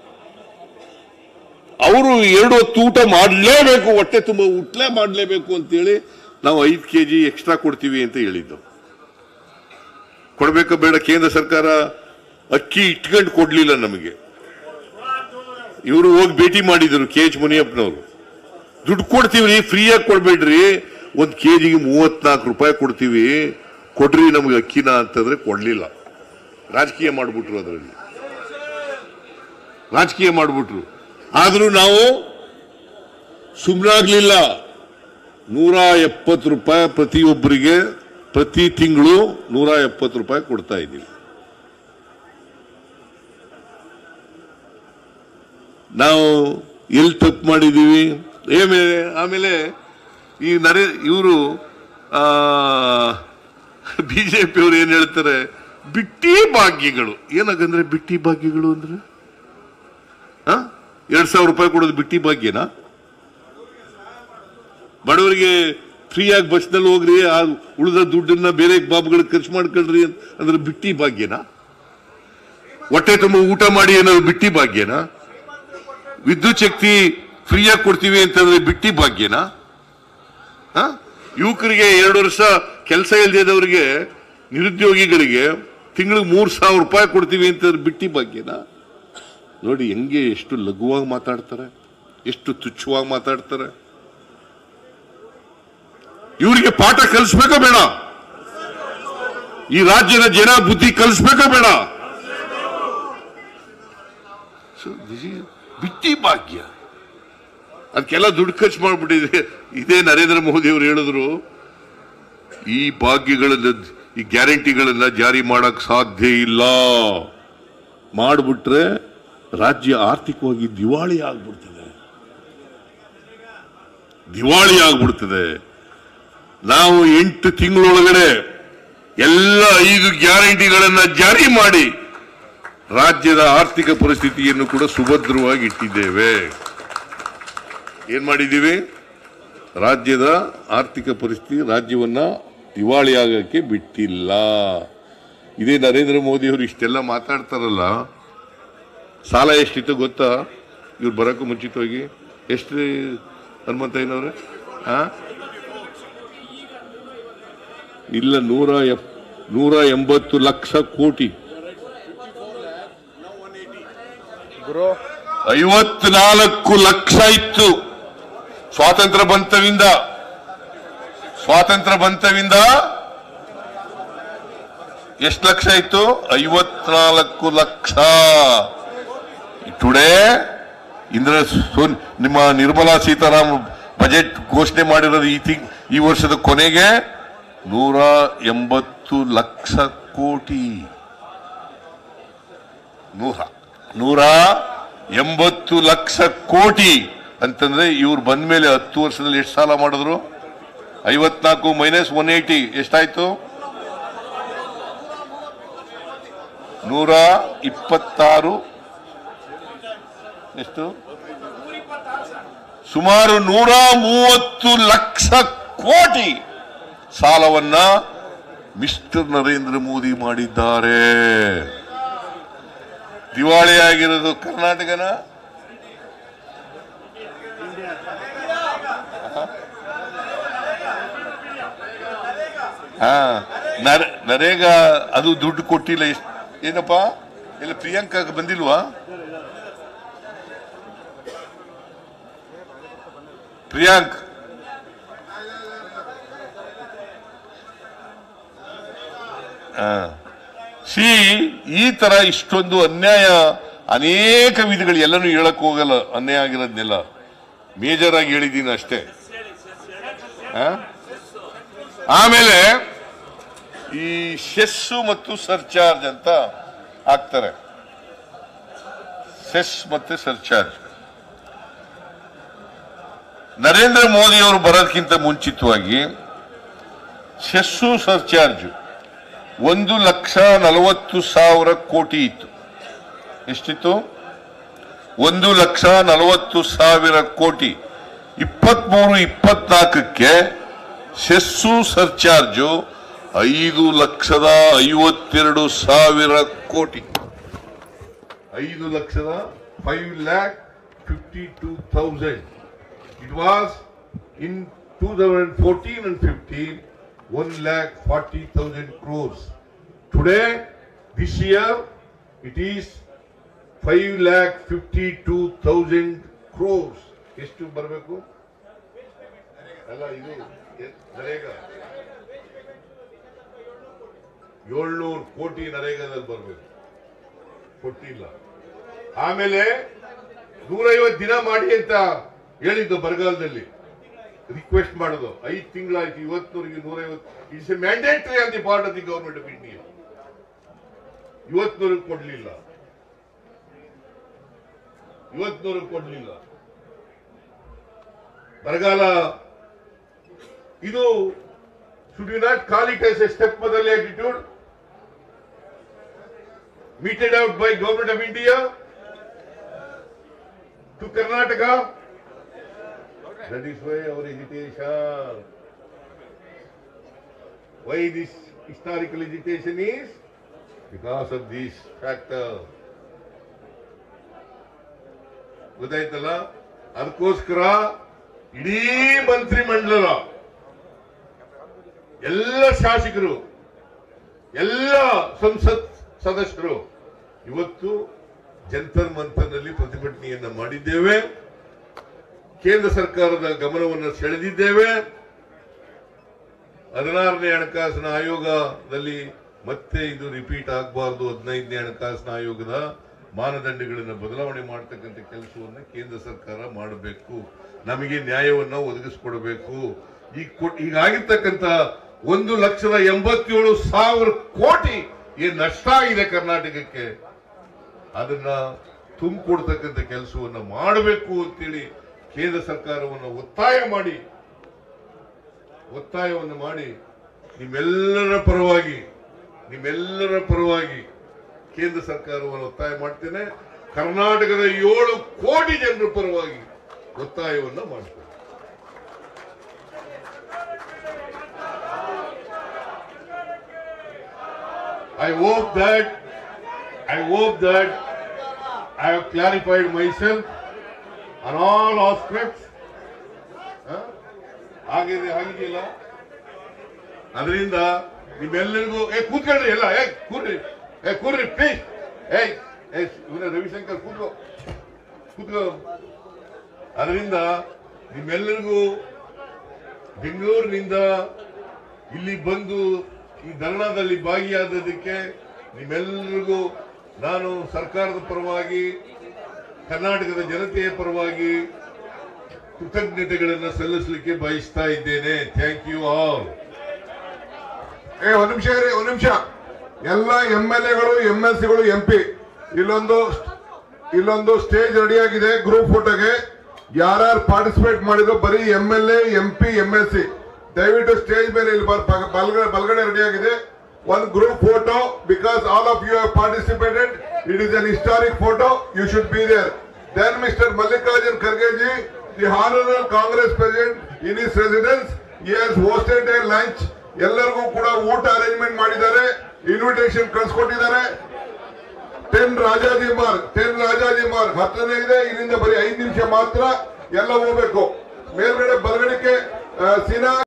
ಅವರು ಎರಡು ಹೊತ್ತು ಊಟ ಮಾಡಲೇಬೇಕು ಹೊಟ್ಟೆ ತುಂಬ ಊಟಲೇ ಮಾಡಲೇಬೇಕು ಅಂತೇಳಿ ನಾವು ಐದು ಕೆ ಜಿ ಎಕ್ಸ್ಟ್ರಾ ಕೊಡ್ತೀವಿ ಅಂತ ಹೇಳಿದ್ದು ಕೊಡ್ಬೇಕಾ ಬೇಡ ಕೇಂದ್ರ ಸರ್ಕಾರ ಅಕ್ಕಿ ಇಟ್ಕೊಂಡು ಕೊಡ್ಲಿಲ್ಲ ನಮಗೆ ಇವರು ಹೋಗಿ ಭೇಟಿ ಮಾಡಿದ್ರು ಕೆ ಎಚ್ ಮುನಿಯಪ್ಪನವರು ದುಡ್ಡು ಕೊಡ್ತೀವಿ ಫ್ರೀಯಾಗಿ ಕೊಡ್ಬೇಡ್ರಿ ಒಂದ್ ಕೆಜಿಗೆ ಮೂವತ್ನಾಲ್ಕು ರೂಪಾಯಿ ಕೊಡ್ತೀವಿ ಕೊಡ್ರಿ ನಮ್ಗೆ ಅಕ್ಕಿನ ಅಂತಂದ್ರೆ ಕೊಡ್ಲಿಲ್ಲ ರಾಜಕೀಯ ಮಾಡ್ಬಿಟ್ರು ಅದರಲ್ಲಿ ರಾಜಕೀಯ ಮಾಡ್ಬಿಟ್ರು ಆದ್ರೂ ನಾವು ಸುಮ್ಮನಾಗ್ಲಿಲ್ಲ ನೂರ ಎಪ್ಪತ್ತು ರೂಪಾಯಿ ಪ್ರತಿಯೊಬ್ಬರಿಗೆ ಪ್ರತಿ ತಿಂಗಳು ನೂರ ಎಪ್ಪತ್ತು ರೂಪಾಯಿ ಕೊಡ್ತಾ ಇದ್ದೀವಿ ನಾವು ಎಲ್ಲಿ ತಪ್ಪು ಮಾಡಿದ್ದೀವಿ ಆಮೇಲೆ ಆಮೇಲೆ ಈ ನರೇ ಇವರು ಬಿಜೆಪಿಯವರು ಏನ್ ಹೇಳ್ತಾರೆ ಬಿಟ್ಟಿ ಭಾಗ್ಯಗಳು ಏನಾಗಂದ್ರೆ ಬಿಟ್ಟಿ ಭಾಗ್ಯಗಳು ಅಂದ್ರೆ ಆ? ಎರಡ್ ಸಾವಿರ ರೂಪಾಯಿ ಕೊಡೋದು ಬಿಟ್ಟಿ ಭಾಗ್ಯನಾ ಬಡವರಿಗೆ ಫ್ರೀಯಾಗಿ ಬಸ್ನಲ್ಲಿ ಹೋಗ್ರಿ ಆ ಉಳಿದ ದುಡ್ಡನ್ನ ಬೇರೆ ಬಾಬುಗಳಿಗೆ ಖರ್ಚು ಮಾಡ್ಕೊಳ್ರಿ ಅಂತ ಅಂದ್ರೆ ಬಿಟ್ಟಿ ಭಾಗ್ಯನಾ ಹೊಟ್ಟೆ ತುಂಬ ಊಟ ಮಾಡಿ ಏನಾದ್ರು ಬಿಟ್ಟಿ ಭಾಗ್ಯನಾ ವಿದ್ಯುತ್ ಶಕ್ತಿ ಫ್ರೀಯಾಗಿ ಕೊಡ್ತೀವಿ ಅಂತಂದ್ರೆ ಬಿಟ್ಟಿ ಭಾಗ್ಯನಾ ಆ? ಯುವಕರಿಗೆ ಎರಡು ವರ್ಷ ಕೆಲಸ ಇಲ್ಲದವರಿಗೆ ನಿರುದ್ಯೋಗಿಗಳಿಗೆ ತಿಂಗಳಿಗೆ ಮೂರು ಸಾವಿರ ರೂಪಾಯಿ ಕೊಡ್ತೀವಿ ಅಂತ ಬಿಟ್ಟಿ ಬಗ್ಗೆನಾ ನೋಡಿ ಹೆಂಗೆ ಎಷ್ಟು ಲಘುವಾಗಿ ಮಾತಾಡ್ತಾರೆ ಎಷ್ಟು ತುಚ್ಛವಾಗಿ ಮಾತಾಡ್ತಾರೆ ಇವರಿಗೆ ಪಾಠ ಕಲಿಸ್ಬೇಕೋ ಬೇಡ ಈ ರಾಜ್ಯದ ಜನ ಬುದ್ಧಿ ಕಲಿಸ್ಬೇಕೋ ಬೇಡ So, this is ಬಿಟ್ಟಿ ಭಾಗ್ಯ ಅದಕ್ಕೆಲ್ಲ ದುಡ್ಡು ಖರ್ಚು ಮಾಡ್ಬಿಟ್ಟಿದೆ ಇದೇ ನರೇಂದ್ರ ಮೋದಿ ಅವರು ಹೇಳಿದ್ರು ಈ ಭಾಗ್ಯಗಳನ್ನ ಈ ಗ್ಯಾರಂಟಿಗಳನ್ನ ಜಾರಿ ಮಾಡಕ್ ಸಾಧ್ಯ ಇಲ್ಲ ಮಾಡಿಬಿಟ್ರೆ ರಾಜ್ಯ ಆರ್ಥಿಕವಾಗಿ ದಿವಾಳಿ ಆಗ್ಬಿಡ್ತದೆ ದಿವಾಳಿ ಆಗ್ಬಿಡ್ತದೆ ನಾವು ಎಂಟು ತಿಂಗಳೊಳಗಡೆ ಎಲ್ಲ ಐದು ಗ್ಯಾರಂಟಿಗಳನ್ನ ಜಾರಿ ಮಾಡಿ ರಾಜ್ಯದ ಆರ್ಥಿಕ ಪರಿಸ್ಥಿತಿಯನ್ನು ಕೂಡ ಸುಭದ್ರವಾಗಿ ಇಟ್ಟಿದ್ದೇವೆ ಏನ್ ಮಾಡಿದ್ದೀವಿ ರಾಜ್ಯದ ಆರ್ಥಿಕ ಪರಿಸ್ಥಿತಿ ರಾಜ್ಯವನ್ನ ದಿವಾಳಿ ಆಗಕ್ಕೆ ಬಿಟ್ಟಿಲ್ಲ ಇದೇ ನರೇಂದ್ರ ಮೋದಿ ಅವರು ಇಷ್ಟೆಲ್ಲ ಮಾತಾಡ್ತಾರಲ್ಲ ಸಾಲ ಎಷ್ಟಿತ್ತು ಗೊತ್ತಾ ಇವ್ರು ಬರೋಕ್ಕೂ ಮುಂಚಿತವಾಗಿ ಎಷ್ಟು ಹನುಮಂತಯ್ಯನವ್ರೆ ಆ ಇಲ್ಲ ನೂರ ಎಪ್ ನೂರ ಎಂಬತ್ತು ಲಕ್ಷ ಕೋಟಿ ಗುರು ಐವತ್ನಾಲ್ಕು ಲಕ್ಷ ಇತ್ತು ಸ್ವಾತಂತ್ರ್ಯ ಬಂತವಿಂದ ಸ್ವಾತಂತ್ರ್ಯ ಬಂತವಿಂದ ಎಷ್ಟು ಲಕ್ಷ ಇತ್ತು ಐವತ್ನಾಲ್ಕು ಲಕ್ಷ ಟುಡೇ ಇಂದ್ರ ಸೋನ್ ನಿಮ್ಮ ನಿರ್ಮಲಾ ಸೀತಾರಾಮ್ ಬಜೆಟ್ ಘೋಷಣೆ ಮಾಡಿರೋದು ಈ ತಿಂಗ್ ಈ ವರ್ಷದ ಕೊನೆಗೆ ನೂರ ಎಂಬತ್ತು ಲಕ್ಷ ಕೋಟಿ ನೂರ ನೂರ ಎಂಬತ್ತು ಲಕ್ಷ ಕೋಟಿ ಅಂತಂದ್ರೆ ಇವ್ರು ಬಂದ ಮೇಲೆ ಹತ್ತು ವರ್ಷದಲ್ಲಿ ಎಷ್ಟು ಸಾಲ ಮಾಡಿದ್ರು ಐವತ್ನಾಲ್ಕು ಮೈನಸ್ ಒನ್ ಏಯ್ಟಿ ಎಷ್ಟಾಯ್ತು ನೂರ ಇಪ್ಪತ್ತಾರು ಎಷ್ಟು ಸುಮಾರು ನೂರ ಮೂವತ್ತು ಲಕ್ಷ ಕೋಟಿ ಸಾಲವನ್ನ ಮಿಸ್ಟರ್ ನರೇಂದ್ರ ಮೋದಿ ಮಾಡಿದ್ದಾರೆ ದಿವಾಳಿ ಆಗಿರೋದು ಕರ್ನಾಟಕನ ಹಾ ನರ- ನರೇಗಾ ಅದು ದುಡ್ಡು ಕೊಟ್ಟಿಲ್ಲ ಎಷ್ಟ್- ಏನಪ್ಪ ಇಲ್ಲ ಪ್ರಿಯಾಂಕಾ ಬಂದಿಲ್ವಾ ಪ್ರಿಯಾಂಕ್ ಸಿ ಈ ತರ ಇಷ್ಟೊಂದು ಅನ್ಯಾಯ ಅನೇಕ ವಿಧಗಳು ಎಲ್ಲನೂ ಹೇಳಕ್ ಹೋಗಲ್ಲ ಅನ್ಯಾಯ ಆಗಿರೋದ್ನೆಲ್ಲ ಮೇಜರ್ ಆಗಿ ಹೇಳಿದ್ದೀನಿ ಅಷ್ಟೇ ಆ? ಆಮೇಲೆ ಈ ಸೆಸ್ಸು ಮತ್ತು ಸರ್ಚಾರ್ಜ್ ಅಂತ ಹಾಕ್ತಾರೆ ಸೆಸ್ ಮತ್ತೆ ಸರ್ಚಾರ್ಜ್ ನರೇಂದ್ರ ಮೋದಿ ಅವರು ಬರೋದಕ್ಕಿಂತ ಮುಂಚಿತವಾಗಿ ಸೆಸ್ಸು ಸರ್ಚಾರ್ಜ್ ಒಂದು ಲಕ್ಷ ನಲವತ್ತು ಸಾವಿರ ಕೋಟಿ ಇತ್ತು ಎಷ್ಟಿತ್ತು ಒಂದು ಲಕ್ಷ ನಲವತ್ತು ಸಾವಿರ ಕೋಟಿ ಇಪ್ಪತ್ಮೂರು ಇಪ್ಪತ್ನಾಲ್ಕಕ್ಕೆ ಸೆಸ್ಸು ಸರ್ಚಾರ್ಜು ಐದು ಲಕ್ಷದ ಐವತ್ತೆರಡು ಸಾವಿರ ಕೋಟಿ ಐದು ಲಕ್ಷದ five lakh fifty two thousand it was in two thousand fourteen and fifteen one lakh forty thousand crores today this year it is five lakh fifty two thousand crores ಎಷ್ಟು ಬರಬೇಕು ಅಲ್ಲ ಇದು ಎ- ನರೇಗಾ ಏಳ್ನೂರು ಕೋಟಿ ನರೇಗಾದಲ್ಲಿ ಬರಬೇಕು ಕೊಟ್ಟಿಲ್ಲ ಆಮೇಲೆ ನೂರೈವತ್ತು ದಿನ ಮಾಡಿ ಅಂತ ಹೇಳಿದ್ದು ಬರಗಾಲದಲ್ಲಿ ರಿಕ್ವೆಸ್ಟ್ ಮಾಡೋದು ಐದು ತಿಂಗಳಾಯ್ತು ಇವತ್ತಿನವರೆಗೆ ನೂರೈವತ್ತು it's a mandatory on the part of the government of India ಇವತ್ತಿನವರೆಗೆ ಕೊಡ್ಲಿಲ್ಲ ಇವತ್ತಿನವರೆಗೆ ಕೊಡ್ಲಿಲ್ಲ ಬರಗಾಲ ಇದು should you not call it as a step ಬದಲಿ attitude meted out by government of India to Karnataka. That is why our hesitation. Why this historical hesitation is? Because of this factor. ಗೊತ್ತಾಯ್ತಲ್ಲ ಅದಕ್ಕೋಸ್ಕರ ಇಡೀ ಮಂತ್ರಿ ಮಂಡಲ ಎಲ್ಲ ಶಾಸಕರು ಎಲ್ಲ ಸಂಸತ್ ಸದಸ್ಯರು ಇವತ್ತು ಜಂತರ್ ಮಂತರ್ನಲ್ಲಿ ಪ್ರತಿಭಟನೆಯನ್ನ ಮಾಡಿದ್ದೇವೆ ಕೇಂದ್ರ ಸರ್ಕಾರದ ಗಮನವನ್ನು ಸೆಳೆದಿದ್ದೇವೆ ಹದಿನಾರನೇ ಹಣಕಾಸಿನ ಆಯೋಗದಲ್ಲಿ ಮತ್ತೆ ಇದು ರಿಪೀಟ್ ಆಗಬಾರ್ದು ಹದಿನೈದನೇ ಹಣಕಾಸಿನ ಆಯೋಗದ ಮಾನದಂಡಗಳನ್ನು ಬದಲಾವಣೆ ಮಾಡತಕ್ಕಂಥ ಕೆಲಸವನ್ನು ಕೇಂದ್ರ ಸರ್ಕಾರ ಮಾಡಬೇಕು ನಮಗೆ ನ್ಯಾಯವನ್ನ ಒದಗಿಸಿಕೊಡಬೇಕು ಈಗ ಕೊಟ್- ಈಗಾಗಿರ್ತಕ್ಕಂಥ ಒಂದು ಲಕ್ಷದ ಎಂಬತ್ತೇಳು ಸಾವಿರ ಕೋಟಿ ಏನ್ ನಷ್ಟ ಆಗಿದೆ ಕರ್ನಾಟಕಕ್ಕೆ ಅದನ್ನ ತುಂಬಿಕೊಡ್ತಕ್ಕಂಥ ಕೆಲಸವನ್ನ ಮಾಡಬೇಕು ಅಂತೇಳಿ ಕೇಂದ್ರ ಸರ್ಕಾರವನ್ನು ಒತ್ತಾಯ ಮಾಡಿ ಒತ್ತಾಯವನ್ನು ಮಾಡಿ ನಿಮ್ಮೆಲ್ಲರ ಪರವಾಗಿ ನಿಮ್ಮೆಲ್ಲರ ಪರವಾಗಿ ಕೇಂದ್ರ ಸರ್ಕಾರವನ್ನು ಒತ್ತಾಯ ಮಾಡ್ತೇನೆ ಕರ್ನಾಟಕದ ಏಳು ಕೋಟಿ ಜನರ ಪರವಾಗಿ ಒತ್ತಾಯವನ್ನು ಮಾಡ್ತೇನೆ I hope that I hope that I have clarified myself on all aspects. ಹ? ಆಗಿದೆ ಆಗಿದೆಯಲ್ಲ ಅದರಿಂದ ನಿಮ್ಮೆಲ್ಲರಿಗೂ ಏ ಕೂತ್ಕೊಳ್ರಿ ಎಲ್ಲ ಏ ಕೂರ್ರಿ ಏ ಕೂರ್ರಿ ಪ್ಲೀಸ್ ಏ ಏ ಇವನ ರವಿಶಂಕರ್ ಕೂತ್ಕೋ ಕೂತ್ಕೋ ಅದರಿಂದ ನಿಮ್ಮೆಲ್ಲರಿಗೂ ಬೆಂಗಳೂರಿನಿಂದ ಇಲ್ಲಿ ಬಂದು ಈ ಧರಣಾದಲ್ಲಿ ಭಾಗಿಯಾದದಕ್ಕೆ ನಿಮ್ಮೆಲ್ಲರಿಗೂ ನಾನು ಸರ್ಕಾರದ ಪರವಾಗಿ ಕರ್ನಾಟಕದ ಜನತೆಯ ಪರವಾಗಿ ಕೃತಜ್ಞತೆಗಳನ್ನು ಸಲ್ಲಿಸಲಿಕ್ಕೆ ಬಯಸ್ತಾ ಇದ್ದೇನೆ ಥ್ಯಾಂಕ್ ಯು ಆಲ್ ಏ ಒಂದ್ ನಿಮಿಷ ಇರಿ ಒಂದ್ ನಿಮಿಷ ಎಲ್ಲ ಎಂ ಎಲ್ ಎಗಳು ಎಂ ಎಲ್ ಸಿಗಳು ಎಂ ಪಿ ಇಲ್ಲೊಂದು ಇಲ್ಲೊಂದು ಸ್ಟೇಜ್ ರೆಡಿ ಆಗಿದೆ ಗ್ರೂಪ್ ಫೋಟೋಗೆ ಯಾರ್ಯಾರು ಪಾರ್ಟಿಸಿಪೇಟ್ ಮಾಡಿದ್ರು ಬರೀ M L A M P M L C ದಯವಿಟ್ಟು ಸ್ಟೇಜ್ ಮೇಲೆ ಇಲ್ಲಿ ಬರ್- ಬಗ- ಬಲ್ಗಡೆ ಬಲ್ಗಡೆ ರೆಡಿ ಆಗಿದೆ ಒಂದು group photo because all of you have participated it is an historic photo you should be there then mister Mallikarjun Kharge ji the honourable Congress president in his residence he has hosted a lunch ಎಲ್ಲರಿಗೂ ಕೂಡ ಊಟ arrangement ಮಾಡಿದ್ದಾರೆ invitation ಕಳ್ಸಿಕೊಟ್ಟಿದ್ದಾರೆ ten Rajaji Marg ten Rajaji Marg ಹತ್ತನೇ ಇದೆ ಇಲ್ಲಿಂದ ಬರೀ ಐದು ನಿಮಿಷ ಮಾತ್ರ ಎಲ್ಲ ಹೋಗ್ಬೇಕು ಮೇಲ್ಗಡೆ ಬಲಗಡೆಗೆ ಸಿನಾ